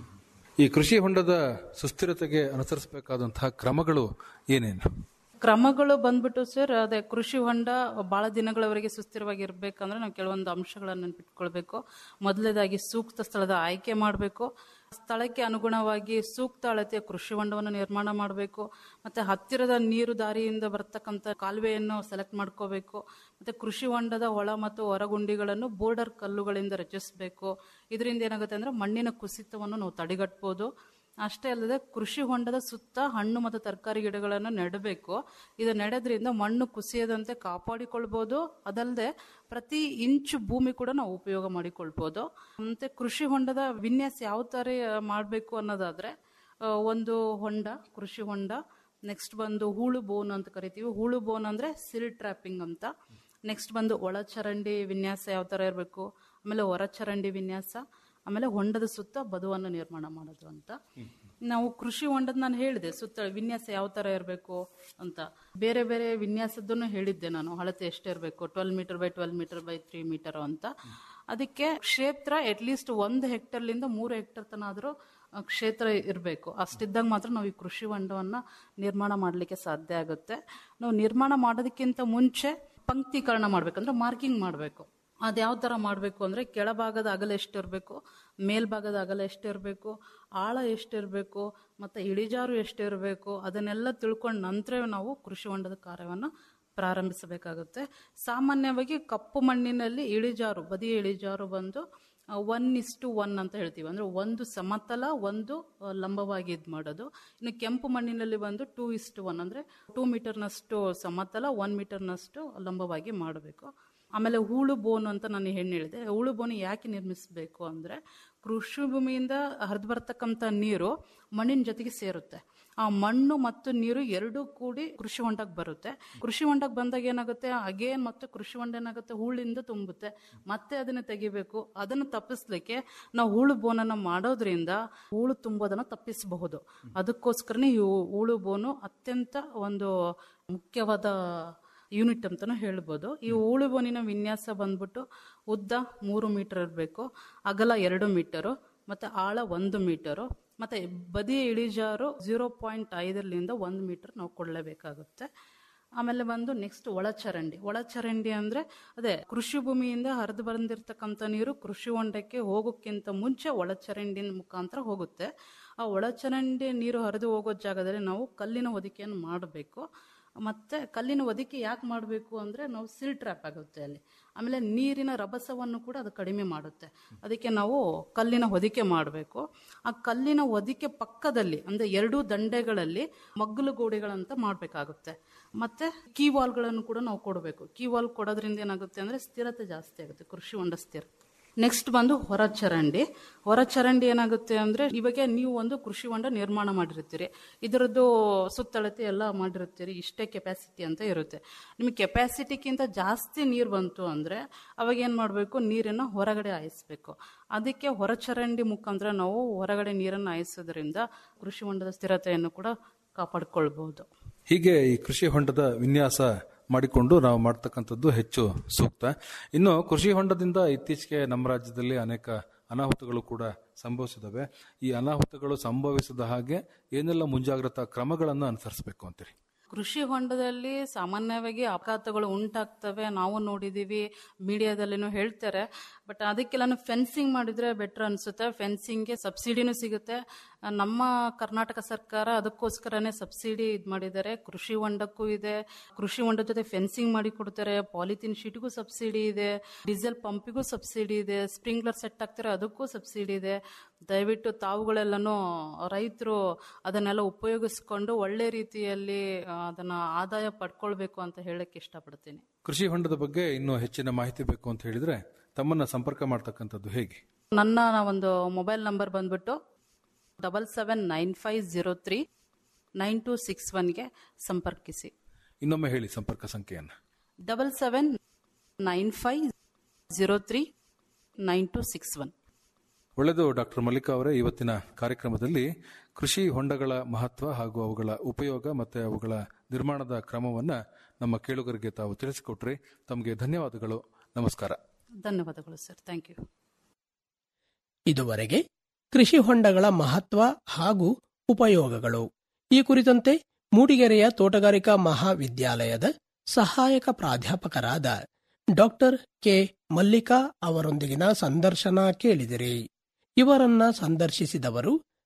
ಈ ಕೃಷಿ ಹೊಂಡದ ಸುಸ್ಥಿರತೆಗೆ ಅನುಸರಿಸಬೇಕಾದಂತಹ ಕ್ರಮಗಳು ಏನೇನು ಕ್ರಮಗಳು ಬಂದ್ಬಿಟ್ಟು ಸರ್ ಅದೇ ಕೃಷಿ ಹೊಂಡ ಬಹಳ ದಿನಗಳವರೆಗೆ ಸುಸ್ಥಿರವಾಗಿ ಇರಬೇಕಂದ್ರೆ ನಾವು ಕೆಲವೊಂದು ಅಂಶಗಳನ್ನು ನೆನ್ಪಿಟ್ಕೊಳ್ಬೇಕು ಮೊದಲನೇದಾಗಿ ಸೂಕ್ತ ಸ್ಥಳದ ಆಯ್ಕೆ ಮಾಡಬೇಕು ಸ್ಥಳಕ್ಕೆ ಅನುಗುಣವಾಗಿ ಸೂಕ್ತ ಅಳತೆಯ ಕೃಷಿ ಹೊಂಡವನ್ನು ನಿರ್ಮಾಣ ಮಾಡಬೇಕು ಮತ್ತೆ ಹತ್ತಿರದ ನೀರು ದಾರಿಯಿಂದ ಬರ್ತಕ್ಕಂಥ ಕಾಲುವೆಯನ್ನು ಸೆಲೆಕ್ಟ್ ಮಾಡ್ಕೋಬೇಕು ಮತ್ತೆ ಕೃಷಿ ಹೊಂಡದ ಒಳ ಮತ್ತು ಹೊರಗುಂಡಿಗಳನ್ನು ಬೋರ್ಡರ್ ಕಲ್ಲುಗಳಿಂದ ರಚಿಸಬೇಕು ಇದರಿಂದ ಏನಾಗುತ್ತೆ ಅಂದ್ರೆ ಮಣ್ಣಿನ ಕುಸಿತವನ್ನು ನಾವು ತಡೆಗಟ್ಬೋದು ಅಷ್ಟೇ ಅಲ್ಲದೆ ಕೃಷಿ ಹೊಂಡದ ಸುತ್ತ ಹಣ್ಣು ಮತ್ತು ತರಕಾರಿ ಗಿಡಗಳನ್ನು ನೆಡಬೇಕು ಇದು ನೆಡೋದ್ರಿಂದ ಮಣ್ಣು ಕುಸಿಯದಂತೆ ಕಾಪಾಡಿಕೊಳ್ಬೋದು ಅದಲ್ಲದೆ ಪ್ರತಿ ಇಂಚು ಭೂಮಿ ಕೂಡ ನಾವು ಉಪಯೋಗ ಮಾಡಿಕೊಳ್ಬೋದು ಮತ್ತೆ ಕೃಷಿ ಹೊಂಡದ ವಿನ್ಯಾಸ ಯಾವ ಥರ ಮಾಡಬೇಕು ಅನ್ನೋದಾದ್ರೆ ಆ, ಒಂದು ಹೊಂಡ ಕೃಷಿ ಹೊಂಡ ನೆಕ್ಸ್ಟ್ ಬಂದು ಹೂಳು ಬೋನ್ ಅಂತ ಕರಿತೀವಿ ಹೂಳು ಬೋನ್ ಅಂದ್ರೆ ಸಿಲ್ ಟ್ರ್ಯಾಪಿಂಗ್ ಅಂತ ನೆಕ್ಸ್ಟ್ ಬಂದು ಒಳಚರಂಡಿ ವಿನ್ಯಾಸ ಯಾವ ಥರ ಇರಬೇಕು ಆಮೇಲೆ ಹೊರಚರಂಡಿ ವಿನ್ಯಾಸ ಆಮೇಲೆ ಹೊಂಡದ ಸುತ್ತ ಬದುವನ್ನು ನಿರ್ಮಾಣ ಮಾಡೋದು ಅಂತ ನಾವು ಕೃಷಿ ಹೊಂಡದ ನಾನು ಹೇಳಿದೆ ಸುತ್ತ ವಿನ್ಯಾಸ ಯಾವ ತರ ಇರಬೇಕು ಅಂತ ಬೇರೆ ಬೇರೆ ವಿನ್ಯಾಸದ್ದನ್ನು ಹೇಳಿದ್ದೆ ನಾನು ಅಳತೆ ಎಷ್ಟಿರಬೇಕು twelve metre by twelve metre by three metre ಅಂತ ಅದಕ್ಕೆ ಕ್ಷೇತ್ರ ಅಟ್ಲೀಸ್ಟ್ ಒಂದು ಹೆಕ್ಟರ್ಲಿಂದ ಮೂರು ಹೆಕ್ಟರ್ ತನ ಆದರೂ ಕ್ಷೇತ್ರ ಇರಬೇಕು ಅಷ್ಟಿದ್ದಾಗ ಮಾತ್ರ ನಾವು ಈ ಕೃಷಿ ಹೊಂಡವನ್ನು ನಿರ್ಮಾಣ ಮಾಡಲಿಕ್ಕೆ ಸಾಧ್ಯ ಆಗುತ್ತೆ ನಾವು ನಿರ್ಮಾಣ ಮಾಡೋದಕ್ಕಿಂತ ಮುಂಚೆ ಪಂಕ್ತೀಕರಣ ಮಾಡ್ಬೇಕಂದ್ರೆ ಮಾರ್ಕಿಂಗ್ ಮಾಡಬೇಕು ಅದು ಯಾವ ಥರ ಮಾಡಬೇಕು ಅಂದರೆ ಕೆಳಭಾಗದ ಅಗಲ ಎಷ್ಟಿರಬೇಕು ಮೇಲ್ಭಾಗದ ಅಗಲ ಎಷ್ಟಿರಬೇಕು ಆಳ ಎಷ್ಟಿರಬೇಕು ಮತ್ತು ಇಳಿಜಾರು ಎಷ್ಟಿರಬೇಕು ಅದನ್ನೆಲ್ಲ ತಿಳ್ಕೊಂಡ ನಂತರ ನಾವು ಕೃಷಿ ಹೊಂಡದ ಕಾರ್ಯವನ್ನು ಪ್ರಾರಂಭಿಸಬೇಕಾಗುತ್ತೆ ಸಾಮಾನ್ಯವಾಗಿ ಕಪ್ಪು ಮಣ್ಣಿನಲ್ಲಿ ಇಳಿಜಾರು ಬದಿಯ ಇಳಿಜಾರು ಬಂದು ಒನ್ ಇಸ್ಟು ಒನ್ ಅಂತ ಹೇಳ್ತೀವಿ ಅಂದರೆ ಒಂದು ಸಮತಲ ಒಂದು ಆ, ಲಂಬವಾಗಿ ಇದು ಮಾಡೋದು ಇನ್ನು ಕೆಂಪು ಮಣ್ಣಿನಲ್ಲಿ ಬಂದು ಟೂ ಇಸ್ಟು ಒನ್ ಅಂದರೆ ಟೂ ಮೀಟರ್ನಷ್ಟು ಸಮತಲ ಒನ್ ಮೀಟರ್ನಷ್ಟು ಲಂಬವಾಗಿ ಮಾಡಬೇಕು ಆಮೇಲೆ ಹೂಳು ಬೋನು ಅಂತ ನಾನು ಹೆಣ್ಣು ಹೇಳಿದೆ ಹೂಳು ಬೋನು ಯಾಕೆ ನಿರ್ಮಿಸಬೇಕು ಅಂದರೆ ಕೃಷಿ ಭೂಮಿಯಿಂದ ಹರಿದು ಬರ್ತಕ್ಕಂಥ ನೀರು ಮಣ್ಣಿನ ಜೊತೆಗೆ ಸೇರುತ್ತೆ ಆ ಮಣ್ಣು ಮತ್ತು ನೀರು ಎರಡೂ ಕೂಡಿ ಕೃಷಿ ಹೊಂಡಕ್ಕೆ ಬರುತ್ತೆ ಕೃಷಿ ಹೊಂಡಕ್ಕೆ ಬಂದಾಗ ಏನಾಗುತ್ತೆ ಅಗೇನ್ ಮತ್ತೆ ಕೃಷಿ ಹೊಂಡ ಏನಾಗುತ್ತೆ ಹೂಳಿಂದ ತುಂಬುತ್ತೆ ಮತ್ತೆ ಅದನ್ನ ತೆಗಿಬೇಕು ಅದನ್ನು ತಪ್ಪಿಸ್ಲಿಕ್ಕೆ ನಾವು ಹೂಳು ಬೋನನ್ನು ಮಾಡೋದ್ರಿಂದ ಹೂಳು ತುಂಬೋದನ್ನು ತಪ್ಪಿಸಬಹುದು ಅದಕ್ಕೋಸ್ಕರನೇ ಈ ಹೂಳು ಬೋನು ಅತ್ಯಂತ ಒಂದು ಮುಖ್ಯವಾದ ಯೂನಿಟ್ ಅಂತಾನು ಹೇಳ್ಬೋದು ಈ ಹೂಳು ಬೋನಿನ ವಿನ್ಯಾಸ ಬಂದ್ಬಿಟ್ಟು ಉದ್ದ ಮೂರು ಮೀಟರ್ ಇರಬೇಕು ಅಗಲ ಎರಡು ಮೀಟರು ಮತ್ತೆ ಆಳ ಒಂದು ಮೀಟರು ಮತ್ತೆ ಬದಿಯ ಇಳಿಜಾರು ಝೀರೋ ಪಾಯಿಂಟ್ ಐದರಿಂದ ಒಂದು ಮೀಟರ್ ನಾವು ಕೊಡಲೇಬೇಕಾಗುತ್ತೆ ಆಮೇಲೆ ಬಂದು ನೆಕ್ಸ್ಟ್ ಒಳಚರಂಡಿ ಒಳಚರಂಡಿ ಅಂದ್ರೆ ಅದೇ ಕೃಷಿ ಭೂಮಿಯಿಂದ ಹರಿದು ಬಂದಿರತಕ್ಕಂಥ ನೀರು ಕೃಷಿ ಹೊಂಡಕ್ಕೆ ಹೋಗೋಕ್ಕಿಂತ ಮುಂಚೆ ಒಳಚರಂಡಿನ ಮುಖಾಂತರ ಹೋಗುತ್ತೆ ಆ ಒಳಚರಂಡಿ ನೀರು ಹರಿದು ಹೋಗೋ ಜಾಗದಲ್ಲಿ ನಾವು ಕಲ್ಲಿನ ಹೊದಿಕೆಯನ್ನು ಮಾಡಬೇಕು ಮತ್ತೆ ಕಲ್ಲಿನ ಹೊದಿಕೆ ಯಾಕೆ ಮಾಡಬೇಕು ಅಂದರೆ ನಾವು ಸಿಲ್ ಟ್ರ್ಯಾಪ್ ಆಗುತ್ತೆ ಅಲ್ಲಿ ಆಮೇಲೆ ನೀರಿನ ರಭಸವನ್ನು ಕೂಡ ಅದು ಕಡಿಮೆ ಮಾಡುತ್ತೆ ಅದಕ್ಕೆ ನಾವು ಕಲ್ಲಿನ ಹೊದಿಕೆ ಮಾಡಬೇಕು ಆ ಕಲ್ಲಿನ ಹೊದಿಕೆ ಪಕ್ಕದಲ್ಲಿ ಅಂದರೆ ಎರಡೂ ದಂಡೆಗಳಲ್ಲಿ ಮಗ್ಗಲು ಗೋಡೆಗಳಂತ ಮಾಡಬೇಕಾಗುತ್ತೆ ಮತ್ತೆ ಕೀ ವಾಲ್ಗಳನ್ನು ಕೂಡ ನಾವು ಕೊಡಬೇಕು ಕೀ ವಾಲ್ ಕೊಡೋದ್ರಿಂದ ಏನಾಗುತ್ತೆ ಅಂದರೆ ಸ್ಥಿರತೆ ಜಾಸ್ತಿ ಆಗುತ್ತೆ ಕೃಷಿ ಹೊಂಡ ಸ್ಥಿರ ನೆಕ್ಸ್ಟ್ ಬಂದು ಹೊರಚರಂಡಿ ಹೊರಚರಂಡಿ ಏನಾಗುತ್ತೆ ಅಂದ್ರೆ ಇವಾಗ ನೀವು ಒಂದು ಕೃಷಿ ಹೊಂಡ ನಿರ್ಮಾಣ ಮಾಡಿರ್ತೀರಿ ಇದರದ್ದು ಸುತ್ತಳತೆ ಎಲ್ಲ ಮಾಡಿರ್ತೀರಿ ಇಷ್ಟೇ ಕೆಪಾಸಿಟಿ ಅಂತ ಇರುತ್ತೆ ನಿಮಗೆ ಕೆಪಾಸಿಟಿಗಿಂತ ಜಾಸ್ತಿ ನೀರು ಬಂತು ಅಂದ್ರೆ ಅವಾಗ ಏನು ಮಾಡಬೇಕು ನೀರನ್ನು ಹೊರಗಡೆ ಹಾಯಿಸ್ಬೇಕು ಅದಕ್ಕೆ ಹೊರಚರಂಡಿ ಮುಖಾಂತರ ನಾವು ಹೊರಗಡೆ ನೀರನ್ನು ಹಾಯಿಸೋದ್ರಿಂದ ಕೃಷಿ ಹೊಂಡದ ಸ್ಥಿರತೆಯನ್ನು ಕೂಡ ಕಾಪಾಡಿಕೊಳ್ಬಹುದು ಹೀಗೆ ಈ ಕೃಷಿ ಹೊಂಡದ ವಿನ್ಯಾಸ ಮಾಡಿಕೊಂಡು ನಾವು ಮಾಡ್ತಕ್ಕಂಥದ್ದು ಹೆಚ್ಚು ಸೂಕ್ತ ಇನ್ನು ಕೃಷಿ ಹೊಂಡದಿಂದ ಇತ್ತೀಚೆಗೆ ನಮ್ಮ ರಾಜ್ಯದಲ್ಲಿ ಅನೇಕ ಅನಾಹುತಗಳು ಕೂಡ ಸಂಭವಿಸಿದವೆ ಈ ಅನಾಹುತಗಳು ಸಂಭವಿಸದ ಹಾಗೆ ಏನೆಲ್ಲ ಮುಂಜಾಗ್ರತಾ ಕ್ರಮಗಳನ್ನು ಅನುಸರಿಸಬೇಕು ಅಂತೀರಿ ಕೃಷಿ ಹೊಂಡದಲ್ಲಿ ಸಾಮಾನ್ಯವಾಗಿ ಅಪಘಾತಗಳು ಉಂಟಾಗ್ತವೆ ನಾವು ನೋಡಿದೀವಿ ಮೀಡಿಯಾದಲ್ಲಿನೂ ಹೇಳ್ತಾರೆ ಬಟ್ ಅದಕ್ಕೆಲ್ಲ ಫೆನ್ಸಿಂಗ್ ಮಾಡಿದ್ರೆ ಬೆಟರ್ ಅನ್ಸುತ್ತೆ ಫೆನ್ಸಿಂಗ್ಗೆ ಸಬ್ಸಿಡಿನೂ ಸಿಗುತ್ತೆ ಆ, ನಮ್ಮ ಕರ್ನಾಟಕ ಸರ್ಕಾರ ಅದಕ್ಕೋಸ್ಕರನೇ ಸಬ್ಸಿಡಿ ಇದು ಮಾಡಿದ್ದಾರೆ ಕೃಷಿ ಹೊಂಡಕ್ಕೂ ಇದೆ ಕೃಷಿ ಹೊಂಡದ ಜೊತೆ ಫೆನ್ಸಿಂಗ್ ಮಾಡಿ ಕೊಡ್ತಾರೆ ಪಾಲಿಥಿನ್ ಶೀಟ್ಗೂ ಸಬ್ಸಿಡಿ ಇದೆ ಡೀಸೆಲ್ ಪಂಪಿಗೂ ಸಬ್ಸಿಡಿ ಇದೆ ಸ್ಪ್ರಿಂಕ್ಲರ್ ಸೆಟ್ ಆಗ್ತಾರೆ ಅದಕ್ಕೂ ಸಬ್ಸಿಡಿ ಇದೆ ದಯವಿಟ್ಟು ತಾವುಗಳೆಲ್ಲನೂ ರೈತರು ಅದನ್ನೆಲ್ಲ ಉಪಯೋಗಿಸ್ಕೊಂಡು ಒಳ್ಳೆ ರೀತಿಯಲ್ಲಿ ಆ, ಅದನ್ನ ಆದಾಯ ಪಡ್ಕೊಳ್ಬೇಕು ಅಂತ ಹೇಳಕ್ಕೆ ಇಷ್ಟಪಡ್ತೀನಿ ಕೃಷಿ ಹೊಂಡದ ಬಗ್ಗೆ ಇನ್ನೂ ಹೆಚ್ಚಿನ ಮಾಹಿತಿ ಬೇಕು ಅಂತ ಹೇಳಿದ್ರೆ ತಮ್ಮನ್ನ ಸಂಪರ್ಕ ಮಾಡ್ತಕ್ಕಂಥದ್ದು ಹೇಗೆ ನನ್ನ ಒಂದು ಮೊಬೈಲ್ ನಂಬರ್ ಬಂದ್ಬಿಟ್ಟು double seven nine five zero three nine two six ಒನ್ಗೆ ಸಂಪರ್ಕಿಸಿ ಇನ್ನೊಮ್ಮೆ ಹೇಳಿ ಸಂಪರ್ಕ ಸಂಖ್ಯೆಯನ್ನು double seven nine five zero three nine two six one ಒಳ್ಳೆಯದು ಡಾಕ್ಟರ್ ಮಲ್ಲಿಕಾ ಅವರೇ ಇವತ್ತಿನ ಕಾರ್ಯಕ್ರಮದಲ್ಲಿ ಕೃಷಿ ಹೊಂಡಗಳ ಮಹತ್ವ ಹಾಗೂ ಅವುಗಳ ಉಪಯೋಗ ಮತ್ತೆ ಅವುಗಳ ನಿರ್ಮಾಣದ ಕ್ರಮವನ್ನ ನಮ್ಮ ಕೇಳುಗರಿಗೆ ತಾವು ತಿಳಿಸಿಕೊಟ್ರಿ ತಮಗೆ ಧನ್ಯವಾದಗಳು ನಮಸ್ಕಾರ ಧನ್ಯವಾದಗಳು ಸರ್ ಥ್ಯಾಂಕ್ ಯು ಇದುವರೆಗೆ ಕೃಷಿ ಹೊಂಡಗಳ ಮಹತ್ವ ಹಾಗೂ ಉಪಯೋಗಗಳು ಈ ಕುರಿತಂತೆ ಮೂಡಿಗೆರೆಯ ತೋಟಗಾರಿಕಾ ಮಹಾವಿದ್ಯಾಲಯದ ಸಹಾಯಕ ಪ್ರಾಧ್ಯಾಪಕರಾದ ಡಾಕ್ಟರ್ ಕೆ ಮಲ್ಲಿಕಾ ಅವರೊಂದಿಗಿನ ಸಂದರ್ಶನ ಕೇಳಿದಿರಿ ಇವರನ್ನ ಸಂದರ್ಶಿಸಿದವರು